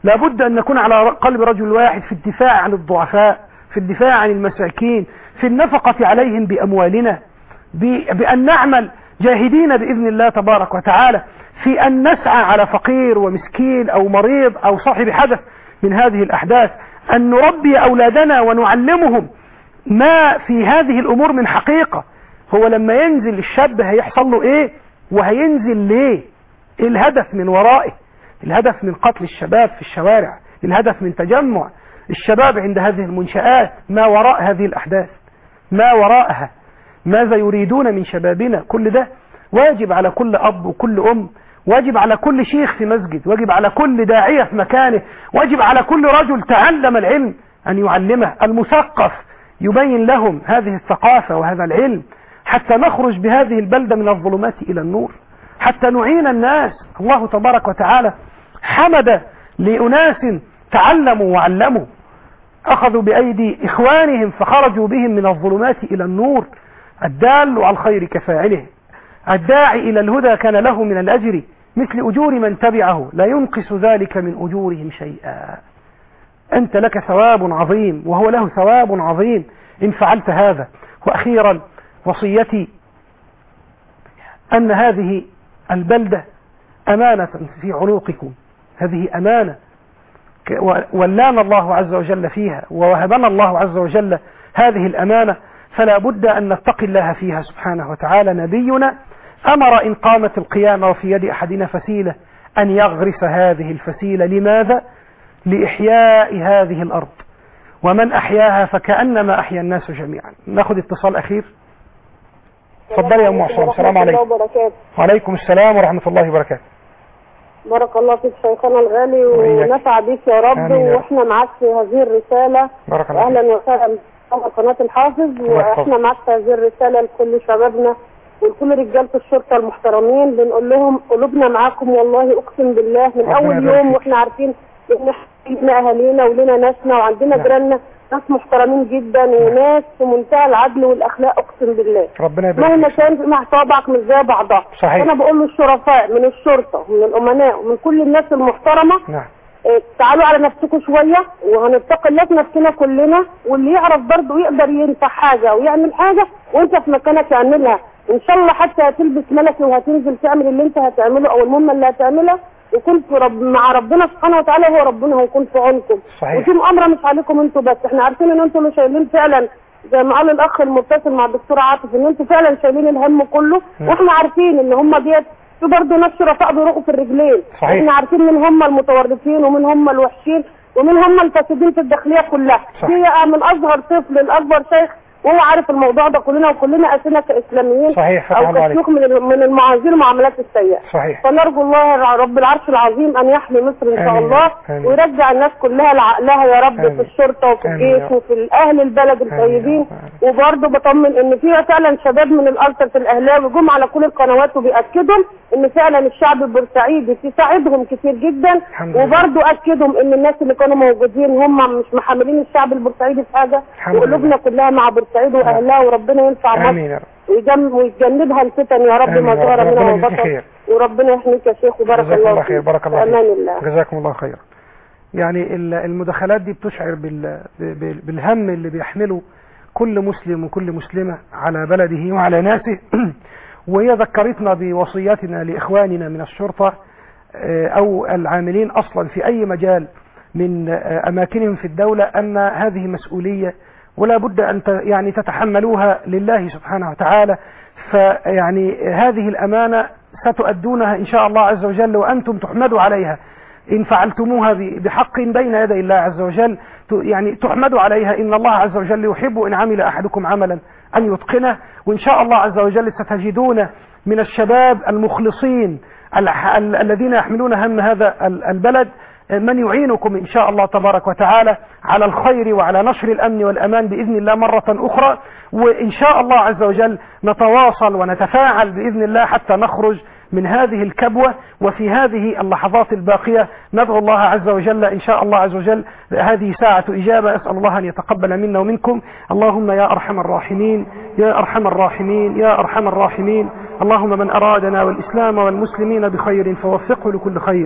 Speaker 2: لابد أن نكون على قلب رجل واحد في الدفاع عن الضعفاء في الدفاع عن المساكين في النفقة عليهم بأموالنا ب- بأن نعمل جاهدين بإذن الله تبارك وتعالى في أن نسعى على فقير ومسكين أو مريض أو صاحب حدث من هذه الأحداث أن نربي أولادنا ونعلمهم ما في هذه الأمور من حقيقة هو لما ينزل الشاب هيحصل له إيه وهينزل ليه إيه الهدف من ورائه الهدف من قتل الشباب في الشوارع الهدف من تجمع الشباب عند هذه المنشآت ما وراء هذه الأحداث ما وراءها ماذا يريدون من شبابنا كل ده واجب على كل أب وكل أم واجب على كل شيخ في مسجد واجب على كل داعية في مكانه واجب على كل رجل تعلم العلم أن يعلمه المثقف يبين لهم هذه الثقافة وهذا العلم حتى نخرج بهذه البلدة من الظلمات إلى النور حتى نعين الناس الله تبارك وتعالى حمد لأناس تعلموا وعلموا أخذوا بأيدي إخوانهم فخرجوا بهم من الظلمات إلى النور الدال على الخير كفاعله الداعي إلى الهدى كان له من الأجر مثل أجور من تبعه لا ينقص ذلك من أجورهم شيئا أنت لك ثواب عظيم وهو له ثواب عظيم إن فعلت هذا وأخيرا وصيتي أن هذه البلدة أمانة في عنقكم هذه أمانة ك- و- ولانا الله عز وجل فيها ووهبنا الله عز وجل هذه الأمانة فلا بد أن نتقي الله فيها سبحانه وتعالى نبينا أمر إن قامت القيامة وفي يد أحدنا فسيلة أن يغرس هذه الفسيلة لماذا؟ لإحياء هذه الأرض ومن أحياها فكأنما أحيا الناس جميعا ناخذ اتصال أخير تفضلي يا أم عصام السلام عليكم
Speaker 8: وبركاته
Speaker 2: وعليكم السلام ورحمة الله وبركاته
Speaker 8: بارك الله فيك شيخنا الغالي
Speaker 2: وإياك.
Speaker 8: ونفع بيك يا رب
Speaker 2: آمين يا رب.
Speaker 8: واحنا معاك في هذه الرسالة
Speaker 2: بارك الله
Speaker 8: واهلا
Speaker 2: فيك
Speaker 8: وسهلا على قناة الحافظ
Speaker 2: الله يحفظك.
Speaker 8: واحنا معاك في هذه الرسالة لكل شبابنا ولكل رجالة الشرطة المحترمين بنقول لهم قلوبنا معاكم والله اقسم بالله من
Speaker 2: ربنا
Speaker 8: اول
Speaker 2: يبارك
Speaker 8: يوم
Speaker 2: فيك.
Speaker 8: واحنا عارفين ان احنا لنا اهالينا ولنا ناسنا وعندنا
Speaker 2: نعم.
Speaker 8: جيراننا ناس محترمين جدا وناس في منتهى العدل والاخلاق اقسم بالله
Speaker 2: ربنا يبارك
Speaker 8: مهما
Speaker 2: فيك
Speaker 8: كان مع طابعك مش زي بعضها
Speaker 2: صحيح.
Speaker 8: انا بقول للشرفاء من الشرطه ومن الامناء ومن كل الناس المحترمه
Speaker 2: نعم
Speaker 8: إيه، تعالوا على نفسكم شويه وهنتقي الله في نفسنا كلنا واللي يعرف برضه يقدر ينفع حاجه ويعمل حاجه وانت في مكانك اعملها ان شاء الله حتى هتلبس ملكي وهتنزل تعمل اللي انت هتعمله او المهمه اللي هتعملها يكون في رب مع ربنا سبحانه وتعالى هو ربنا هيكون في عونكم
Speaker 2: صحيح.
Speaker 8: ودي مؤامره مش عليكم انتوا بس احنا عارفين ان انتوا اللي شايلين فعلا زي ما قال الاخ المتصل مع الدكتور عاطف ان انتوا فعلا شايلين الهم كله
Speaker 2: نعم.
Speaker 8: واحنا عارفين ان هم ديت في برضه ناس شرفاء بيروحوا في الرجلين
Speaker 2: صحيح.
Speaker 8: احنا عارفين من هم المتورطين ومن هم الوحشين ومن هم الفاسدين في الداخليه كلها
Speaker 2: صح.
Speaker 8: هي من اصغر طفل لاكبر شيخ وهو عارف الموضوع ده كلنا وكلنا قاسينا كاسلاميين
Speaker 2: صحيح فتح
Speaker 8: او
Speaker 2: الله عليك
Speaker 8: كشيوخ من ال- من المعاذين المعاملات السيئه
Speaker 2: صحيح
Speaker 8: فنرجو الله رب العرش العظيم ان يحمي مصر ان شاء
Speaker 2: آمين.
Speaker 8: الله
Speaker 2: آمين.
Speaker 8: ويرجع الناس كلها لعقلها يا رب
Speaker 2: آمين.
Speaker 8: في الشرطه وفي
Speaker 2: آمين يا
Speaker 8: الجيش
Speaker 2: رب.
Speaker 8: وفي اهل البلد الطيبين
Speaker 2: آمين.
Speaker 8: وبرضه بطمن ان في فعلا شباب من الالتر في الاهلاوي جم على كل القنوات وبياكدوا ان فعلا الشعب البورسعيدي في ساعدهم كتير جدا
Speaker 2: الحمد لله.
Speaker 8: وبرضه اكدهم ان الناس اللي كانوا موجودين هم مش محملين الشعب البورسعيدي في حاجه
Speaker 2: الحمد
Speaker 8: وقلوبنا كلها مع بورسعيد واهلها وربنا ينفع مصر
Speaker 2: آمين يا رب
Speaker 8: ويجن- ويجنبها الفتن يا رب
Speaker 2: آمين
Speaker 8: ما
Speaker 2: يا رب.
Speaker 8: ظهر
Speaker 2: ربنا
Speaker 8: منها
Speaker 2: يجزيك
Speaker 8: وبطن
Speaker 2: خير.
Speaker 8: وربنا يحميك يا شيخ وبارك
Speaker 2: جزاكم
Speaker 8: الله
Speaker 2: الله خير
Speaker 8: فيك.
Speaker 2: بارك الله
Speaker 8: في امان
Speaker 2: فيك
Speaker 8: الله
Speaker 2: جزاكم الله خير يعني ال- المداخلات دي بتشعر بال- ب- ب- بالهم اللي بيحمله كل مسلم وكل مسلمة على بلده وعلى ناسه وهي ذكرتنا بوصيتنا لإخواننا من الشرطة آه، أو العاملين أصلا في أي مجال من آه، أماكنهم في الدولة أن هذه مسؤولية ولا بد أن ت- يعني تتحملوها لله سبحانه وتعالى فيعني هذه الأمانة ستؤدونها إن شاء الله عز وجل وأنتم تحمدوا عليها إن فعلتموها ب- بحق بين يدي الله عز وجل ت- يعني تحمدوا عليها إن الله عز وجل يحب إن عمل أحدكم عملا أن يتقنه وإن شاء الله عز وجل ستجدون من الشباب المخلصين الح- ال- الذين يحملون هم هذا ال- البلد من يعينكم إن شاء الله تبارك وتعالى على الخير وعلى نشر الأمن والأمان بإذن الله مرة أخرى وإن شاء الله عز وجل نتواصل ونتفاعل بإذن الله حتى نخرج من هذه الكبوة وفي هذه اللحظات الباقية ندعو الله عز وجل إن شاء الله عز وجل هذه ساعة إجابة أسأل الله أن يتقبل منا ومنكم اللهم يا أرحم الراحمين يا أرحم الراحمين يا أرحم الراحمين اللهم من أرادنا والإسلام والمسلمين بخير فوفقه لكل خير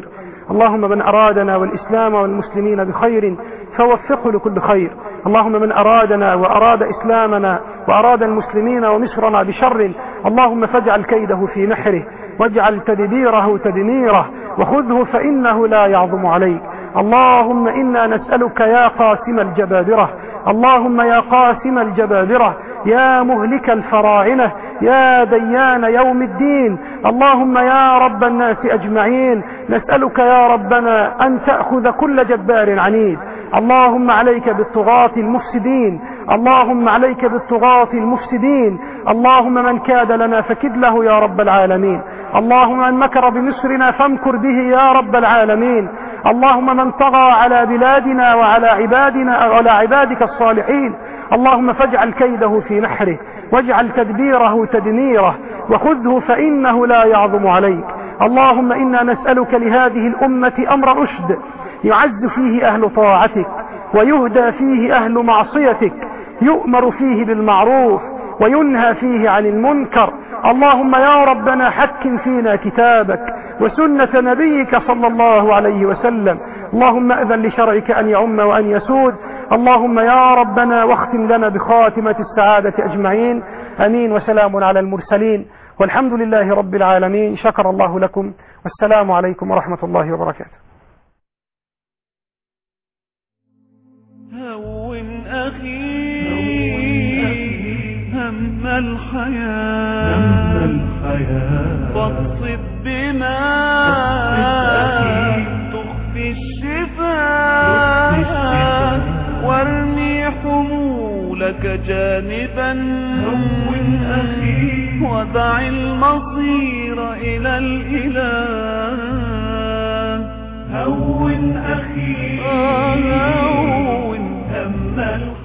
Speaker 2: اللهم من أرادنا والإسلام والمسلمين بخير فوفقه لكل خير اللهم من أرادنا وأراد إسلامنا وأراد المسلمين ومصرنا بشر اللهم فاجعل كيده في نحره واجعل تدبيره تدميره وخذه فإنه لا يعظم عليك اللهم إنا نسألك يا قاسم الجبابرة اللهم يا قاسم الجبابرة يا مهلك الفراعنة يا ديان يوم الدين اللهم يا رب الناس أجمعين نسألك يا ربنا أن تأخذ كل جبار عنيد اللهم عليك بالطغاة المفسدين اللهم عليك بالطغاة المفسدين اللهم من كاد لنا فكد له يا رب العالمين اللهم من مكر بمصرنا فامكر به يا رب العالمين اللهم من طغى على بلادنا وعلى عبادنا وعلى عبادك الصالحين اللهم فاجعل كيده في نحره واجعل تدبيره تدميره وخذه فإنه لا يعظم عليك اللهم إنا نسألك لهذه الأمة أمر رشد يعز فيه أهل طاعتك ويهدى فيه أهل معصيتك يؤمر فيه بالمعروف وينهى فيه عن المنكر اللهم يا ربنا حكم فينا كتابك وسنة نبيك صلى الله عليه وسلم اللهم أذن لشرعك أن يعم وأن يسود اللهم يا ربنا واختم لنا بخاتمة السعادة أجمعين أمين وسلام على المرسلين والحمد لله رب العالمين شكر الله لكم والسلام عليكم ورحمة الله وبركاته
Speaker 1: هون أخي هم الحياة هم الحياة فاقصد بما تخفي الشفاء وارمي حمولك جانبا هون أخي ودع المصير إلى الإله هون أخي هون هم الحياة